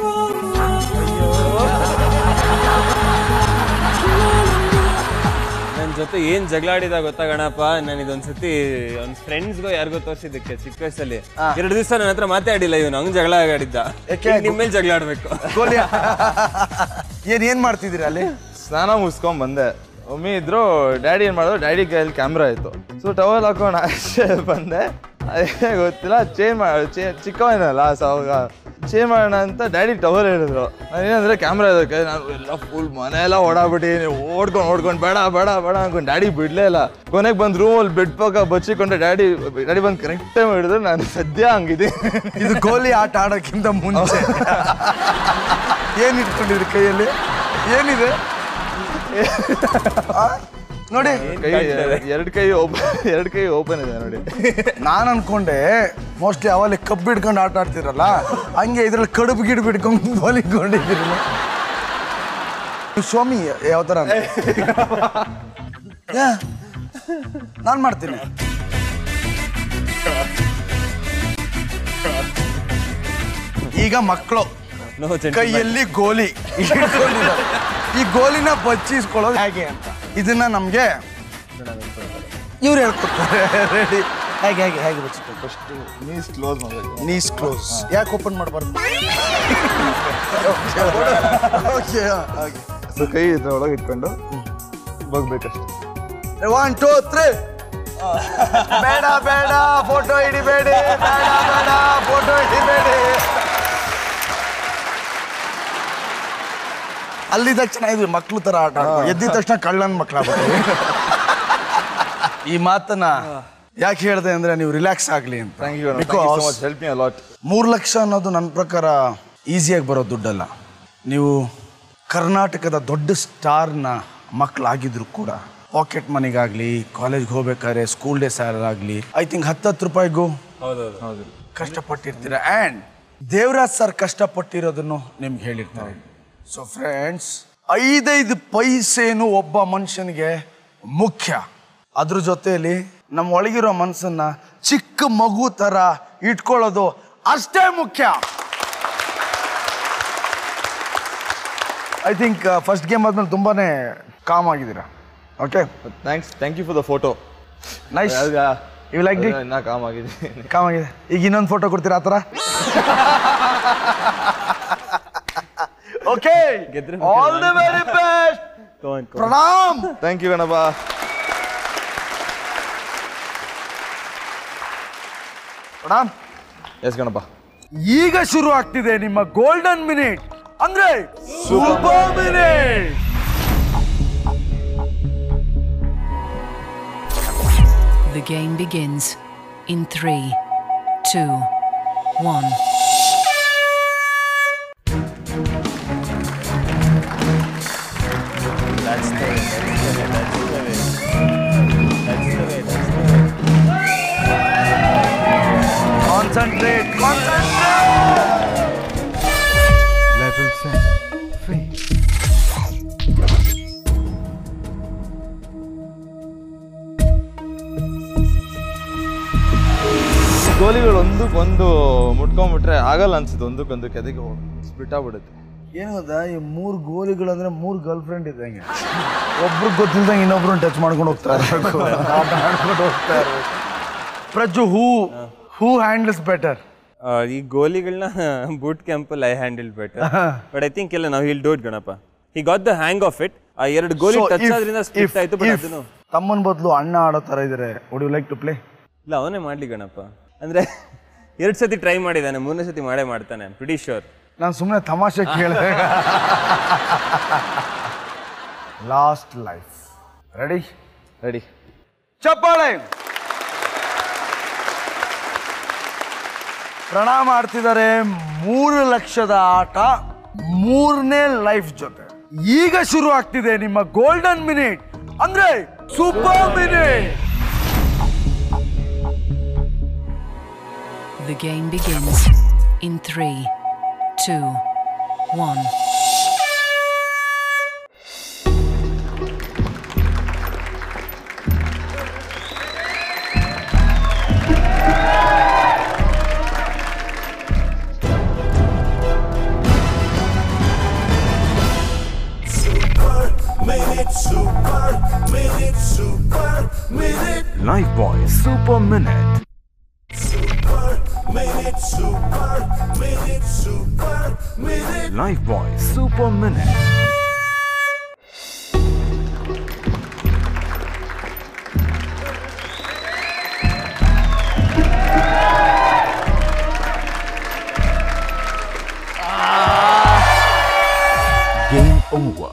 ನನ್ನ ಜೊತೆ ಏನ್ ಜಗಳ ಆಡಿದ ಗೊತ್ತಾ ಗಣಪ ನಾನು ಇದೊಂದ್ಸತಿ ಅವ್ನ ಫ್ರೆಂಡ್ಸ್ಗೋ ಯಾರಿಗೋ ತೋರಿಸಿದ್ದಕ್ಕೆ ಚಿಕ್ಕ ವಯಸ್ಸಲ್ಲಿ ಎರಡು ದಿವಸ ನನ್ನ ಹತ್ರ ಮಾತಾಡಿಲ್ಲ ಇವನು ಹಂಗ್ ಜಗಳ ಆಡಿದ್ದ ಯಾಕೆ? ಈಗ ನಿಮ್ಮ ಮೇಲೆ ಜಗಳ ಆಡ್ಬೇಕು ಗೋಲಿ ಏನ್ ಏನ್ ಮಾಡ್ತಿದ್ದೀರಾ ಅಲ್ಲಿ ಸ್ನಾನ ಮುಗಿಸ್ಕೊಂಡ್ ಬಂದೆ ಒಮ್ಮೆ ಇದ್ರು ಡ್ಯಾಡಿ ಏನು ಮಾಡಿದ್ರು ಡ್ಯಾಡಿ ಕೈಯಲ್ಲಿ ಕ್ಯಾಮ್ರಾ ಇತ್ತು ಸೊ ಟವಲ್ ಹಾಕೊಂಡು ಅಷ್ಟೇ ಬಂದೆ ಅದೇ ಗೊತ್ತಿಲ್ಲ ಚೇಂಜ್ ಮಾಡಿ ಚೇ ಚಿಕ್ಕವನಲ್ಲ ಸೊ ಅವಾಗ ಚೇಂಜ್ ಮಾಡೋಣ ಅಂತ ಡ್ಯಾಡಿ ಟವಲ್ ಹೇಳಿದ್ರು ನಾನು ಏನಂದ್ರೆ ಕ್ಯಾಮ್ರಾ ಇದಕ್ಕೆ ನಾನು ಎಲ್ಲ ಫುಲ್ ಮನೆ ಎಲ್ಲ ಓಡಾಬಿಟ್ಟಿದ್ದೀನಿ ಓಡ್ಕೊಂಡು ಓಡ್ಕೊಂಡು ಬೇಡ ಬೇಡ ಬೇಡ ಅನ್ಕೊಂಡು ಡ್ಯಾಡಿ ಬಿಡ್ಲೇ ಇಲ್ಲ ಕೊನೆಗೆ ಬಂದು ರೂಮಲ್ಲಿ ಬೆಡ್ ಪಕ್ಕ ಬಚ್ಚಿಕೊಂಡೆ ಡ್ಯಾಡಿ ಡ್ಯಾಡಿ ಬಂದು ಕರೆಕ್ಟ್ ಟೈಮ್ ಹಿಡಿದ್ರು ನಾನು ಸದ್ಯ ಹಂಗಿದೆ ಇದು ಗೋಲಿ ಆಟ ಆಡೋಕ್ಕಿಂತ ಮುಂಚೆ ಏನ್ ಇಟ್ಕೊಂಡಿದ್ರಿ ಕೈಯಲ್ಲಿ ಏನಿದೆ ಆ? ನೋಡಿ ಕೈ ಎರಡು ಕೈ ಓಪನ್ ಎರಡು ಕೈ ಓಪನ್ ಇದೆ ನೋಡಿ ನಾನು ಅನ್ಕೊಂಡೆ ಮೋಸ್ಟ್ಲಿ ಅವಲ್ಲಿ ಕಬ್ಬು ಹಿಡ್ಕೊಂಡು ಆಟ ಆಡ್ತಿರಲ್ಲ ಹಂಗೆ ಇದ್ರಲ್ಲಿ ಕಡುಬು ಗಿಡುಬು ಹಿಡ್ಕೊಂಡು ಗೋಲಿ ಇಟ್ಕೊಂಡಿದ್ದೀರಿ ನೀವು ಸ್ವಾಮಿ ಯಾವ ಥರ ನಾನು ಮಾಡ್ತೀನಿ ಈಗ ಮಕ್ಕಳು No, gentleman. ಕೈಯಲ್ಲಿ ಗೋಲಿ ಹಿಡ್ಕೊಂಡಿದ್ದಾರೆ. ಈ ಗೋಲಿನ ಬಚ್ಚಿಸ್ಕೊಳ್ಳೋದು ಹೇಗೆ ಅಂತ ಇದನ್ನ ನಮಗೆ ಇವ್ರು ಹೇಳ್ಕೊಡ್ತಾರೆ ರೆಡಿ ಹೇಗೆ ಹೇಗೆ ಹೇಗೆ ಬಚ್ಚಿಸ್ಬೇಕು ಫಸ್ಟ್ ನೀಸ್ ಕ್ಲೋಸ್ ಮಾಡಬೇಕು ನೀಸ್ ಕ್ಲೋಸ್ ಯಾಕೆ ಓಪನ್ ಮಾಡಬಾರ್ದು ಓಕೆ ಹಾಗೆ ಸೊ ಕೈ ಇದ್ರ ಒಳಗೆ ಇಟ್ಕೊಂಡು ಹೋಗ್ಬೇಕಷ್ಟೆ ಒನ್ ಟೂ ತ್ರೀ ಬೇಡ ಬೇಡ ಫೋಟೋ ಹಿಡಿಬೇಡಿ ಬೇಡ ಬೇಡ ಫೋಟೋ ಹಿಡಿಬೇಡಿ ಅಲ್ಲಿದ್ದಾಗ ಚೆನ್ನಾಗಿದ್ವಿ ಮಕ್ಳು ತರ ಆಟ ಆಡ್ಬೋದು ಎದ್ದಿದ ತಕ್ಷಣ ಕಳ್ಳನ ಮಕ್ಳಾಗ್ಬಿಟ್ಟು ಈ ಮಾತನ್ನ ಯಾಕೆ ಹೇಳಿದೆ ಅಂದ್ರೆ ನೀವು ರಿಲ್ಯಾಕ್ಸ್ ಆಗಲಿ ಅಂತ thank you so Because much help me a lot ಮೂರು ಲಕ್ಷ ಅನ್ನೋದು ನನ್ನ ಪ್ರಕಾರ ಈಸಿಯಾಗಿ ಬರೋ ದುಡ್ಡಲ್ಲ ನೀವು ಕರ್ನಾಟಕದ ದೊಡ್ಡ ಸ್ಟಾರ್ನ ಮಕ್ಕಳಾಗಿದ್ರು ಕೂಡ ಪಾಕೆಟ್ ಮನಿಗಾಗಲಿ ಕಾಲೇಜ್ಗೆ ಹೋಗ್ಬೇಕಾದ್ರೆ ಸ್ಕೂಲ್ ಡೇ ಸ್ಯಾಲರ್ ಆಗಲಿ ಐ ಥಿಂಕ್ ಹತ್ತತ್ತು ರೂಪಾಯಿಗೂ ಹೌದೌದು ಕಷ್ಟಪಟ್ಟಿರ್ತೀರ ಆ್ಯಂಡ್ ದೇವರಾಜ್ ಸರ್ ಕಷ್ಟಪಟ್ಟಿರೋದನ್ನು ನಿಮ್ಗೆ ಹೇಳಿರ್ತಾರೆ ಸೊ ಫ್ರೆಂಡ್ಸ್ ಐದೈದು ಪೈಸೇನು ಒಬ್ಬ ಮನುಷ್ಯನಿಗೆ ಮುಖ್ಯ ಅದ್ರ ಜೊತೆಯಲ್ಲಿ ನಮ್ಮ ಒಳಗಿರೋ ಮನಸ್ಸನ್ನ ಚಿಕ್ಕ ಮಗು ಥರ ಇಟ್ಕೊಳ್ಳೋದು ಅಷ್ಟೇ ಮುಖ್ಯ ಐ ಥಿಂಕ್ ಫಸ್ಟ್ ಗೇಮ್ ಆದ್ಮೇಲೆ ತುಂಬಾನೇ ಕಾಮ್ ಆಗಿದ್ದೀರಾ okay thanks thank you for the photo nice you like ಡಿ ನಾ ಕಾಮ್ ಆಗಿದ್ದೀನಿ ಕಾಮ್ ಆಗಿದೆ ಈಗ ಇನ್ನೊಂದು ಫೋಟೋ ಕೊಡ್ತೀರಾ ಆ ಥರ ಓಕೆ ಗೆದ್ರೆ all the very best Go on, go on. Pranam thank you Ganapa Pranam yes Ganapa ಈಗ ಶುರು ಆಗ್ತಿದೆ ನಿಮ್ಮ ಗೋಲ್ಡನ್ ಮಿನಿಟ್ ಅಂದ್ರೆ super minute The game begins in three, two, one. That's the way, that's the way, that's the way. That's the way, that's the way. Concentrate concentrate Level 7. Fame. ಗೋಲಿಗಳು ಒಂದಕ್ಕೊಂದು ಮುಟ್ಕೊಂಡ್ಬಿಟ್ರೆ ಆಗಲ್ಲ ಅನ್ಸುತ್ತೆ ಒಂದಕ್ಕೊಂದು ಕೆದಗೆ ಸ್ಪ್ಲಿಟ್ ಆಗ್ಬಿಡುತ್ತೆ ಏನು ಗೊತ್ತಾ ಈ ಮೂರು ಗೋಲಿಗಳು ಅಂದ್ರೆ ಮೂರು ಗರ್ಲ್ ಫ್ರೆಂಡ್ ಇದ್ದಂಗೆ ಒಬ್ರು ಗೊತ್ತಿಲ್ದಂಗೆ ಇನ್ನೊಬ್ರನ್ನ ಟಚ್ ಮಾಡ್ಕೊಂಡು ಹೋಗ್ತಾ ಇರಬೇಕು ಆಟ ಆಡ್ಕೊಂಡು ಹೋಗ್ತಾ ಇರಬೇಕು ಪ್ರಜ್ಜು ಹೂ ಹೂ ಹ್ಯಾಂಡಲ್ಸ್ ಬೆಟರ್ ಆ, ಈ ಗೋಲಿಗಳನ್ನ ಬೂಟ್ ಕ್ಯಾಂಪಲ್ಲಿ I handle better but I think ಎಲ್ಲ ನಾವು ಹಿಲ್ ಡೋಟ್ Ganapa he got the hang of it ಆ ಎರಡು ಗೋಲಿ So, ಟಚ್ if- ಆದ್ರಿಂದ if- ಸ್ಪಿಟ್ ಆಯ್ತು ಬಟ್ if ಅದನ್ನು ತಮ್ಮನ ಬದಲು ಅಣ್ಣ ಆಡೋ ಥರ ಇದ್ರೆ would you like to play ಇಲ್ಲ ಅವನೇ ಮಾಡ್ಲಿ ಗಣಪ ಅಂದ್ರೆ ಎರಡು ಸತಿ ಟ್ರೈ ಮಾಡಿದ್ದಾನೆ ಮೂರನೇ ಸತಿ ಮಾಡೇ ಮಾಡ್ತಾನೆ ಪ್ರಿಟಿ ಶೋರ್ ನಾನು ಸುಮ್ಮನೆ ತಮಾಷೆ ಕೇಳಿದೆ ಲಾಸ್ಟ್ ಲೈಫ್ ರೆಡಿ ರೆಡಿ ಚಪ್ಪಾಳೆ ಪ್ರಣಾಮ ಮಾಡ್ತಿದ್ದಾರೆ ಮೂರು ಲಕ್ಷದ ಆಟ ಮೂರನೇ ಲೈಫ್ ಜೊತೆ ಈಗ ಶುರು ಆಗ್ತಿದೆ ನಿಮ್ಮ ಗೋಲ್ಡನ್ ಮಿನಿಟ್ ಅಂದ್ರೆ super minute The game begins in three, two, one. minute, super minute, super minute, Lifebuoy super minute minute, super minute, super minute. Lifebuoy super minute Game over.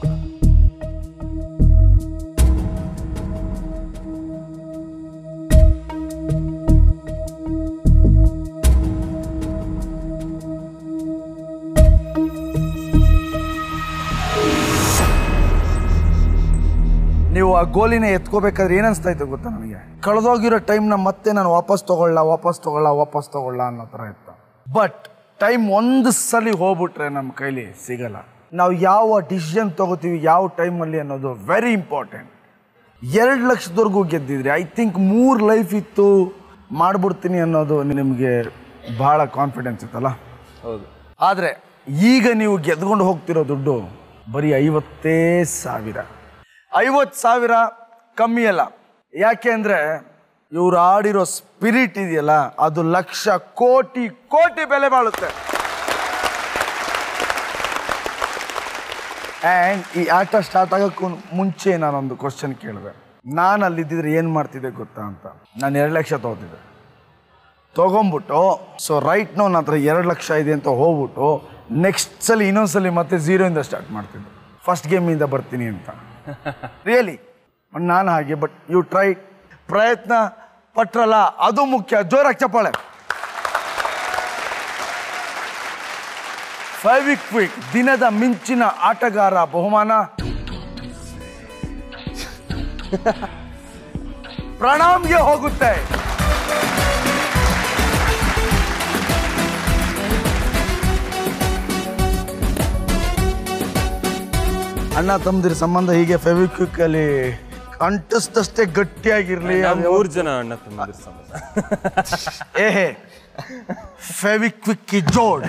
ನೀವು ಆ ಗೋಲಿನ ಎತ್ಕೋಬೇಕಾದ್ರೆ ಏನ್ ಅನ್ಸ್ತಾ ಇತ್ತು ಗೊತ್ತಾ ನನಗೆ ಕಳೆದೋಗಿರೋ ಟೈಮ್ನ ಮತ್ತೆ ನಾನು ವಾಪಸ್ ತಗೊಳ್ಳ ವಾಪಸ್ ತಗೊಳ್ಳ ವಾಪಸ್ ತಗೊಳ್ಳ ಅನ್ನೋ ಥರ ಇತ್ತು ಬಟ್ ಟೈಮ್ ಒಂದು ಸಲ ಹೋಗ್ಬಿಟ್ರೆ ನಮ್ಮ ಕೈಲಿ ಸಿಗಲ್ಲ ನಾವು ಯಾವ ಡಿಸಿಷನ್ ತಗೋತೀವಿ ಯಾವ ಟೈಮಲ್ಲಿ ಅನ್ನೋದು ವೆರಿ ಇಂಪಾರ್ಟೆಂಟ್ ಎರಡು ಲಕ್ಷದವರೆಗೂ ಗೆದ್ದಿದ್ರಿ ಐ ಥಿಂಕ್ ಮೂರು ಲೈಫ್ ಇತ್ತು ಮಾಡ್ಬಿಡ್ತೀನಿ ಅನ್ನೋದು ನಿಮಗೆ ಭಾಳ ಕಾನ್ಫಿಡೆನ್ಸ್ ಇತ್ತಲ್ಲ ಹೌದು ಆದರೆ ಈಗ ನೀವು ಗೆದ್ಕೊಂಡು ಹೋಗ್ತಿರೋ ದುಡ್ಡು ಬರೀ ಐವತ್ತೇ ಸಾವಿರ ಐವತ್ತು ಸಾವಿರ ಕಮ್ಮಿ ಅಲ್ಲ ಯಾಕೆ ಅಂದರೆ ಇವ್ರು ಆಡಿರೋ ಸ್ಪಿರಿಟ್ ಇದೆಯಲ್ಲ ಅದು ಲಕ್ಷ ಕೋಟಿ ಕೋಟಿ ಬೆಲೆ ಬಾಳುತ್ತೆ ಆ್ಯಂಡ್ ಈ ಆಟ ಸ್ಟಾರ್ಟ್ ಆಗೋಕ್ಕೂ ಮುಂಚೆ ನಾನೊಂದು ಕ್ವಶನ್ ಕೇಳಿದೆ ನಾನು ಅಲ್ಲಿದ್ದಿದ್ರೆ ಏನು ಮಾಡ್ತಿದ್ದೆ ಗೊತ್ತಾ ಅಂತ ನಾನು ಎರಡು ಲಕ್ಷ ತೊಗೋತಿದ್ದೆ ತೊಗೊಂಬಿಟ್ಟು ಸೊ ರೈಟ್ ನೋ ನನ್ನ ಹತ್ರ ಎರಡು ಲಕ್ಷ ಇದೆ ಅಂತ ಹೋಗ್ಬಿಟ್ಟು ನೆಕ್ಸ್ಟ್ ಸಲ ಇನ್ನೊಂದ್ಸಲಿ ಮತ್ತೆ ಝೀರೋಯಿಂದ ಸ್ಟಾರ್ಟ್ ಮಾಡ್ತಿದ್ದೆ ಫಸ್ಟ್ ಗೇಮಿಂದ ಬರ್ತೀನಿ ಅಂತ ರಿಯಲಿ ನಾನು ಹಾಗೆ ಬಟ್ ಯು ಟ್ರೈ ಪ್ರಯತ್ನ ಪಟ್ರಲ್ಲ ಅದು ಮುಖ್ಯ ಜೋರಾಗಿ ಚಪ್ಪಾಳೆ ಫೈವಿಕ್ವಿಕ್ ದಿನದ ಮಿಂಚಿನ ಆಟಗಾರ ಬಹುಮಾನ ಪ್ರಣಾಮ್ಗೆ ಹೋಗುತ್ತೆ ಅಣ್ಣ ತಮ್ಮದಿರ ಸಂಬಂಧ ಹೀಗೆ ಫೆವಿಕ್ವಿಕ್ ಅಲ್ಲಿ ಅಂಟಿಸ್ದಷ್ಟೇ ಗಟ್ಟಿಯಾಗಿರ್ಲಿ ನಾವು ಅದು ಮೂರು ಜನ ಅಣ್ಣ ತಮ್ಮಂದಿರ ಸಂಬಂಧ ಏಹೇ ಫೆವಿಕ್ವಿಕ್ ಜೋಡ್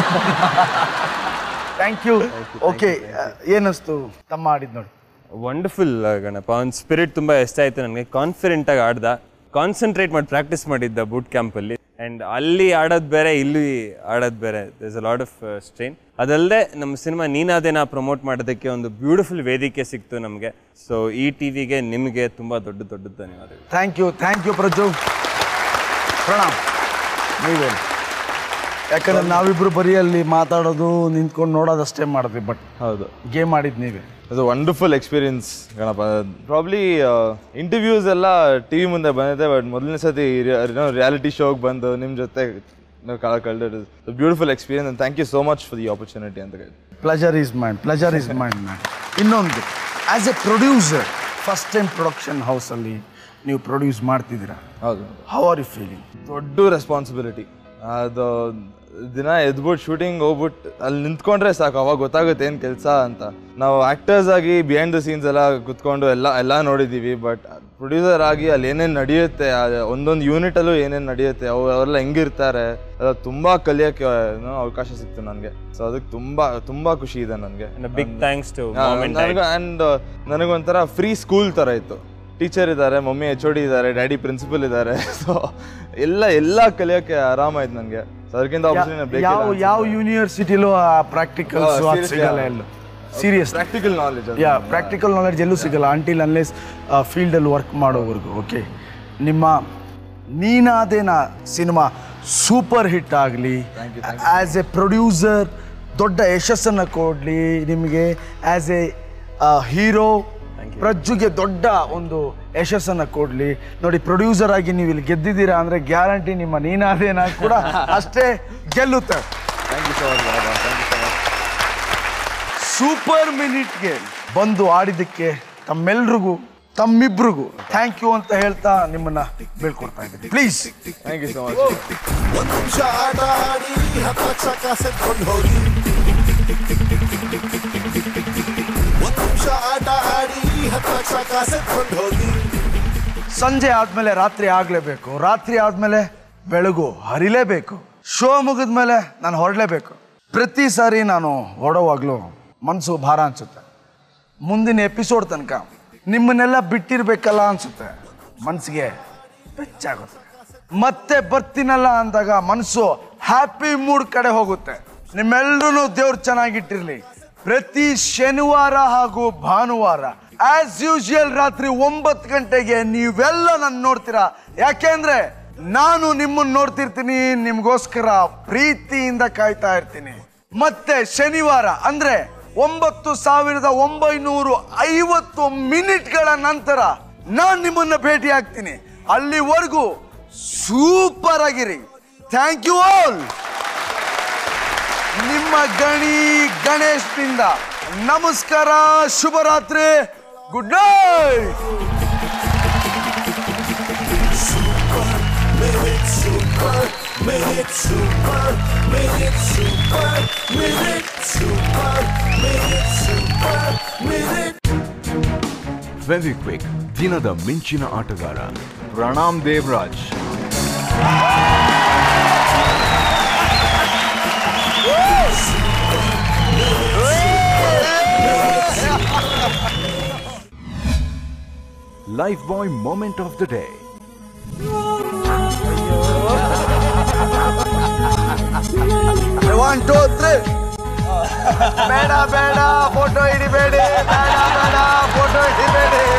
ಥ್ಯಾಂಕ್ ಯು ಓಕೆ ಏನಿಸ್ತು ತಮ್ಮ ಆಡಿದ್ ನೋಡಿ ವಂಡರ್ಫುಲ್ ಗಣಪ ಅವ್ನ ಸ್ಪಿರಿಟ್ ತುಂಬ ಇಷ್ಟ ನನಗೆ ಕಾನ್ಫಿಡೆಂಟ್ ಆಗಿ ಆಡ್ದ ಕಾನ್ಸಂಟ್ರೇಟ್ ಮಾಡಿ ಪ್ರಾಕ್ಟೀಸ್ ಮಾಡಿದ್ದ ಬೂಟ್ ಕ್ಯಾಂಪಲ್ಲಿ ಆ್ಯಂಡ್ ಅಲ್ಲಿ ಆಡೋದು ಬೇರೆ ಇಲ್ಲಿ ಆಡೋದು ಬೇರೆ thus a lot of strain ಅದಲ್ಲದೆ ನಮ್ಮ ಸಿನಿಮಾ ನೀನಾದೇನ ಪ್ರಮೋಟ್ ಮಾಡೋದಕ್ಕೆ ಒಂದು ಬ್ಯೂಟಿಫುಲ್ ವೇದಿಕೆ ಸಿಕ್ತು ನಮಗೆ ಸೊ ಈ ಟಿ ವಿಗೆ ನಿಮಗೆ ತುಂಬ ದೊಡ್ಡ ದೊಡ್ಡ ಧನ್ಯವಾದಗಳು thank you thank you Praju Pranam ನೀವೇ ಯಾಕಂದ್ರೆ ನಾವಿಬ್ರು ಬರೀ ಅಲ್ಲಿ ಮಾತಾಡೋದು ನಿಂತ್ಕೊಂಡು ನೋಡೋದಷ್ಟೇ ಮಾಡಿದ್ವಿ ಬಟ್ ಹೌದು ಗೇಮ್ ಆಡಿದ್ ನೀವೇ ಅದು wonderful experience Ganapa probably interviews ಎಲ್ಲ ಟಿ ವಿ ಮುಂದೆ ಬಂದಿದೆ ಬಟ್ ಮೊದಲನೇ ಸತಿ ರಿಯಾಲಿಟಿ ಶೋಗೆ ಬಂದು ನಿಮ್ಮ ಜೊತೆ ಕಳೆದಿದ್ದು beautiful experience and thank you so much for the opportunity ಅಂತ ಹೇಳಿ pleasure is mine pleasure is mine man ಇನ್ನೊಂದು as a producer first time production ಹೌಸಲ್ಲಿ ನೀವು ಪ್ರೊಡ್ಯೂಸ್ ಮಾಡ್ತಿದ್ದೀರಾ ಹೌದು ಹೌ ಆರ್ ಯು ಫೀಲಿಂಗ್ ದೊಡ್ಡ ರೆಸ್ಪಾನ್ಸಿಬಿಲಿಟಿ ಅದು ದಿನ ಎದ್ಬಿಟ್ಟು ಶೂಟಿಂಗ್ ಹೋಗ್ಬಿಟ್ಟು ಅಲ್ಲಿ ನಿಂತ್ಕೊಂಡ್ರೆ ಸಾಕು ಅವಾಗ ಗೊತ್ತಾಗುತ್ತೆ ಏನು ಕೆಲಸ ಅಂತ ನಾವು ಆ್ಯಕ್ಟರ್ಸ್ ಆಗಿ ಬಿಹೈಂಡ್ ದ ಸೀನ್ಸ್ ಎಲ್ಲ ಕುತ್ಕೊಂಡು ಎಲ್ಲ ಎಲ್ಲ ನೋಡಿದ್ದೀವಿ ಬಟ್ ಪ್ರೊಡ್ಯೂಸರ್ ಆಗಿ ಅಲ್ಲಿ ಏನೇನು ನಡೆಯುತ್ತೆ ಆ ಒಂದೊಂದು ಯೂನಿಟಲ್ಲೂ ಏನೇನು ನಡೆಯುತ್ತೆ ಅವ್ರು ಅವರೆಲ್ಲ ಹೆಂಗಿರ್ತಾರೆ ಅದು ತುಂಬ ಕಲಿಯೋಕ್ಕೆ ಏನೋ ಅವಕಾಶ ಸಿಕ್ತು ನನಗೆ ಸೊ ಅದಕ್ಕೆ ತುಂಬ ತುಂಬ ಖುಷಿ ಇದೆ ನನಗೆ ಬಿಗ್ ಥ್ಯಾಂಕ್ಸ್ ಟು ನನಗೆ ಆ್ಯಂಡ್ ನನಗೊಂಥರ ಫ್ರೀ ಸ್ಕೂಲ್ ಥರ ಇತ್ತು ಟೀಚರ್ ಇದ್ದಾರೆ ಮಮ್ಮಿ ಎಚ್ ಡಿ ಇದ್ದಾರೆ ಡ್ಯಾಡಿ ಪ್ರಿನ್ಸಿಪಲ್ ಇದ್ದಾರೆ ಸೊ ಎಲ್ಲ ಎಲ್ಲ ಕಲಿಯೋಕ್ಕೆ ಆರಾಮಾಯ್ತು ನನಗೆ ಸೊ ಅದಕ್ಕಿಂತ ಆಪರ್ಚುನಿಟಿ ಯಾವ ಯಾವ ಯೂನಿವರ್ಸಿಟಿಲೂ ಆ ಪ್ರಾಕ್ಟಿಕಲ್ಸ್ Oh, seriously, ಸಿಗಲ್ಲ yeah. ಎಲ್ಲೂ serious practical knowledge yeah practical knowledge ಎಲ್ಲೂ ಸಿಗಲ್ಲ ಅಂಟಿಲ್ ಅನ್ಲೆಸ್ ಫೀಲ್ಡಲ್ಲಿ ವರ್ಕ್ ಮಾಡೋವರೆಗೂ ಓಕೆ ನಿಮ್ಮ ನೀನಾದೇನ ಸಿನಿಮಾ ಸೂಪರ್ ಹಿಟ್ ಆಗಲಿ ಆ್ಯಸ್ ಎ ಪ್ರೊಡ್ಯೂಸರ್ ದೊಡ್ಡ ಯಶಸ್ಸನ್ನು ಕೊಡಲಿ ನಿಮಗೆ ಆ್ಯಸ್ ಎ ಹೀರೋ ಪ್ರಜ್ಜುಗೆ ದೊಡ್ಡ ಒಂದು ಯಶಸ್ಸನ್ನು ಕೊಡಲಿ ನೋಡಿ ಪ್ರೊಡ್ಯೂಸರ್ ಆಗಿ ನೀವು ಇಲ್ಲಿ ಗೆದ್ದಿದ್ದೀರಾ ಅಂದರೆ ಗ್ಯಾರಂಟಿ ನಿಮ್ಮ ನೀನಾದೇನ ಕೂಡ ಅಷ್ಟೇ ಗೆಲ್ಲುತ್ತೆ ಥ್ಯಾಂಕ್ ಯು ಸೊ ಮಚ್ ಬಾಬಾ thank you so much super ಮಿನಿಟ್ಗೆ ಬಂದು ಆಡಿದ್ದಕ್ಕೆ ತಮ್ಮೆಲ್ರಿಗೂ ತಮ್ಮಿಬ್ರಿಗೂ ಥ್ಯಾಂಕ್ ಯು ಅಂತ ಹೇಳ್ತಾ ನಿಮ್ಮನ್ನ ಬೀಳ್ಕೊಡ್ತಾ ಇದ್ದೀನಿ please thank you so much ಒಂದು ನಿಮಿಷ ಆಟ ಆಡಿ ಹತ್ತು ಲಕ್ಷ ಕಾಸೆತ್ಕೊಂಡು ಹೋಗಿ ಒಂದು ನಿಮಿಷ ಆಟ ಆಡಿ ಹತ್ತು ಲಕ್ಷ ಕಾಸೆತ್ಕೊಂಡು ಹೋಗಿ ಸಂಜೆ ಆದ್ಮೇಲೆ ರಾತ್ರಿ ಆಗ್ಲೇಬೇಕು ರಾತ್ರಿ ಆದ್ಮೇಲೆ ಬೆಳಗು ಹರಿಲೇಬೇಕು ಶೋ ಮುಗಿದ್ಮೇಲೆ ನಾನು ಹೊರಡಲೇಬೇಕು ಪ್ರತಿ ಸಾರಿ ನಾನು ಹೊರಡುವಾಗಲೂ ಮನಸ್ಸು ಭಾರ ಅನ್ಸುತ್ತೆ ಮುಂದಿನ ಎಪಿಸೋಡ್ ತನಕ ನಿಮ್ಮನ್ನೆಲ್ಲ ಬಿಟ್ಟಿರ್ಬೇಕಲ್ಲ ಅನ್ಸುತ್ತೆ ಮನಸ್ಸಿಗೆ ಬೆಚ್ಚಾಗುತ್ತೆ ಮತ್ತೆ ಬರ್ತೀನಲ್ಲ ಅಂದಾಗ ಮನಸ್ಸು ಹ್ಯಾಪಿ ಮೂಡ್ ಕಡೆ ಹೋಗುತ್ತೆ ನಿಮ್ಮೆಲ್ಲರೂ ದೇವ್ರು ಚೆನ್ನಾಗಿಟ್ಟಿರ್ಲಿ ಪ್ರತಿ ಶನಿವಾರ ಹಾಗೂ ಭಾನುವಾರ ಆಸ್ ಯೂಶುವಲ್ ರಾತ್ರಿ ಒಂಬತ್ತು ಗಂಟೆಗೆ ನೀವೆಲ್ಲ ನನ್ನ ನೋಡ್ತೀರಾ ಯಾಕೆಂದ್ರೆ ನಾನು ನಿಮ್ಮನ್ನ ನೋಡ್ತಿರ್ತೀನಿ ನಿಮ್ಗೋಸ್ಕರ ಪ್ರೀತಿಯಿಂದ ಕಾಯ್ತಾ ಇರ್ತೀನಿ ಮತ್ತೆ ಶನಿವಾರ ಅಂದ್ರೆ ಒಂಬತ್ತು ಸಾವಿರದ ಒಂಬೈನೂರು ಐವತ್ತು ಮಿನಿಟ್ಗಳ ನಂತರ ನಾನು ನಿಮ್ಮನ್ನ ಭೇಟಿ ಆಗ್ತೀನಿ ಅಲ್ಲಿವರೆಗೂ ಸೂಪರ್ ಆಗಿರಿ ಥ್ಯಾಂಕ್ ಯು ಆಲ್ ನಿಮ್ಮ ಗಣಿ ಗಣೇಶ್ನಿಂದ ನಮಸ್ಕಾರ ಶುಭರಾತ್ರಿ good night Minute super, minute super, minute super, minute super, minute super, minute. Fevikwik ದಿನದ ಮಿಂಚಿನ ಆಟಗಾರ Pranam Devaraj Lifebuoy moment of the day one two three ಬೇಡ ಬೇಡ ಫೋಟೋ ಹಿಡಿಬೇಡಿ ಬೇಡ ಬೇಡ ಫೋಟೋ ಹಿಡಿಬೇಡಿ